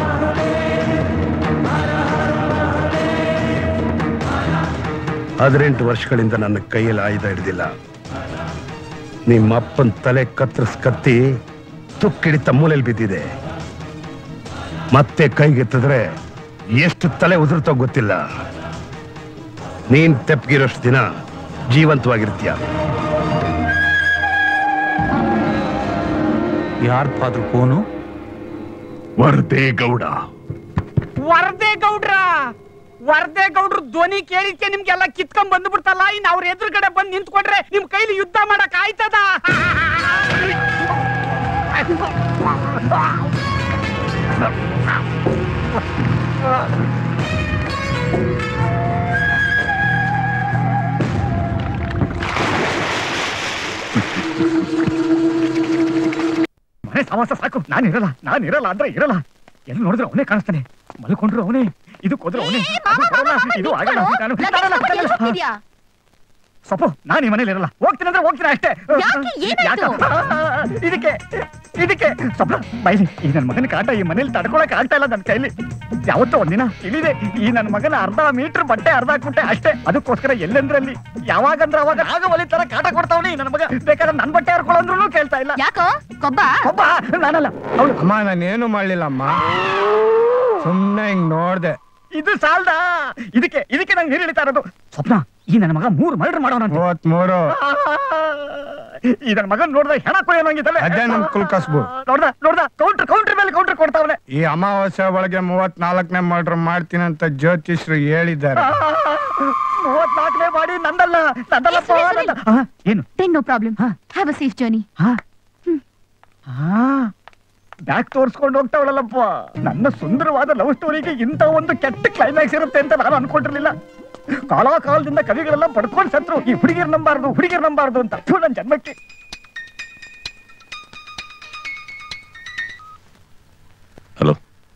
ಹದಿನೆಂಟು ವರ್ಷಗಳಿಂದ ನನ್ನ ಕೈಯಲ್ಲಿ ಆಯುಧ ಹಿಡಿದಿಲ್ಲ ನಿಮ್ಮ ಅಪ್ಪನ ತಲೆ ಕತ್ತರಿಸ್ ಕತ್ತಿ ತುಕ್ಕಿಡಿತ ಮೂಲೆಯಲ್ಲಿ ಬಿದ್ದಿದೆ ಮತ್ತೆ ಕೈಗೆತ್ತಿದ್ರೆ ಎಷ್ಟು ತಲೆ ಉದುರ್ತೋ ಗೊತ್ತಿಲ್ಲ ನೀನ್ ತೆಪ್ಪಗಿರೋಷ್ಟು ದಿನ ಜೀವಂತವಾಗಿರ್ತೀಯ ಯಾರ್ ಫಾದ್ರು ಫೋನು ವರದೇಗೌಡ ವರದೇ ಗೌಡ್ರ ವರದೇ ಗೌಡ್ರು ಧ್ವನಿ ಕೇಳಿದ್ಕೆ ನಿಮ್ಗೆಲ್ಲ ಕಿತ್ಕೊಂಡ್ ಬಂದ್ಬಿಡ್ತಲ್ಲ ಇನ್ ಅವ್ರ ಎದುರುಗಡೆ ಬಂದ್ ನಿಂತ್ಕೊಂಡ್ರೆ ನಿಮ್ ಕೈಲಿ ಯುದ್ಧ ಮಾಡಕ್ ಆಯ್ತದ ಮನೆ ಸಮಾಸ ಸಾಕು ನಾನು ಇರಲ್ಲ ನಾನು ಇರಲ್ಲ ಅಂದ್ರೆ ಇರಲ್ಲ ಎಲ್ಲಿ ನೋಡಿದ್ರೆ ಅವನೇ ಕಾಣಿಸ್ತಾನೆ ಮಲ್ಕೊಂಡ್ರು ಅವನೇ ಇದಕ್ಕೆ ಹೋದ್ರೆ ಅವನೇ ಅದು ಬರಲ್ಲ, ಇದು ಆಗಲ್ಲ ನಾನು ಬಿಡಲ್ಲ, ಬಿಡಲ್ಲ. ಸೊಪ್ಪು ನಾನು ಈ ಮನೇಲಿ ಇರಲ್ಲ ಹೋಗ್ತೀನಿ ಅಂದ್ರೆ ಹೋಗ್ತೀನಿ ಅಷ್ಟೇ ಯಾಕೆ? ಏನಾಯ್ತು? ಯಾಕೆ? ಇದಕ್ಕೆ ಇದಕ್ಕೆ ಸೊಪ್ಪ ಬೈಲಿ ಈ ನನ್ನ ಮಗನ ಕಾಟ ಈ ಮನೇಲಿ ತಡ್ಕೊಳಕ್ ಆಗ್ತಾ ಇಲ್ಲ ನನ್ನ ಕೈಲಿ ಯಾವತ್ತೋ ಒಂದಿನ ಇಳಿದೆ ಈ ನನ್ನ ಮಗನ ಅರ್ಧ ಮೀಟರ್ ಬಟ್ಟೆ ಅರ್ಧ ಹಾಕ್ಬಿಟ್ಟೆ ಅಷ್ಟೇ ಅದಕ್ಕೋಸ್ಕರ ಎಲ್ಲೆಂದ್ರಲ್ಲಿ ಯಾವಾಗಂದ್ರೆ ಅವಾಗ ಆಗ ಒಲಿ ತರ ಕಾಟ ಕೊಡ್ತಾವನಿ ನನ್ನ ಮಗ ಬೇಕಾದ್ರೆ ನನ್ ಬಟ್ಟೆ ಹರ್ಕೊಳ್ಳಂದ್ರು ಕೇಳ್ತಾ ಇಲ್ಲ ಯಾಕೋ ಕೊಬ್ಬ ಒಬ್ಬ ನಾನಲ್ಲ ಅವಳು ಅಮ್ಮ ನಾನೇನು ಮಾಡ್ಲಿಲ್ಲಮ್ಮ ಸುಮ್ನೆ ಹಿಂಗ್ ನೋಡ್ದೆ ಇದು ಸಾಲ್ದ ಇದಕ್ಕೆ ಇದಕ್ಕೆ ನಂಗೆ ನೀರು ಇಳಿತಾ ಇರೋದು ಸ್ವಪ್ನ ಈ ನನ್ನ ಮಗ ಮೂರು ಮರ್ಡರ್ ಮಾಡೋಣ ಮೂವತ್ಮೂರು ಈ ನನ್ನ ಮಗನ್ ನೋಡ್ದ ಹೆಣ ಕೊಯ್ಯೋನಂಗಿದ್ದಲ್ಲ ಅದೇ ನಮ್ ಕುಲ್ಕಸ್ಬು ನೋಡ್ದ ನೋಡ್ದ ಕೌಂಟರ್ ಕೌಂಟರ್ ಮೇಲೆ ಕೌಂಟರ್ ಕೊಡ್ತಾವನೆ ಈ ಅಮಾವಾಸ್ಯೆ ಒಳಗೆ ಮೂವತ್ನಾಲ್ಕನೇ ಮರ್ಡರ್ ಮಾಡ್ತೀನಿ ಅಂತ ಜ್ಯೋತಿಷ್ರು ಹೇಳಿದ್ದಾರೆ ಮೂವತ್ನಾಲ್ಕನೇ ಮಾಡಿ ನಂದಲ್ಲ ನಂದಲ್ಲಪ್ಪ ನಂದ. ಆ, ಏನು ten no problem have a safe journey back ತೋರ್ಸ್ಕೊಂಡು ಹೋಗ್ತಾವಳಲ್ಲಪ್ಪ ನನ್ನ ಸುಂದರವಾದ ಲವ್ ಸ್ಟೋರಿಗೆ ಇಂಥ ಒಂದು ಕೆಟ್ಟ ಕ್ಲೈಮ್ಯಾಕ್ಸ್ ಇರುತ್ತೆ ಅಂತ ನಾನು ಅನ್ಕೊಂಡಿರ್ಲಿಲ್ಲ ಕಾಲ ಕಾಲದಿಂದ ಕವಿಗಳೆಲ್ಲ ಪಡ್ಕೊಂಡು ಸತ್ರು ಈ ಹುಡುಗಿರ್ ನಂಬಾರ್ದು ಹುಡುಗಿರ್ ನಂಬಾರ್ದು ಅಂತ ಥು, ನನ್ ಜನ್ಮಕ್ಕೆ hello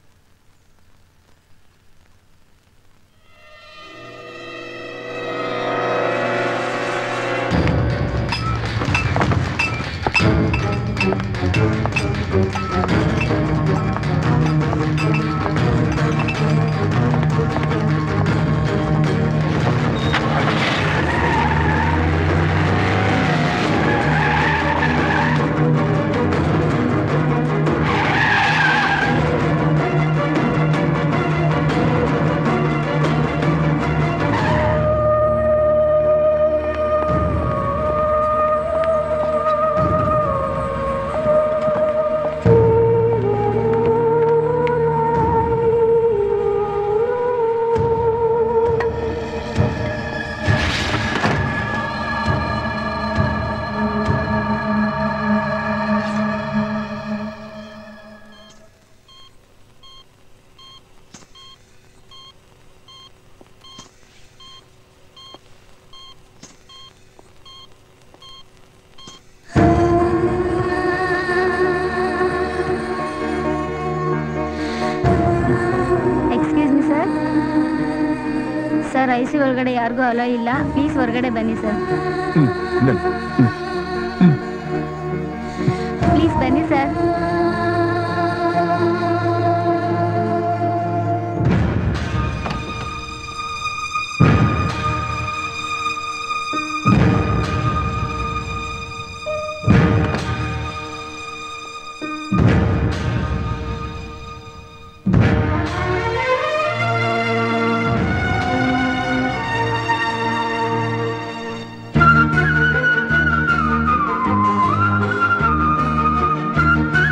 excuse me sir sir I see ಒಳಗಡೆ ಯಾರಿಗೂ ಅಲೋ ಇಲ್ಲ ಪ್ಲೀಸ್ ಹೊರಗಡೆ ಬನ್ನಿ ಸರ್ ಪ್ಲೀಸ್ ಬನ್ನಿ ಸರ್ Thank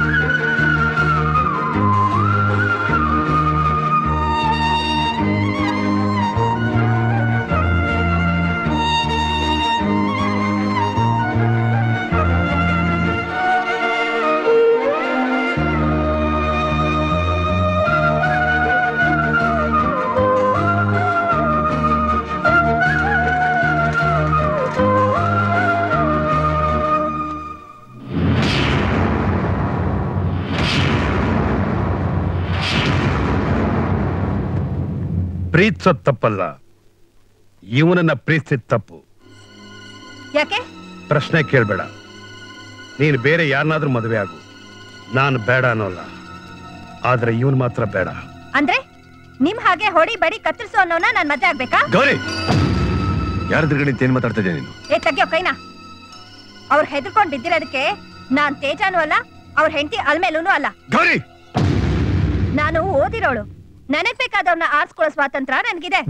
ಪ್ರೀತಿಸೋದ್ ತಪ್ಪಲ್ಲ ಇವನನ್ನ ಪ್ರೀತಿಸಿದ ತಪ್ಪು ಯಾಕೆ ಪ್ರಶ್ನೆ ಕೇಳ್ಬೇಡ ನೀನು ಬೇರೆ ಯಾರನ್ನಾದ್ರೂ ಮದುವೆ ಆಗು ನಾನು ಬೇಡ ಅನ್ನೋಲ್ಲ ಆದ್ರೆ ಇವನ್ ಮಾತ್ರ ಬೇಡ ಅಂದ್ರೆ ನಿಮ್ ಹಾಗೆ ಹೊಡಿ ಬಡಿ ಕತ್ತರಿಸು ಅನ್ನೋನ ನಾನ್ ಮದ್ವೆ ಆಗ್ಬೇಕಾ ಗೌರಿ ಯಾರ ಎದುರುಗಡೆ ಏನ್ ಮಾತಾಡ್ತಾ ಇದ್ಯಾ ನೀನು ಏ ತೆಗಿಯೋ ಕೈನಾ ಅವ್ರು ಹೆದರ್ಕೊಂಡ್ ಬಿದ್ದಿರೋದಕ್ಕೆ ನಾನ್ ತೇಜಾನು ಅಲ್ಲ ಅವ್ರ ಹೆಂಡತಿ ಅಲ್ಮೇಲೂನು ಅಲ್ಲ ಗೌರಿ ನಾನು ಓದಿರೋಳು ನನಗ್ ಬೇಕಾದವ್ರನ್ನ ಆರ್ಸ್ಕೊಳ್ಳೋ ಸ್ವಾತಂತ್ರ್ಯ ನನ್ಗಿದೆ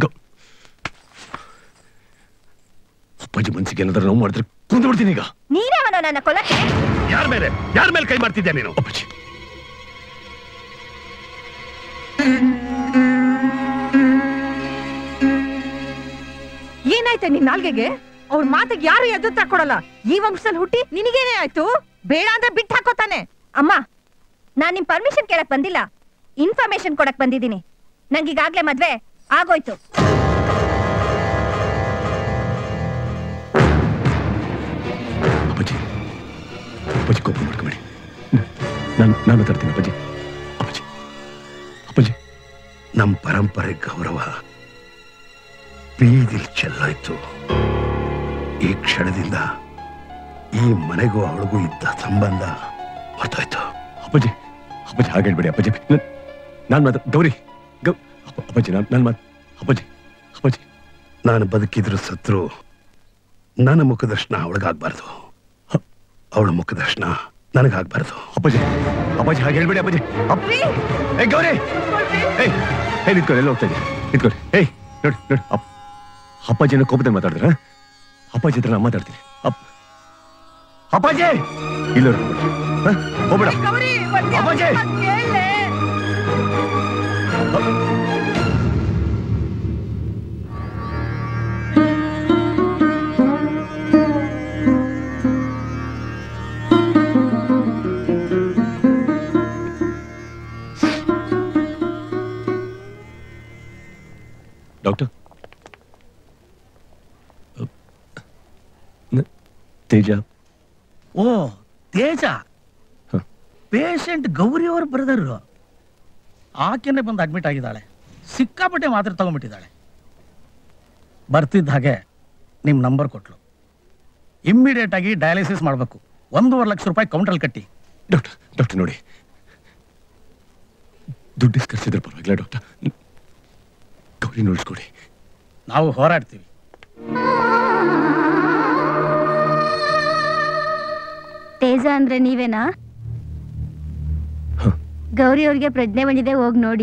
ಅಪ್ಪಾಜಿ ಮನ್ಸಿಗೆ ಏನಾದ್ರೂ ನೋವು ಮಾಡಿದ್ರೆ ಕುಂದು ಬಿಡ್ತೀನಿ ಈಗ ನೀನೇವನೋ ನನ್ನ ಕೊಲಕ್ಕೆ ಯಾರ ಮೇಲೆ ಯಾರ ಮೇಲೆ ಕೈ ಮಾಡ್ತಿದ್ಯಾ ನೀನು ಅಪ್ಪಾಜಿ ಏನಾಯ್ತೆ ನಿನ್ ನಾಲ್ಗೆಗೆ ಅವ್ರ ಮಾತಿಗೆ ಯಾರು ಎದ್ದು ತಕೊಡಲ್ಲ ಈ ವಂಶದಲ್ಲಿ ಹುಟ್ಟಿ ನಿನಗೇನೇ ಆಯ್ತು ಬೇಡ ಅಂದ್ರೆ ಬಿಟ್ಟು ಹಾಕೋತಾನೆ ಅಮ್ಮ ನಾನ್ ನಿಮ್ ಪರ್ಮಿಷನ್ ಕೇಳಕ್ ಬಂದಿಲ್ಲ ಇನ್ಫಾರ್ಮೇಶನ್ ಕೊಡಕ್ ಬಂದಿದ್ದೀನಿ ನಂಗೀಗಾಗ್ಲೇ ಮದ್ವೆ ಆಗೋಯ್ತು ಅಪ್ಪಾಜಿ ಅಪ್ಪಾಜಿ ಕೋಪ ಮಾಡ್ಕೊಬೇಡಿ ನಾನು ನಾನು ತರ್ತೀನಿ ಅಪ್ಪಾಜಿ ಅಪ್ಪಾಜಿ ಅಪ್ಪಾಜಿ ನಮ್ಮ ಪರಂಪರೆ ಗೌರವ ಬೀದಿಲ್ ಚೆಲ್ಲಾಯ್ತು ಈ ಕ್ಷಣದಿಂದ ಈ ಮನೆಗೂ ಅವಳಿಗೂ ಇದ್ದ ಸಂಬಂಧ ಹೊರಟೋಯ್ತು ಅಪ್ಪಾಜಿ ಅಪ್ಪಾಜಿ ಹಾಗೆ ಹೇಳ್ಬೇಡಿ ಅಪ್ಪಾಜಿ ನಾನು ಮಾತ್ರ ಗೌರಿ ಗೌ ಅಪ್ಪ- ಅಪ್ಪಾಜಿ ನಾನು ನಾನು ಮಾತು ಅಪ್ಪಾಜಿ ಅಪ್ಪಾಜಿ ನಾನು ಬದುಕಿದ್ರು ಸತ್ರು ನನ್ನ ಮುಖದರ್ಶನ ಅವಳಿಗಾಗ್ಬಾರ್ದು ಅವಳ ಮುಖದರ್ಶನ ನನಗಾಗ್ಬಾರ್ದು ಅಪ್ಪಾಜಿ ಅಪ್ಪಾಜಿ ಹಾಗೆ ಹೇಳ್ಬೇಡಿ ಅಪ್ಪಾಜಿ ಅಪ್ಪ ಏ ಗೌರಿ ಏಯ್ ಏಯ್ ನಿಂತ್ಕೊಳ್ಳಿ ಎಲ್ಲ ಹೋಗ್ತಾ ಇದ್ದೀನಿ ನಿಂತ್ಕೊಳ್ಳಿ ಏಯ್ ನೋಡಿ ನೋಡಿ ಅಪ್ಪ ಅಪ್ಪಾಜಿನ ಕೋಪದಲ್ಲಿ ಮಾತಾಡಿದ್ರ ಅಪ್ಪಾಜಿ ಹತ್ರ ನಾನು ಮಾತಾಡ್ತೀನಿ ಅಪ್ಪ ಅಪ್ಪಾಜಿ ಇಲ್ಲ ಹೋಗ್ಬೇಡ ಅಪ್ಪಾಜಿ ಡಾಕ್ಟರ್ ನ- ತೇಜ ಓ ತೇಜ ಪೇಷಂಟ್ ಗೌರಿ ಅವ್ರ ಬ್ರದರು ಆಕೆನೆ ಬಂದು ಅಡ್ಮಿಟ್ ಆಗಿದ್ದಾಳೆ ಸಿಕ್ಕಾಪಟ್ಟೆ ಮಾತ್ರೆ ತಗೊಂಡ್ಬಿಟ್ಟಿದ್ದಾಳೆ ಬರ್ತಿದ್ದ ಹಾಗೆ ನಿಮ್ಮ ನಂಬರ್ ಕೊಟ್ಲು ಇಮ್ಮಿಡಿಯೇಟ್ ಆಗಿ ಡಯಾಲಿಸಿಸ್ ಮಾಡಬೇಕು ಒಂದೂವರೆ ಲಕ್ಷ ರೂಪಾಯಿ ಕೌಂಟ್ರಲ್ಲಿ ಕಟ್ಟಿ ಡಾಕ್ಟರ್ ಡಾಕ್ಟರ್ ನೋಡಿ ದುಡ್ಡು ಖರ್ಚಿದ್ರೆ ಪರವಾಗಿಲ್ಲ ಡಾಕ್ಟರ್ ಗೌರಿ ನೋಡಿಸ್ಕೊಡಿ ನಾವು ಹೋರಾಡ್ತೀವಿ ತೇಜ ಅಂದ್ರೆ ನೀವೇನಾ ಗೌರಿ ಅವ್ರಿಗೆ ಪ್ರಜ್ಞೆ ಬಂದಿದೆ ಹೋಗಿ ನೋಡಿ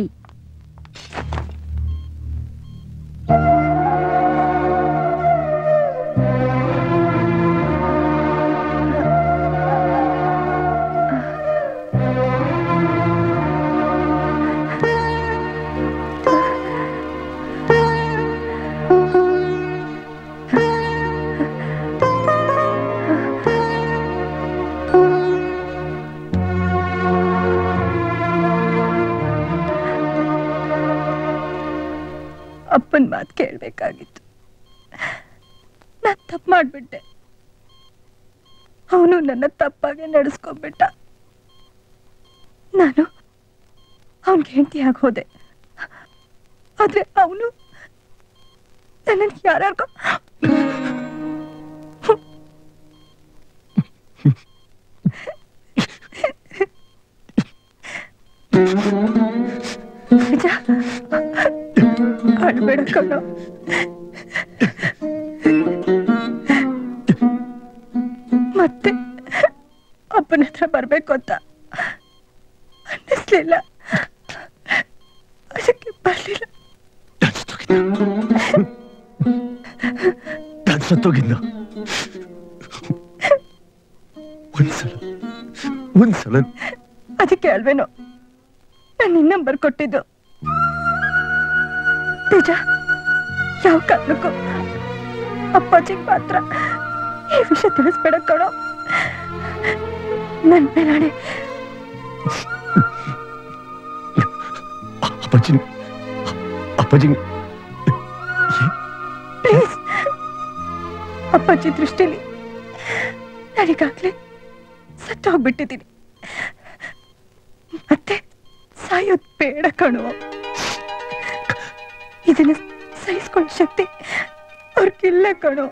ಅಪ್ಪನ ಮಾತು ಕೇಳಬೇಕಾಗಿತ್ತು ನಾನು ತಪ್ಪು ಮಾಡಿಬಿಟ್ಟೆ ಅವನು ನನ್ನ ತಪ್ಪಾಗೆ ನಡೆಸ್ಕೊಂಡ್ಬಿಟ್ಟ ನಾನು ಅವನಿಗೆ ಹೆಂಡತಿಯಾಗಿ ಹೋದೆ ಆದ್ರೆ ಅವನು ನನ್ನನ್ನು ಯಾರ್ಯಾರಿಗೋ ನಿಜ ಅಳ್ಬೇಡ ಕಣೋ ಮತ್ತೆ ಅಪ್ಪನ ಹತ್ರ ಬರ್ಬೇಕು ಅಂತ ಅನ್ನಿಸ್ಲಿಲ್ಲ ಅದಕ್ಕೆ ಬರ್ಲಿಲ್ಲ ನಾನು ಸತ್ತೋಗಿದ್ದ ಒಂದ್ಸಲ ಒಂದ್ಸಲ ಅದಕ್ಕೆ ಅಲ್ವೇನೋ ನಾನು ನಿನ್ನ ನಂಬರ್ ಕೊಟ್ಟಿದ್ದು ನಿಜ ಯಾವ ಕಾರಣಕ್ಕೂ ಅಪ್ಪಾಜಿಗೆ ಮಾತ್ರ ಈ ವಿಷಯ ತಿಳಿಸ್ಬೇಡ ಕಣೋ ನನ್ ಮೇಲಾಣೆ ಅಪ್ಪಾಜಿ ಅಪ್ಪಾಜಿ ಪ್ಲೀಸ್ ಅಪ್ಪಾಜಿ ದೃಷ್ಟಿಲಿ ನನಗಾಗ್ಲೇ ಸತ್ತು ಹೋಗ್ಬಿಟ್ಟಿದ್ದೀನಿ ಮತ್ತೆ ಸಾಯೋದ್ ಬೇಡ ಕಣೋ ಇದನ್ನ ಸಹಿಸ್ಕೊಳ್ಳೋ ಶಕ್ತಿ ಅವ್ರಿಗಿಲ್ಲ ಕಣೋ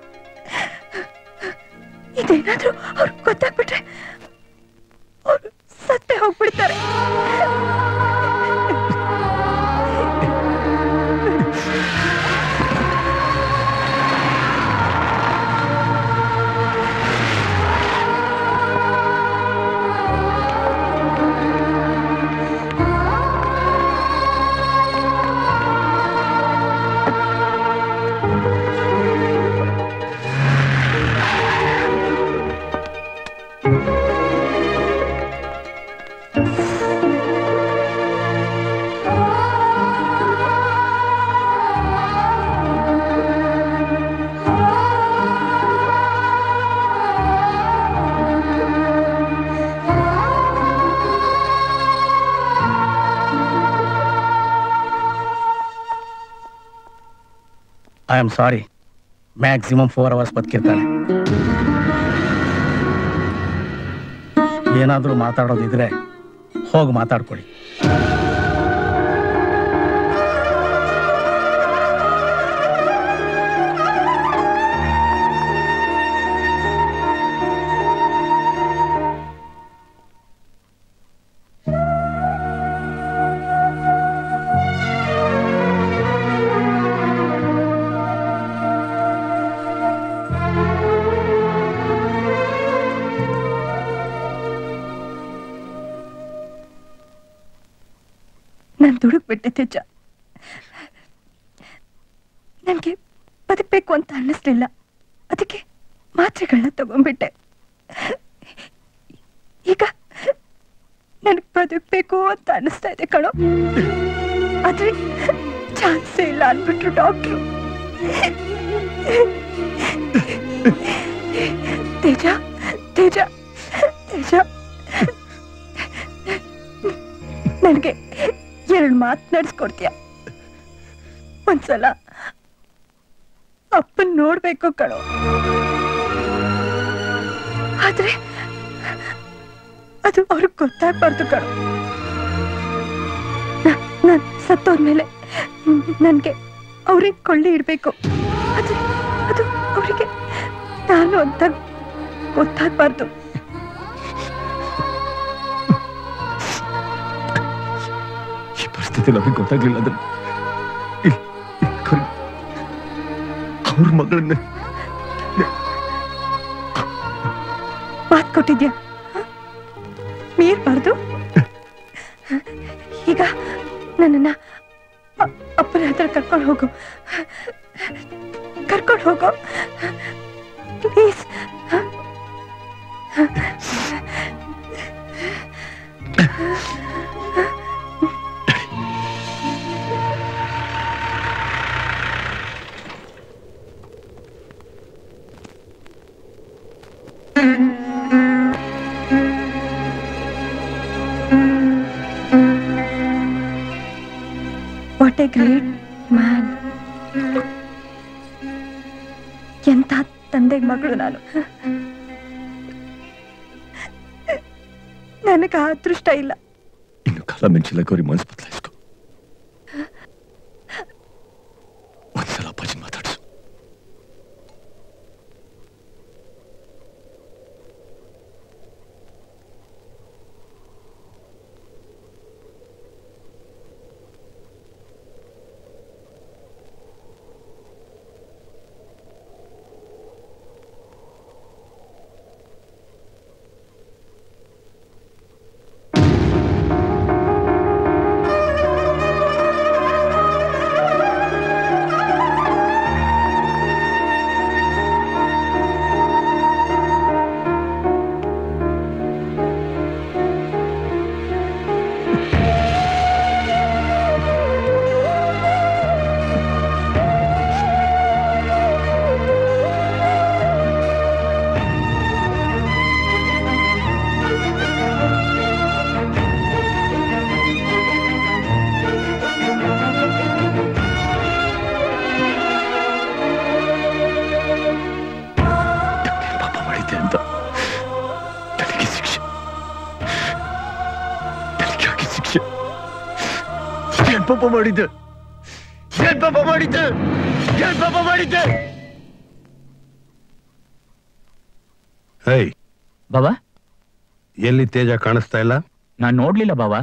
ಇದೇನಾದ್ರೂ ಅವ್ರಿಗೆ ಗೊತ್ತಾಗ್ಬಿಟ್ರೆ ಅವ್ರು ಸತ್ತೇ ಹೋಗ್ಬಿಡ್ತಾರೆ I am sorry maximum four hours ಬದುಕಿರ್ತಾಳೆ ಏನಾದರೂ ಮಾತಾಡೋದಿದ್ರೆ ಹೋಗಿ ಮಾತಾಡ್ಕೊಳ್ಳಿ ನಾನು ದುಡುಕ್ಬಿಟ್ಟೆ ತೆಜ್ಜ ನನಗೆ ಬದುಕಬೇಕು ಅಂತ ಅನ್ನಿಸ್ಲಿಲ್ಲ ಅದಕ್ಕೆ ಮಾತ್ರೆಗಳನ್ನ ತಗೊಂಡ್ಬಿಟ್ಟೆ ಈಗ ನನಗೆ ಬದುಕಬೇಕು ಅಂತ ಅನ್ನಿಸ್ತಾ ಇದೆ ಕಣೋ ಆದ್ರೆ ಚಾನ್ಸೇ ಇಲ್ಲ ಅನ್ಬಿಟ್ರು ಡಾಕ್ಟ್ರು ತೇಜ ತೇಜ ತೇಜ ನನಗೆ ಎರಡು ಮಾತು ನಡೆಸ್ಕೊಡ್ತೀಯ ಒಂದ್ಸಲ ಅಪ್ಪನ್ ನೋಡ್ಬೇಕು ಕಣೋ ಆದ್ರೆ ಅದು ಅವ್ರಿಗೆ ಗೊತ್ತಾಗ್ಬಾರ್ದು ಕಣೋ ನ- ನಾನ್ ಸತ್ತೋದ್ಮೇಲೆ ನನ್ಗೆ ಅವ್ರಿಗೆ ಕೊಳ್ಳಿ ಇಡ್ಬೇಕು ಆದ್ರೆ ಅದು ಅವರಿಗೆ ನಾನು ಅಂತ ಗೊತ್ತಾಗ್ಬಾರ್ದು ಈ ಪರಿಸ್ಥಿತಿ ನಮಗೆ ಗೊತ್ತಾಗ್ಲಿಲ್ಲ ಅಂದ್ರೆ ಇಲ್- ಇಲ್ಲಿವರೆಗೂ ಅವ್ರ ಮಗಳನ್ನ ಮಾತು ಕೊಟ್ಟಿದ್ಯಾ ಮೀರ್ಬಾರ್ದು ಈಗ ನನ್ನನ್ನ ಅ- ಅಪ್ಪನ ಹತ್ರ ಕರ್ಕೊಂಡು ಹೋಗು ಕರ್ಕೊಂಡು ಹೋಗು please what a great man ಎಂಥ ತಂದೆ ಮಗಳು ನಾನು ನನಗೆ ಆ ಅದೃಷ್ಟ ಇಲ್ಲ ಇನ್ನು ಕಾಲ ಮಿಂಚಿಲ್ಲ ಗೌರಿ ಮನಸ್ಸು ಬದಲಾಯಿಸ್ಕೊ ಒಂದ್ಸಲ ಅಪ್ಪಾಜಿ ಮಾತಾಡ್ಸು ಪಾಪ ಮಾಡಿದ್ದೆ ಅಂತ ನನಗೆ ಶಿಕ್ಷೆ ನನಗೆ ಯಾಕೆ ಶಿಕ್ಷೆ ಏನ್ ಪಾಪ ಮಾಡಿದ್ದೆ ಏನ್ ಪಾಪ ಮಾಡಿದ್ದೆ ಏನ್ ಪಾಪ ಮಾಡಿದ್ದೆ ಹೇಯ್ ಬಾವಾ ಎಲ್ಲಿ ತೇಜ ಕಾಣಿಸ್ತಾ ಇಲ್ಲ ನಾನ್ ನೋಡ್ಲಿಲ್ಲ ಬಾವಾ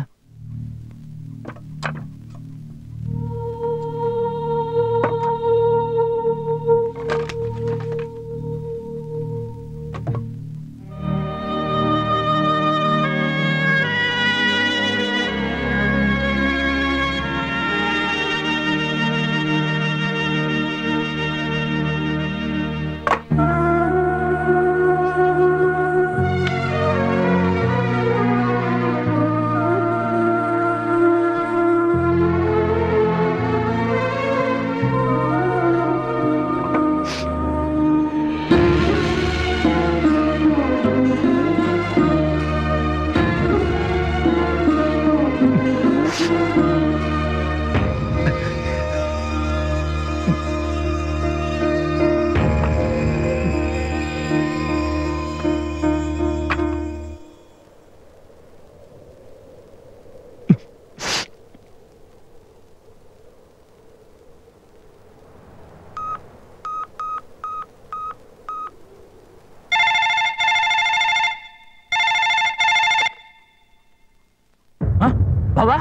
ಬಾವಾ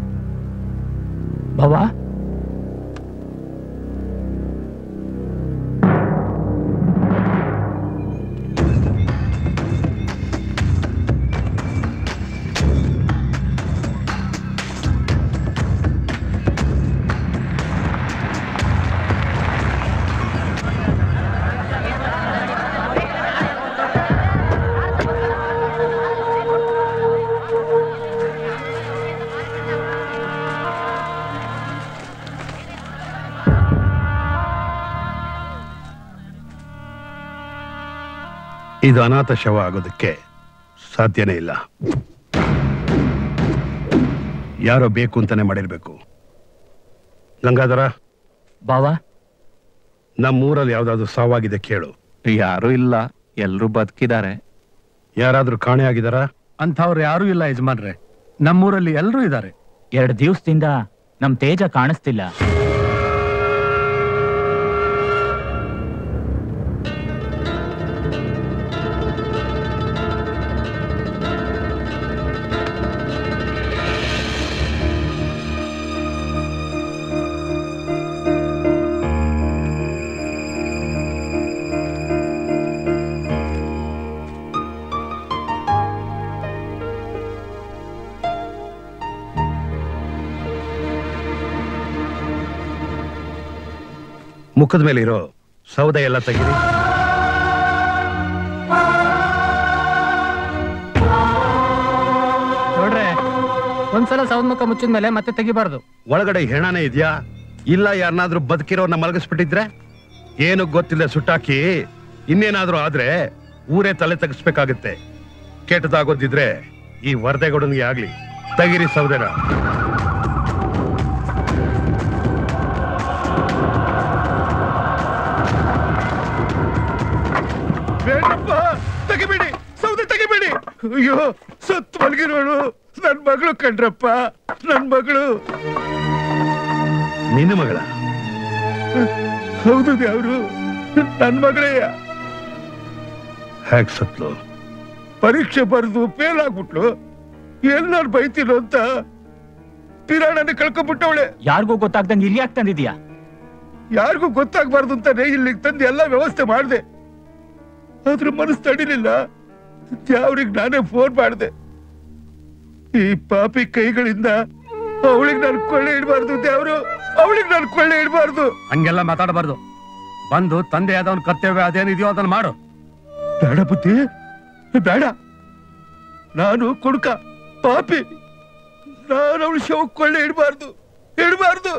ಬಾವಾ ಇದು ಅನಾಥ ಶವ ಆಗೋದಕ್ಕೆ ಸಾಧ್ಯನೇ ಇಲ್ಲ ಯಾರೋ ಬೇಕು ಅಂತಾನೆ ಮಾಡಿರ್ಬೇಕು ಗಂಗಾಧರ ಬಾವಾ ನಮ್ಮೂರಲ್ಲಿ ಯಾವ್ದಾದ್ರು ಸಾವಾಗಿದೆ ಕೇಳು ಯಾರು ಇಲ್ಲ ಎಲ್ರೂ ಬದುಕಿದ್ದಾರೆ ಯಾರಾದ್ರೂ ಕಾಣೆ ಆಗಿದಾರಾ ಅಂಥವ್ರು ಯಾರೂ ಇಲ್ಲ ಯಜಮಾನ್ರೆ ನಮ್ಮೂರಲ್ಲಿ ಎಲ್ಲರೂ ಇದ್ದಾರೆ ಎರಡು ದಿವಸದಿಂದ ನಮ್ ತೇಜ ಕಾಣಿಸ್ತಿಲ್ಲ ಮುಖದ ಮೇಲೆ ಇರೋ ಸೌದೆ ಎಲ್ಲ ತೆಗೀರಿ ನೋಡ್ರೆ ಒಂದ್ಸಲ ಸೌದ್ ಮುಖ ಮುಚ್ಚಿದ ಮೇಲೆ ಮತ್ತೆ ತೆಗಿಬಾರ್ದು ಒಳಗಡೆ ಹೆಣನೇ ಇದೆಯಾ ಇಲ್ಲ ಯಾರನ್ನಾದ್ರೂ ಬದುಕಿರೋರ್ನ ಮಲಗಿಸ್ಬಿಟ್ಟಿದ್ರೆ ಏನು ಗೊತ್ತಿಲ್ಲ ಸುಟ್ಟಾಕಿ ಇನ್ನೇನಾದ್ರೂ ಆದ್ರೆ ಊರೇ ತಲೆ ತಗ್ಸ್ಬೇಕಾಗತ್ತೆ ಕೆಟ್ಟದಾಗೋದಿದ್ರೆ ಈ ವರದೆಗೌಡನಿಗೆ ಆಗ್ಲಿ ತೆಗಿರಿ ಸೌದೆನ ಬೇಡಪ್ಪ ತೆಗಿಬೇಡಿ ಸೌದೆ ತೆಗಿಬೇಡಿ ಅಯ್ಯೋ ಸತ್ತು ಮಲಗಿರೋಳು ನನ್ ಮಗಳು ಕಂಡ್ರಪ್ಪ ನನ್ ಮಗಳು ನಿನ್ನ ಮಗಳ ಹೌದು ದೇವ್ರು ನನ್ ಮಗಳೇ ಹೇಗ್ ಸತ್ಲು ಪರೀಕ್ಷೆ ಬರೆದು ಫೇಲ್ ಆಗ್ಬಿಟ್ಲು ಎಲ್ಲಾರು ಬೈತಿರೋ ಅಂತ ಪಿರಾಣನ ಕಳ್ಕೊಂಡ್ಬಿಟ್ಟವಳೆ ಯಾರಿಗೂ ಗೊತ್ತಾಗ್ದಂಗೆ ಇಲ್ಲಿ ಯಾಕೆ ತಂದಿದ್ಯಾ ಯಾರಿಗೂ ಗೊತ್ತಾಗ್ಬಾರ್ದು ಅಂತಾನೆ ಇಲ್ಲಿಗೆ ತಂದು ಎಲ್ಲ ವ್ಯವಸ್ಥೆ ಮಾಡಿದೆ ಆದ್ರೆ ಮನಸ್ಸು ತಡಿಲಿಲ್ಲ ಯಾವ್ರಿಗೆ ನಾನೇ ಫೋನ್ ಮಾಡಿದೆ ಈ ಪಾಪಿ ಕೈಗಳಿಂದ ಅವಳಿಗೆ ನಾನು ಕೊಳ್ಳೆ ಇಡಬಾರ್ದು ದೇವ್ರು ಅವಳಿಗೆ ನಾನು ಕೊಳ್ಳೆ ಇಡಬಾರ್ದು ಹಂಗೆಲ್ಲ ಮಾತಾಡಬಾರ್ದು ಬಂದು ತಂದೆ ಆದವನ್ ಕರ್ತವ್ಯ ಅದೇನಿದೆಯೋ ಅದನ್ನ ಮಾಡು ಬೇಡ ಬುದ್ಧಿ ಬೇಡ ನಾನು ಕುಡುಕ ಪಾಪಿ ನಾನು ಅವಳು ಶವ ಕೊಳ್ಳೆ ಇಡಬಾರ್ದು ಇಡಬಾರ್ದು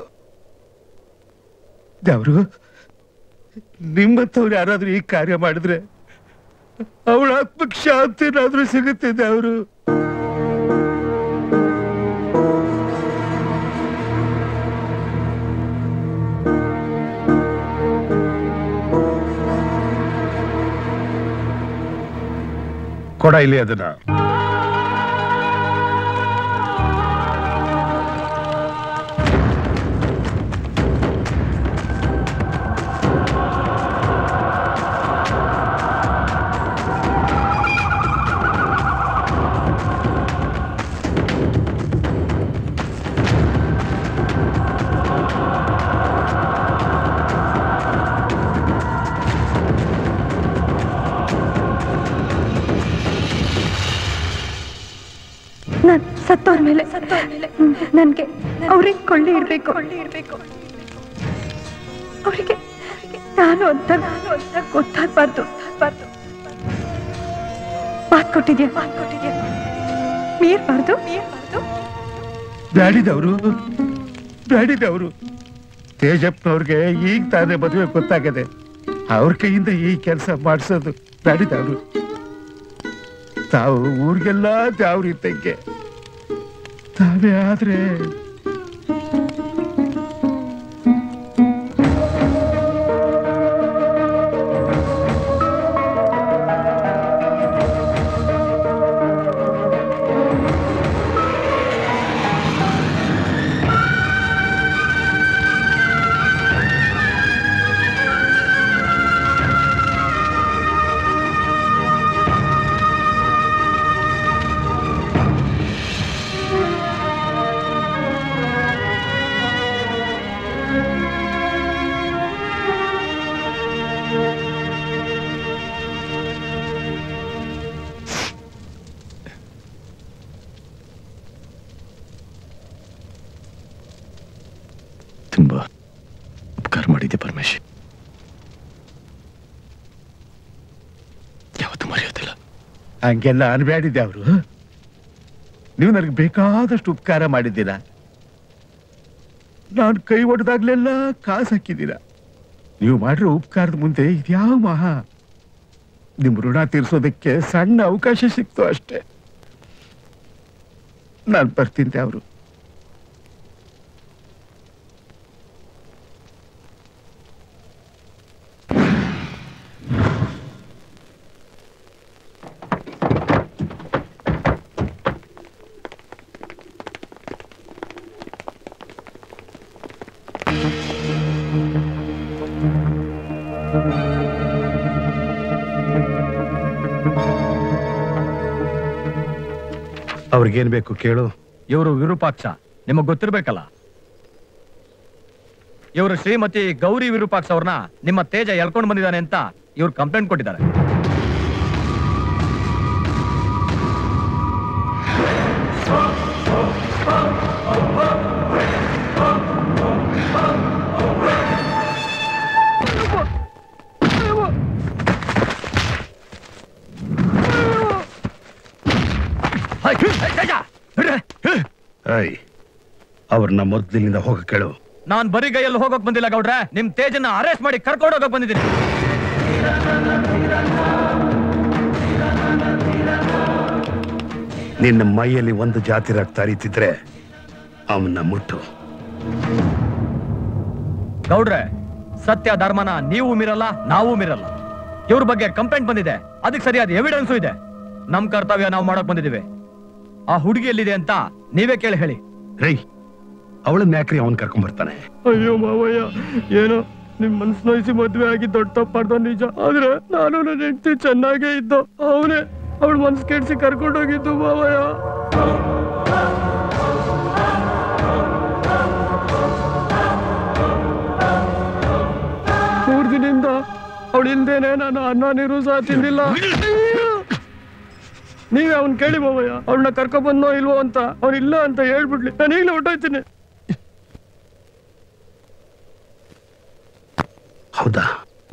ದೇವ್ರು ನಿಮ್ಮಂಥವ್ರು ಯಾರಾದ್ರೂ ಈ ಕಾರ್ಯ ಮಾಡಿದ್ರೆ ಅವಳ ಆತ್ಮಕ್ಕೆ ಶಾಂತಿ ಏನಾದ್ರೂ ಸಿಗುತ್ತೆ ದೇವ್ರು ಕೊಡ ಇಲ್ಲಿ ಅದನ್ನ ಸತ್ತೋದ್ಮೇಲೆ ಸತ್ತೋದ್ಮೇಲೆ ನನ್ಗೆ ಅವ್ರಿಗೆ ಕೊಳ್ಳಿ ಇಡ್ಬೇಕು ಕೊಳ್ಳಿ ಇಡ್ಬೇಕು ಅವರಿಗೆ ನಾನು ಅಂತ ನಾನು ಅಂತ ಗೊತ್ತಾಗ್ಬಾರ್ದು ಗೊತ್ತಾಗ್ಬಾರ್ದು ಮಾತ್ ಕೊಟ್ಟಿದ್ಯಾ ಮಾತ್ ಕೊಟ್ಟಿದ್ಯಾ ಮೀರ್ಬಾರ್ದು ಮೀರ್ಬಾರ್ದು ಬ್ಯಾಡಿದವರು ಬ್ಯಾಡಿದವರು ತೇಜಪ್ಪನವ್ರಿಗೆ ಈಗ ತಾನೇ ಮದುವೆ ಗೊತ್ತಾಗದೆ ಅವ್ರ ಕೈಯಿಂದ ಈ ಕೆಲಸ ಮಾಡಿಸೋದು ಬ್ಯಾಡಿದವರು ತಾವು ಊರಿಗೆಲ್ಲ ದ್ಯಾವ್ರು ಇದ್ದಂಗೆ ತಾವೇ ಆದ್ರೆ ತುಂಬಾ ಉಪಕಾರ ಮಾಡಿದ್ದೆ ಪರಮೇಶ್ ಯಾವತ್ತೂ ಮರೆಯೋದಿಲ್ಲ ಹಂಗೆಲ್ಲ ಅನ್ಬ್ಯಾಡಿದ್ದೆ ಅವರು ನೀವು ನನಗೆ ಬೇಕಾದಷ್ಟು ಉಪಕಾರ ಮಾಡಿದ್ದೀರಾ ನಾನು ಕೈ ಒಡೆದಾಗ್ಲೆಲ್ಲ ಕಾಸು ಹಾಕಿದ್ದೀರಾ ನೀವು ಮಾಡಿರೋ ಉಪಕಾರದ ಮುಂದೆ ಇದ್ಯಾವ ಮಹಾ ನಿಮ್ ಋಣ ತೀರ್ಸೋದಕ್ಕೆ ಸಣ್ಣ ಅವಕಾಶ ಸಿಕ್ತು ಅಷ್ಟೇ ನಾನು ಬರ್ತೀನಿ ಅವರು ಅವ್ರಿಗೇನ್ ಬೇಕು ಕೇಳು ಇವರು ವಿರೂಪಾಕ್ಷ ನಿಮಗ್ ಗೊತ್ತಿರ್ಬೇಕಲ್ಲ ಇವರು ಶ್ರೀಮತಿ ಗೌರಿ ವಿರೂಪಾಕ್ಷ ಅವ್ರನ್ನ ನಿಮ್ಮ ತೇಜ ಎಳ್ಕೊಂಡು ಬಂದಿದ್ದಾನೆ ಅಂತ ಇವ್ರು ಕಂಪ್ಲೇಂಟ್ ಕೊಟ್ಟಿದ್ದಾರೆ ಐ ಅವ್ರನ್ನ ಮೊದ್ಲಿನಿಂದ ಹೋಗ ಕೇಳು ನಾನ್ ಬರೀ ಕೈಯಲ್ಲಿ ಹೋಗಕ್ ಬಂದಿಲ್ಲ ಗೌಡ್ರೆ ನಿಮ್ ತೇಜನ್ನ ಅರೆಸ್ಟ್ ಮಾಡಿ ಕರ್ಕೊಂಡು ಹೋಗಕ್ ಬಂದಿದ್ದೀನಿ ನಿನ್ನ ಮೈಯಲ್ಲಿ ಒಂದು ಜಾತಿ ರಕ್ತ ಹರಿತಿದ್ರೆ ಅವನ್ನ ಮುಟ್ಟು ಗೌಡ್ರೆ ಸತ್ಯ ಧರ್ಮನ ನೀವು ಮೀರಲ್ಲ ನಾವು ಮೀರಲ್ಲ ಇವ್ರ ಬಗ್ಗೆ ಕಂಪ್ಲೇಂಟ್ ಬಂದಿದೆ ಅದಕ್ಕೆ ಸರಿಯಾದ ಎವಿಡೆನ್ಸು ಇದೆ ನಮ್ ಕರ್ತವ್ಯ ನಾವು ಮಾಡಕ್ ಬಂದಿದ್ದೀವಿ ಆ ಹುಡುಗಿ ಎಲ್ಲಿದೆ ಅಂತ ನೀವೇ ಕೇಳಿ ಹೇಳಿ ರೈ ಅವಳನ್ನ ಯಾಕ್ರಿ ಅವನ್ ಕರ್ಕೊಂಡ್ ಬರ್ತಾನೆ ಅಯ್ಯೋ ಮಾವಯ್ಯ ಏನೋ ನಿಮ್ ಮನ್ಸ್ ನೋಯಿಸಿ ಮದ್ವೆ ಆಗಿ ದೊಡ್ಡ ತಪ್ಪಾಡ್ದ ನಿಜ ಆದ್ರೆ ನಾನು ನನ್ನ ಹೆಂಡತಿ ಚೆನ್ನಾಗೇ ಇದ್ದು ಅವನೇ ಅವಳ ಮನ್ಸ್ ಕೆಡ್ಸಿ ಕರ್ಕೊಂಡೋಗಿದ್ದು ಮಾವಯ್ಯ ಮೂರ್ ದಿನದಿಂದ ಅವಳ ಹಿಂದೆನೆ ನಾನು ಅನ್ನ ನೀರು ಸಹ ತಿಂದಿಲ್ಲ ನೀವೇ ಅವ್ನ್ ಕೇಳಿ ಮಾವಯ್ಯ ಅವಳನ್ನ ಕರ್ಕೊಂಡ್ ಬಂದೋ ಇಲ್ವೋ ಅಂತ ಅವ್ನ್ ಇಲ್ಲ ಅಂತ ಹೇಳ್ಬಿಡ್ಲಿ ನಾನು ಈಗಲೇ ಹೊಟ್ಟೋಯ್ತೀನಿ ಹೌದಾ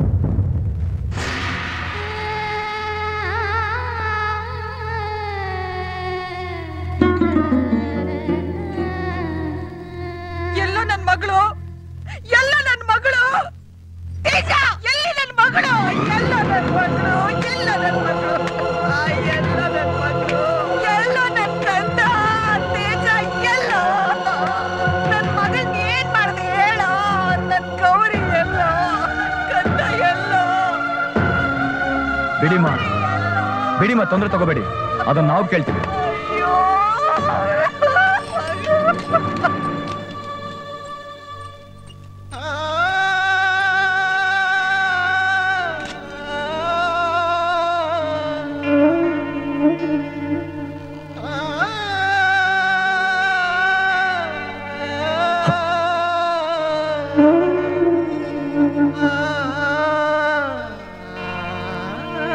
ಎಲ್ಲೋ ನನ್ ಮಗಳು ಎಲ್ಲ ನನ್ ಮಗಳು ತೇಜ ಎಲ್ಲಿ ನನ್ ಮಗಳು ಎಲ್ಲ ನನ್ ಮಗಳು ಎಲ್ಲ ನನ್ ಮಗಳು ಆ, ಎಲ್ಲ ನನ್ ಮಗಳು ಎಲ್ಲೋ ನನ್ ಕಂದ ತೇಜ ಎಲ್ಲೋ ನನ್ ಮಗನ್ ಏನ್ ಮಾಡ್ದೆ ಹೇಳೋ ನನ್ ಗೌರಿ ಎಲ್ಲೋ ಕಂದ ಎಲ್ಲೋ ಬಿಡಿಮಾ ಬಿಡಿಮಾ ತೊಂದ್ರೆ ತಗೋಬೇಡಿ ಅದನ್ನ ನಾವು ಕೇಳ್ತೀವಿ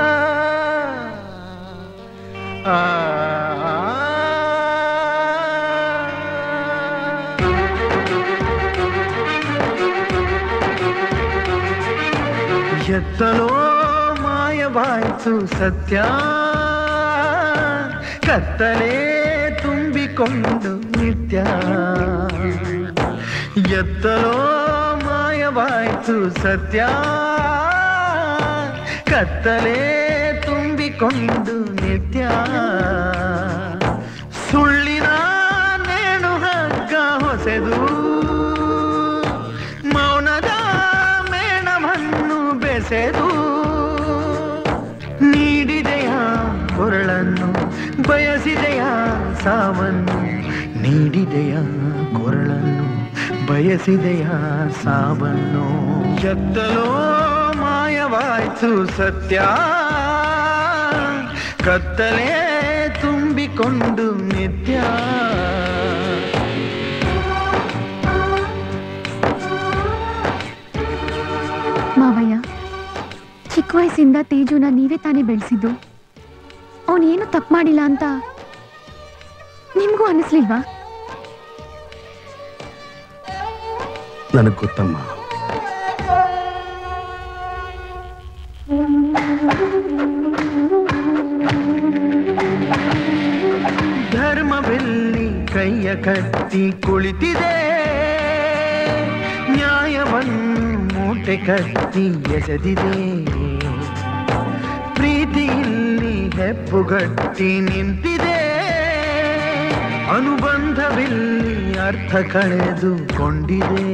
ಆ ಎತ್ತಲೋ ಮಾಯವಾಯಿತು ಸತ್ಯ ಕತ್ತಲೆ ತುಂಬಿಕೊಂಡು ನಿತ್ಯ ಎತ್ತಲೋ ಮಾಯವಾಯಿತು ಸತ್ಯ ಕತ್ತಲೆ ತುಂಬಿಕೊಂಡು ನಿತ್ಯ ಸುಳ್ಳಿನ ನೇಣು ಹಗ್ಗ ಹೊಸೆದು ಮೌನದ ಮೇಣವನ್ನು ಬೆಸೆದು ನೀಡಿದೆಯ ಕೊರಳನ್ನು ಬಯಸಿದೆಯ ಸಾವನ್ನು ನೀಡಿದೆಯ ಕೊರಳನ್ನು ಬಯಸಿದೆಯ ಸಾವನ್ನು ಎತ್ತಲೋ ಮಾಯವಾಯ್ತು ಸತ್ಯ ಕತ್ತಲೆ ತುಂಬಿಕೊಂಡು ನಿತ್ಯ ಮಾವಯ್ಯ ಚಿಕ್ಕ ವಯಸ್ಸಿಂದ ತೇಜುನ ನೀವೇ ತಾನೇ ಬೆಳೆಸಿದ್ದು ಅವನೇನು ತಪ್ಪು ಮಾಡಿಲ್ಲ ಅಂತ ನಿಮ್ಗೂ ಅನಿಸ್ಲಿಲ್ವಾ ನನಗೆ ಗೊತ್ತಮ್ಮ ಧರ್ಮವೆಲ್ಲಿ ಕೈಯ ಕಟ್ಟಿ ಕುಳಿತಿದೆ ನ್ಯಾಯವನ್ನು ಮೂಟೆ ಕಟ್ಟಿ ಎಸೆದಿದೆ ಪ್ರೀತಿಯಲ್ಲಿ ಹೆಪ್ಪುಗಟ್ಟಿ ನಿಂತಿದೆ ಅನುಬಂಧವಿಲ್ಲಿ ಅರ್ಥ ಕಳೆದುಕೊಂಡಿದೆ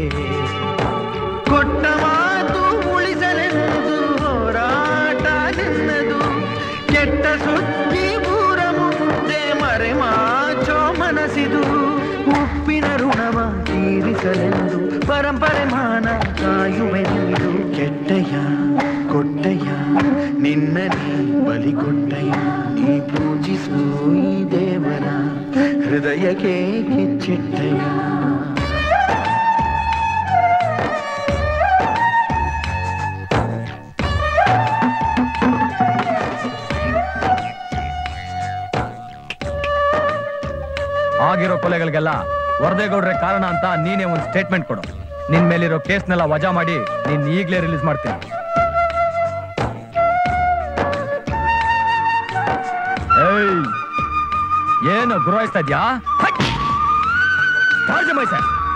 ಕೊಟ್ಟ ಮಾತು ಉಳಿಸಲೆಂದು ಹೋರಾಟ ನಿನ್ನದು ಕೆಟ್ಟ ಸುದ್ದಿ ಊರ ಮುಂದೆ ಮರೆಮಾಚೋ ಮನಸ್ಸಿದು ಉಪ್ಪಿನ ಋಣವ ತೀರಿಸಲೆಂದು ಪರಂಪರೆ ಮಾನ ಕಾಯುವೆ ನೀಡು ಕೆಟ್ಟಯ್ಯ ಕೊಟ್ಟಯ್ಯ ನಿನ್ನ ನೀ ಬಲಿ ಕೊಟ್ಟಯ್ಯ ನೀ ಪೂಜಿಸು ಈ ದೇವರ ಹೃದಯಕ್ಕೆ ಕಿಚ್ಚಿಟ್ಟಯ್ಯ ಆಗಿರೋ ಕೊಲೆಗಳಿಗೆಲ್ಲ ವರದೇಗೌಡ್ರೆ ಕಾರಣ ಅಂತ ನೀನೇ ಒಂದು ಸ್ಟೇಟ್ಮೆಂಟ್ ಕೊಡು ನಿನ್ ಮೇಲಿರೋ ಕೇಸ್ನೆಲ್ಲ ವಜಾ ಮಾಡಿ ನೀನ್ ಈಗ್ಲೇ ರಿಲೀಸ್ ಮಾಡ್ತೀನಿ ಏಯ್ ಏನು ಗುರಾಯಿಸ್ತಾ ಇದ್ಯಾ ಮೈಸ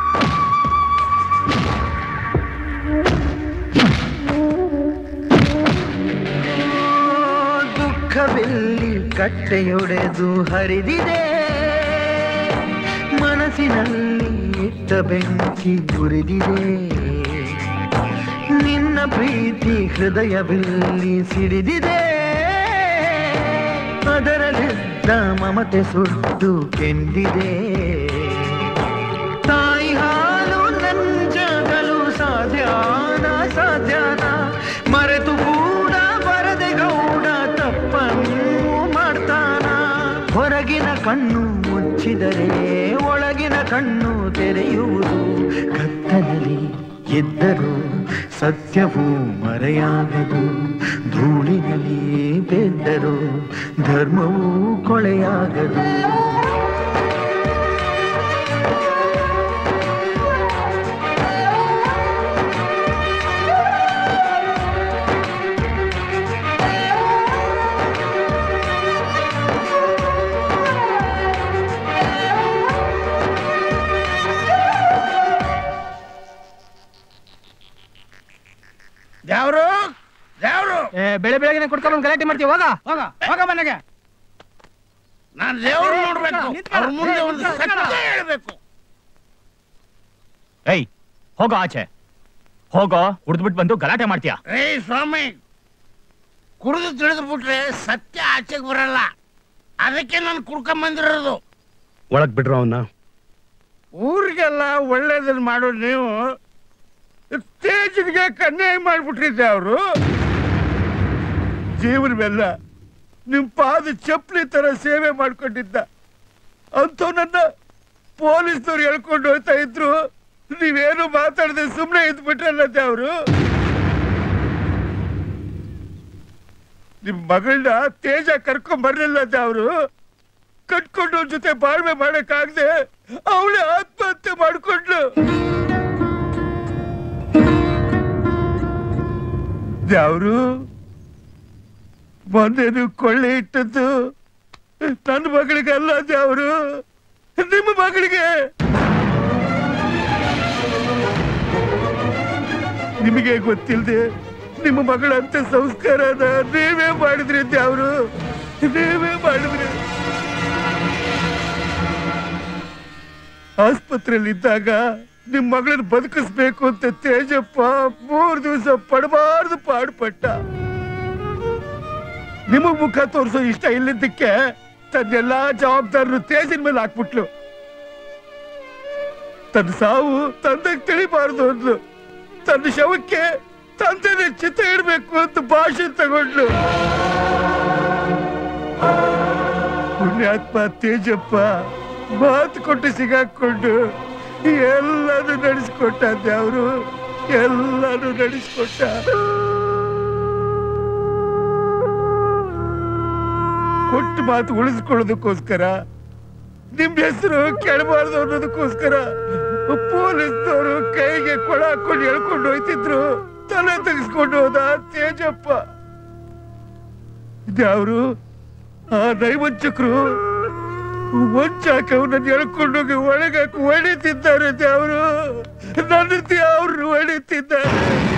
ದುಃಖವೆಲ್ಲಿ ಕಟ್ಟೆಯೊಡೆದು ಹರಿದಿದೆ ಮನಸ್ಸಿನಲ್ಲಿ ಇಟ್ಟ ಬೆಂಕಿ ಉರಿದಿದೆ ನಿನ್ನ ಪ್ರೀತಿ ಹೃದಯವೆಲ್ಲಿ ಸಿಡಿದಿದೆ ಅದರಲ್ಲಿದ್ದ ಮಮತೆ ಸುಟ್ಟು ಕೆಂದಿದೆ ತಾಯಿ ಹಾಲು ನಂಜಗಲು ಸಾಧ್ಯಾನ ಸಾಧ್ಯಾನ ಮರೆತು ಕೂಡ ಬರದೆ ಗೌಡ ತಪ್ಪನ್ನು ಮಾಡ್ತಾನ ಹೊರಗಿನ ಕಣ್ಣು ಮುಚ್ಚಿದರೆ ಒಳಗಿನ ಕಣ್ಣು ತೆರೆಯುವುದು ಕತ್ತಲಲ್ಲಿ ಎದ್ದರು ಸತ್ಯವು ಮರೆಯಾಗದು ಧೂಳಿನಲ್ಲಿ ಬೆದ್ದರು ಧರ್ಮವು ಕೊಳೆಯಾಗದು ದೇವ್ರು ದೇವ್ರು ಬೆಳೆ ಬೆಳಗ್ಗೆ ಕುಡ್ಕೊಂಡು ಗಲಾಟೆ ಮಾಡ್ತೀವಿ ಹೋಗ ಹೋಗ ಹೋಗ ಮನೆಗೆ ನಾನ್ ದೇವ್ರು ನೋಡ್ಬೇಕು ಅವ್ರ ಮುಂದೆ ಒಂದು ಸತ್ಯ ಹೇಳ್ಬೇಕು ಏಯ್ ಹೋಗೋ ಆಚೆ ಹೋಗೋ ಕುಡ್ದ್ಬಿಟ್ಟು ಬಂದು ಗಲಾಟೆ ಮಾಡ್ತೀಯಾ ಏ ಸ್ವಾಮಿ ಕುಡಿದು ತಿಳಿದು ಬಿಟ್ರೆ ಸತ್ಯ ಆಚೆಗೆ ಬರಲ್ಲ ಅದಕ್ಕೆ ನಾನು ಕುಡ್ಕೊಂಡ್ ಬಂದಿರೋದು ಒಳಗ್ ಬಿಡ್ರು ಅವನ್ನ ಊರಿಗೆಲ್ಲ ಒಳ್ಳೇದನ್ನ ಮಾಡೋದು ನೀವು ತೇಜನ್ಗೆ ಕನ್ಯಾಯ ಮಾಡ್ಬಿಟ್ಟಿದ್ದೆ ಅವರು ಜೀವನವೆಲ್ಲ ನಿಮ್ ಪಾದ ಚಪ್ಪಲಿ ತರ ಸೇವೆ ಮಾಡ್ಕೊಂಡಿದ್ದ ಅಂಥವ್ನನ್ನ ಪೊಲೀಸ್ನವ್ರು ಹೇಳ್ಕೊಂಡು ಹೋಗ್ತಾ ಇದ್ರು ನೀವೇನು ಮಾತಾಡದೆ ಸುಮ್ಮನೆ ಇದ್ಬಿಟ್ರಲ್ಲತ್ತೆ ಅವರು ನಿಮ್ ಮಗಳನ್ನ ತೇಜ ಕರ್ಕೊಂಡ್ ಬರ್ಲಿಲ್ಲತ್ತೆ ಅವರು ಕಟ್ಕೊಂಡು ಅವ್ರ ಜೊತೆ ಬಾಳ್ವೆ ಮಾಡಕ್ಕಾಗದೆ ಅವಳೇ ಆತ್ಮಹತ್ಯೆ ಮಾಡ್ಕೊಂಡ್ಲು ದ್ಯಾವ್ರು ಮೊನ್ನೆ ನೀವು ಕೊಳ್ಳೆ ಇಟ್ಟದ್ದು ನನ್ನ ಮಗಳಿಗಲ್ಲ ದ್ಯಾವ್ರು ನಿಮ್ಮ ಮಗಳಿಗೆ ನಿಮಗೆ ಗೊತ್ತಿಲ್ಲದೆ ನಿಮ್ಮ ಮಗಳಂತ ಸಂಸ್ಕಾರನ ನೀವೇ ಮಾಡಿದ್ರಿ ದ್ಯಾವ್ರು ನೀವೇ ಮಾಡಿದ್ರಿ ಆಸ್ಪತ್ರೆಯಲ್ಲಿದ್ದಾಗ ನಿಮ್ ಮಗಳನ್ನ ಬದುಕಿಸ್ಬೇಕು ಅಂತ ತೇಜಪ್ಪ ಮೂರ್ ದಿವಸ ಪಡಬಾರ್ದು ಪಾಡ್ಪಟ್ಟ ನಿಮಗ್ ಮುಖ ತೋರಿಸೋ ಇಷ್ಟ ಇಲ್ಲಿದ್ದಕ್ಕೆ ತನ್ನೆಲ್ಲಾ ಜವಾಬ್ದಾರರು ತೇಜಿನ ಮೇಲೆ ಹಾಕ್ಬಿಟ್ಲು ತನ್ನ ಸಾವು ತಂದೆಗೆ ತಿಳಿಬಾರ್ದು ಅಂದ್ಲು ತನ್ನ ಶವಕ್ಕೆ ತಂದೆನೇ ಚಿತ್ತ ಇಡ್ಬೇಕು ಅಂತ ಭಾಷೆ ತಗೊಂಡ್ಲು ಪುಣ್ಯಾತ್ಮ ತೇಜಪ್ಪ ಮಾತು ಕೊಟ್ಟು ಸಿಗಾಕೊಂಡು ಎಲ್ಲಾನು ನಡೆಸ್ಕೊಟ್ಟ ಅವರು ಎಲ್ಲಾನು ನಡೆಸ್ಕೊಟ್ಟ ಕೊಟ್ಟು ಮಾತು ಉಳಿಸ್ಕೊಳ್ಳೋದಕ್ಕೋಸ್ಕರ ನಿಮ್ ಹೆಸರು ಕೆಡಬಾರ್ದು ಅನ್ನೋದಕ್ಕೋಸ್ಕರ ಪೊಲೀಸ್ನವರು ಕೈಗೆ ಕೊಳ ಹಾಕೊಂಡು ಎಳ್ಕೊಂಡು ಹೋಯ್ತಿದ್ರು ತಲೆ ತೆಗೆಸ್ಕೊಂಡು ಹೋದ ತೇಜಪ್ಪ ಇದ್ಯಾವ್ರು ಆ ನೈವಂಚಕರು ವಂಚಾಕ ಎಳ್ಕೊಂಡೋಗಿ ಒಳಗಾಕಿ ಹೊಡಿತಿದ್ದಾರೆ ದೇವರು ನನ್ನ ದೇವರು ಹೊಡಿತಿದ್ದಾರೆ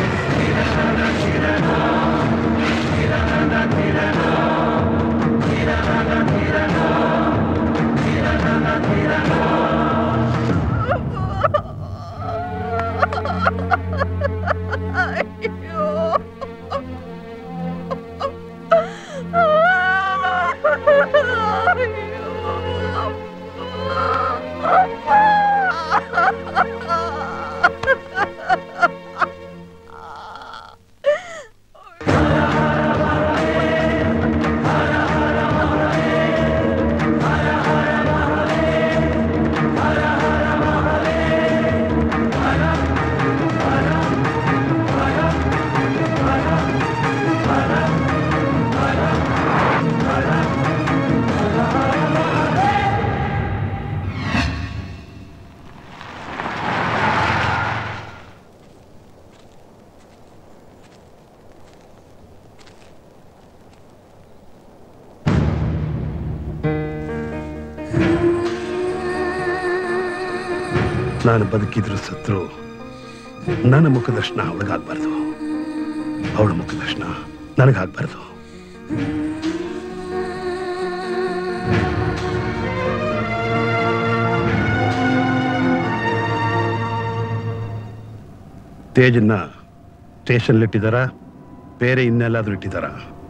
ನಾನು ಬದುಕಿದ್ರು ಸತ್ರು ನನ್ನ ಮುಖದರ್ಶನ ಅವಳಿಗಾಗ್ಬಾರ್ದು ಅವಳ ಮುಖದರ್ಶನ ನನಗಾಗ್ಬಾರ್ದು ತೇಜನ್ನ ಸ್ಟೇಷನ್ ಇಟ್ಟಿದಾರ ಬೇರೆ ಇನ್ನೆಲ್ಲಾದ್ರೂ ಇಟ್ಟಿದಾರ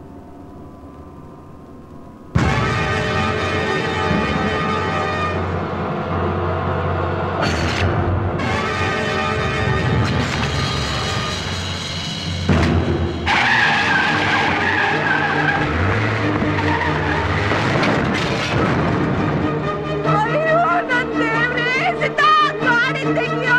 ಅಯ್ಯೋ ನನ್ ದೇವ್ರೇ ಸೀತಾ ಗಾಡಿ ತೆಗಿಯೋ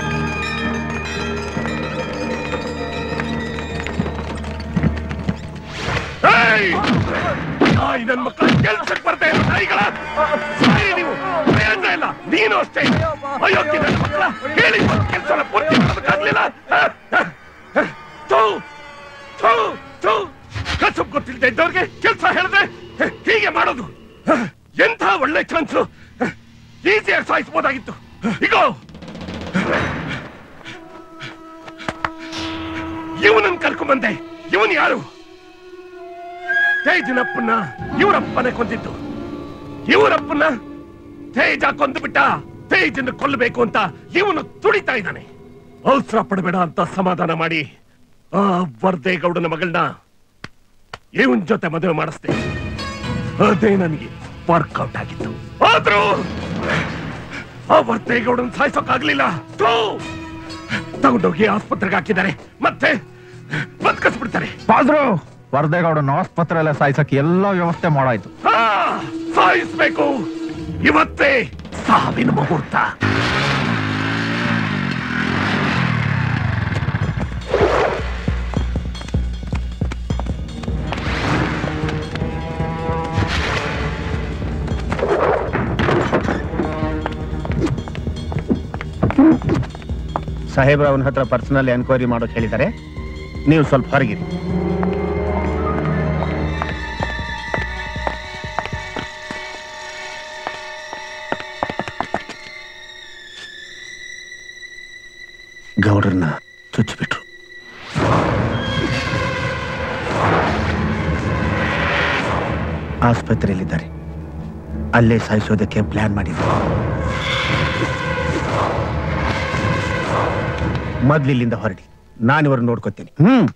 ನಾಯಿ ನನ್ನ ಮಕ್ಕಳ ಕೆಲ್ಸಕ್ಕೆ ಬರ್ತಾ ಇರೋ ನಾಯಿಗಳ ಸಾಯಿ ನೀವು ಪ್ರಯೋಜನ ಇಲ್ಲ ನೀನು ಅಷ್ಟೇ ಅಯೋಗ್ಯ ನನ್ನ ಮಕ್ಕಳ ಹೇಳಿ ಕೆಲಸ ಪೂರ್ತಿ ಮಾಡೋದಕ್ಕಾಗ್ಲಿಲ್ಲ ಥೂ, ಥೂ, ಥೂ. ಕಸುಬ್ ಗೊತ್ತಿಲ್ಲದೆ ಇದ್ದವ್ರಿಗೆ ಕೆಲಸ ಹೇಳಿದ್ರೆ ಹೀಗೆ ಮಾಡೋದು ಎಂಥ ಒಳ್ಳೆ ಚಾನ್ಸು ಈಸಿಯಾಗಿ ಸಾಯಿಸ್ಬೋದಾಗಿತ್ತು ಇಗೋ ಇವನನ್ನ ಕರ್ಕೊಂಬಂದೆ ಇವನ್ ಯಾರು ತೇಜನಪ್ಪನ್ನ ಇವರಪ್ಪನೇ ಕೊಂದಿದ್ದು ಇವರಪ್ಪನ್ನ ತೇಜ ಕೊಂದು ಬಿಟ್ಟ ತೇಜನ್ನು ಕೊಲ್ಲಬೇಕು ಅಂತ ಇವನು ತುಡಿತಾ ಇದ್ದಾನೆ ಅವಸರ ಪಡಬೇಡ ಅಂತ ಸಮಾಧಾನ ಮಾಡಿ ಆ ವರ್ದೇಗೌಡನ ಮಗಳನ್ನ ಇವನ್ ಜೊತೆ ಮದುವೆ ಮಾಡಿಸ್ದೆ ಅದೇ ನನಗೆ ವರ್ಕೌಟ್ ಆಗಿತ್ತು ಆದ್ರೂ ಆ ವರ್ದೇಗೌಡನ್ ಸಾಯಿಸೋಕ್ಕಾಗ್ಲಿಲ್ಲ ಥೂ! ತಗೊಂಡೋಗಿ ಆಸ್ಪತ್ರೆಗೆ ಹಾಕಿದ್ದಾರೆ ಮತ್ತೆ ಬದುಕಿಸ್ಬಿಡ್ತಾರೆ ಬಾದ್ರು ವರದೇಗೌಡನ ಆಸ್ಪತ್ರೆಯಲ್ಲ ಸಾಯ್ಸಕ್ಕೆ ಎಲ್ಲ ವ್ಯವಸ್ಥೆ ಮಾಡಾಯ್ತು ಆ, ಸಾಯಿಸ್ಬೇಕು ಇವತ್ತೇ ಸಾವಿನ ಮುಹೂರ್ತ ಸಾಹೇಬ್ರ ಅವನ ಹತ್ರ ಪರ್ಸನಲ್ ಎನ್ಕ್ವೈರಿ ಮಾಡೋಕೆ ಹೇಳಿದ್ದಾರೆ ನೀವು ಸ್ವಲ್ಪ ಹೊರಗಿರಿ ಗೌಡ್ರನ್ನ ಚುಚ್ಚಿಬಿಟ್ರು ಆಸ್ಪತ್ರೆಯಲ್ಲಿದ್ದಾರೆ ಅಲ್ಲೇ ಸಾಯಿಸೋದಕ್ಕೆ ಪ್ಲಾನ್ ಮಾಡಿದ್ರು ಮೊದ್ಲಿಲ್ಲಿಂದ ಹೊರಡಿ ನಾನಿವರು ನೋಡ್ಕೋತೀನಿ ಹ್ಮ್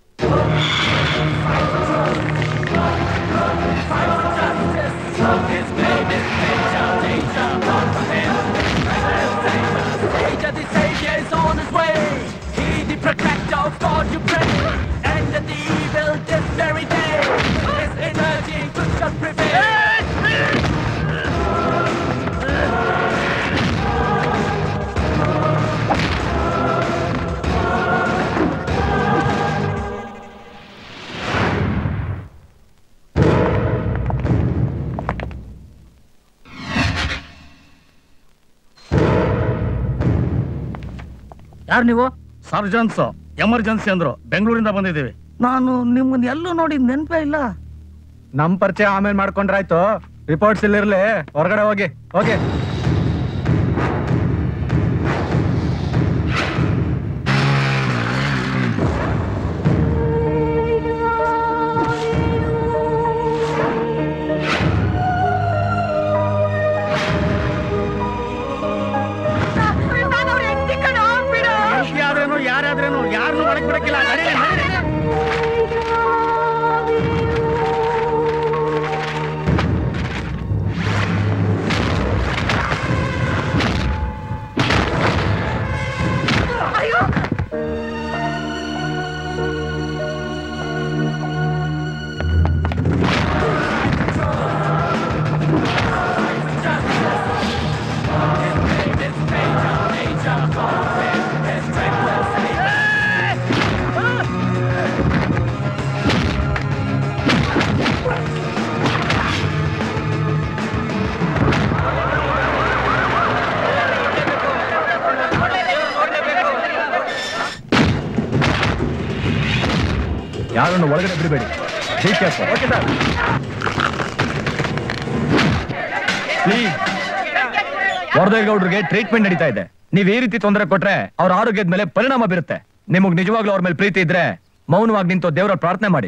Danger, the savior is on his way. He the protector of God you pray. And the evil this very day. His energy could not prevail. ಯಾರು ನೀವು ಸರ್ಜನ್ಸ್ ಎಮರ್ಜೆನ್ಸಿ ಅಂದ್ರು ಬೆಂಗಳೂರಿಂದ ಬಂದಿದ್ದೀವಿ ನಾನು ನಿಮ್ಮನ್ನ ಎಲ್ಲೂ ನೋಡಿ ನೆನಪೇ ಇಲ್ಲ ನಮ್ ಪರಿಚಯ ಆಮೇಲೆ ಮಾಡ್ಕೊಂಡ್ರಾಯ್ತು ರಿಪೋರ್ಟ್ಸ್ ಇಲ್ಲಿರ್ಲಿ ಹೊರಗಡೆ ಹೋಗಿ ಹೋಗಿ ಯಾರೇನು ಯಾರಾದ್ರೇನು ಯಾರನ್ನು ಒಳಗೆ ಬಿಡಕ್ಕಿಲ್ಲ ನಡೀರಿ, ನಡೀರಿ. ಯಾರನ್ನು ಒಳಗಡೆ ಬಿಡಬೇಡಿ ಓಕೆ ಸರ್ ವರದೇಗೌಡ್ರಿಗೆ ಟ್ರೀಟ್ಮೆಂಟ್ ನಡೀತಾ ಇದೆ ನೀವ್ ಈ ರೀತಿ ತೊಂದರೆ ಕೊಟ್ರೆ ಅವ್ರ ಆರೋಗ್ಯದ ಮೇಲೆ ಪರಿಣಾಮ ಬೀರುತ್ತೆ ನಿಮಗ್ ನಿಜವಾಗ್ಲೂ ಅವ್ರ ಮೇಲೆ ಪ್ರೀತಿ ಇದ್ರೆ ಮೌನವಾಗಿ ನಿಂತು ದೇವರ ಪ್ರಾರ್ಥನೆ ಮಾಡಿ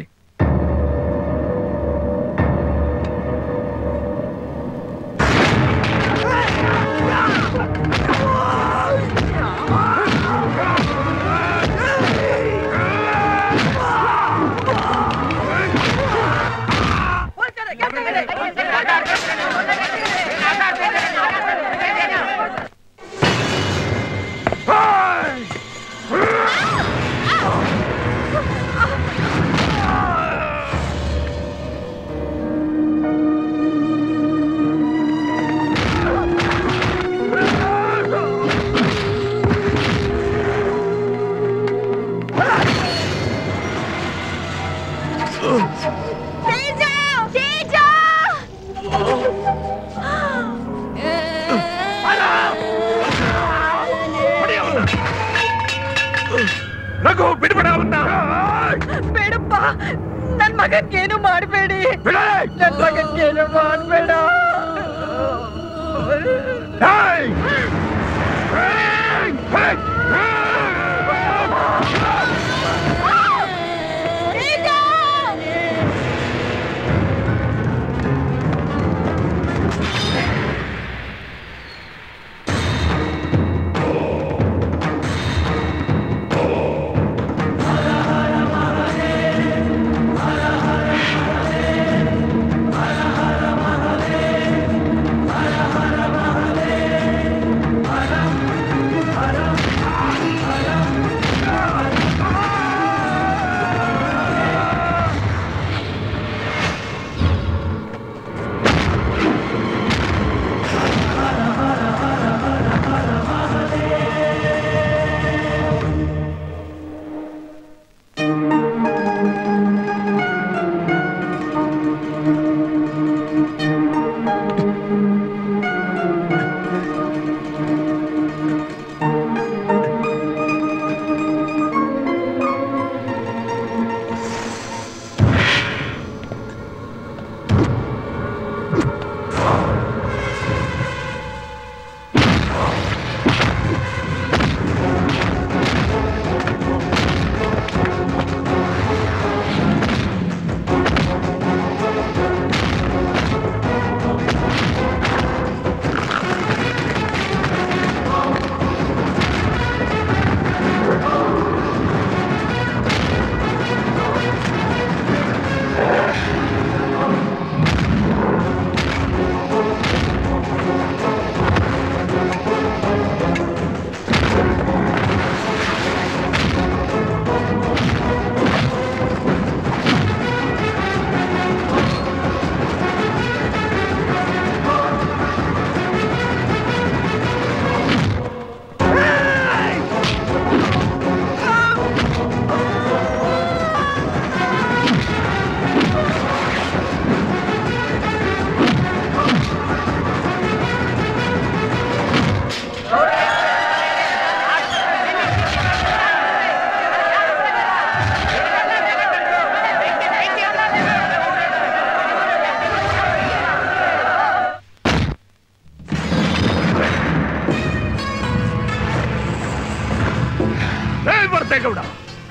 ತೇಜ ತೇಜ ರಘು ಬಿಡ್ಬೇಡ ಅವನ್ನ ಬೇಡಪ್ಪ ನನ್ ಮಗನ್ಗೇನು ಮಾಡಬೇಡಿ ನನ್ ಮಗನ್ಗೇನು ಮಾಡಬೇಡ ಹರ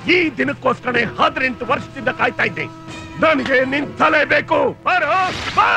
ಈ ದಿನಕ್ಕೋಸ್ಕರ ಹದಿನೆಂಟು ವರ್ಷದಿಂದ ಕಾಯ್ತಾ ಇದ್ದೆ ನನಗೆ ನಿನ್ ತಲೆ ಬೇಕು ಬಾರೋ, ಬಾ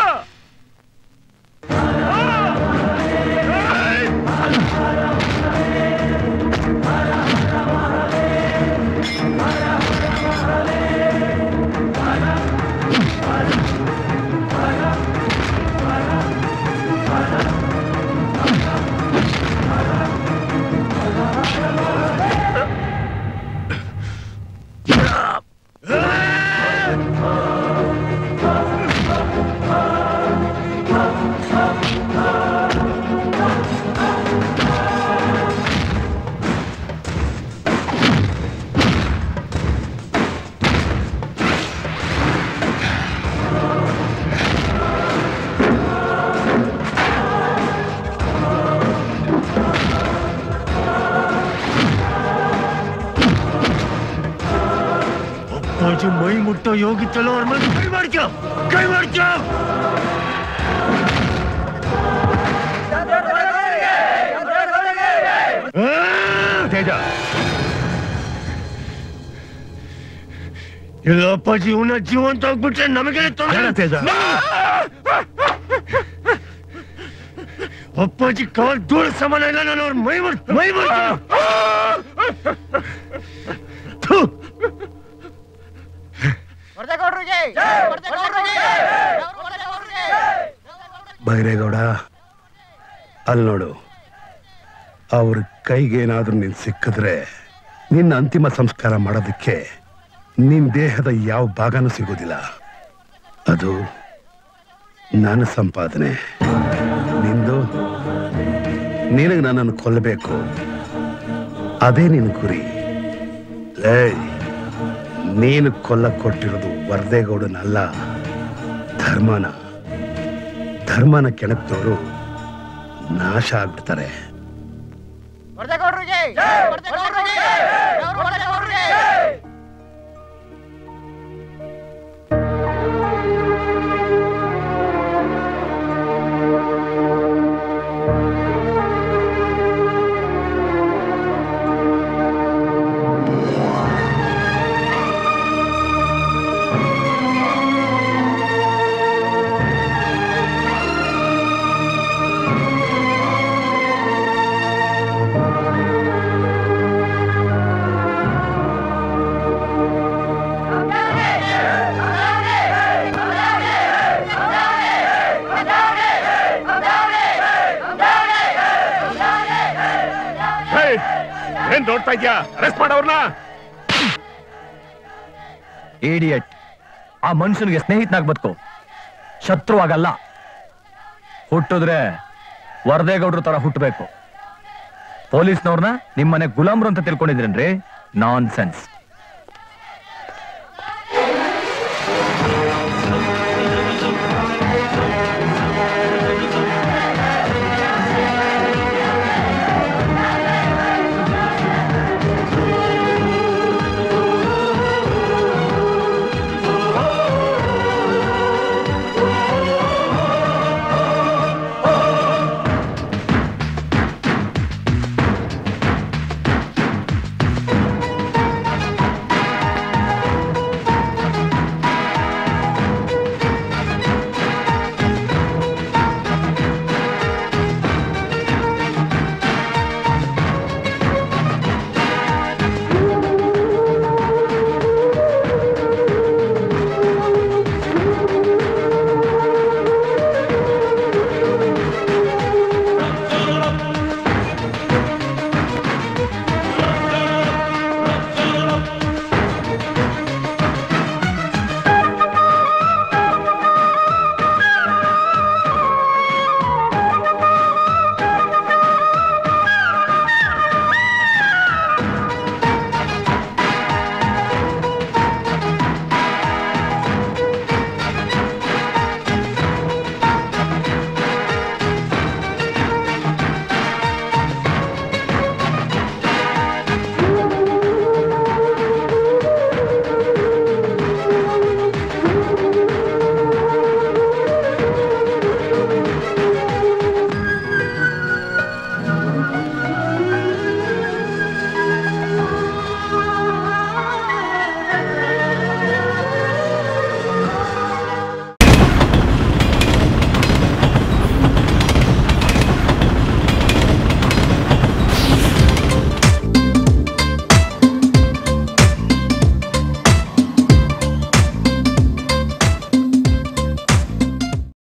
ಅಪ್ಪಾಜಿ ಮೈ ಮುಟ್ಟೋ ಯೋಗಿತ್ತಲ್ಲ ಅವ್ರ ಮೇಲೆ ಕೈ ಮಾಡ್ಕೋ ಕೈ ಮಾಡ್ಕೋ ತೇಜ ಇಲ್ಲ ಅಪ್ಪಾಜಿ ಇವನ ಜೀವಂತ ಹೋಗ್ಬಿಟ್ರೆ ನಮಗೆ ತೊಂದರೆ ತೇಜ ಅಪ್ಪಾಜಿ ಕಾಲ್ ಧೂಳು ಸಮಾನ ಇಲ್ಲ ನಾನು ಅವ್ರ ಮೈ ಮುಟ್ ಮೈ ಮುಟ್ಟು ಬೈರೇಗೌಡ ಅಲ್ಲಿ ನೋಡು ಅವ್ರ ಕೈಗೇನಾದ್ರೂ ನೀನ್ ಸಿಕ್ಕಿದ್ರೆ ನಿನ್ನ ಅಂತಿಮ ಸಂಸ್ಕಾರ ಮಾಡೋದಕ್ಕೆ ನಿನ್ ದೇಹದ ಯಾವ ಭಾಗನೂ ಸಿಗೋದಿಲ್ಲ ಅದು ನನ್ನ ಸಂಪಾದನೆ ನಿಂದು ನಿನಗೆ ನನ್ನನ್ನು ಕೊಲ್ಲಬೇಕು ಅದೇ ನಿನ್ನ ಗುರಿ ಏಯ್ ನೀನು ಕೊಲ್ಲ ಕೊಟ್ಟಿರೋದು ವರದೇಗೌಡನಲ್ಲ ಧರ್ಮನ ಧರ್ಮನ ಕೆಣಕ್ದವರು ನಾಶ ಆಗ್ಬಿಡ್ತಾರೆ ಏಯ್, ಏನ್ ನೋಡ್ತಾ ಇದ್ಯಾ ಅರೆಸ್ಟ್ ಮಾಡವ್ರನ್ನ ಏಡಿಯಟ್ ಆ ಮನುಷ್ಯನಿಗೆ ಸ್ನೇಹಿತನಾಗ್ ಬದುಕು ಶತ್ರುವಾಗಲ್ಲ ಹುಟ್ಟಿದ್ರೆ ವರದೇಗೌಡ್ರ ತರ ಹುಟ್ಟಬೇಕು ಪೊಲೀಸ್ನವ್ರನ್ನ ನಿಮ್ಮನೆ ಗುಲಾಮ್ರು ಅಂತ ತಿಳ್ಕೊಂಡಿದ್ರೇನ್ರಿ ನಾನ್ ಸೆನ್ಸ್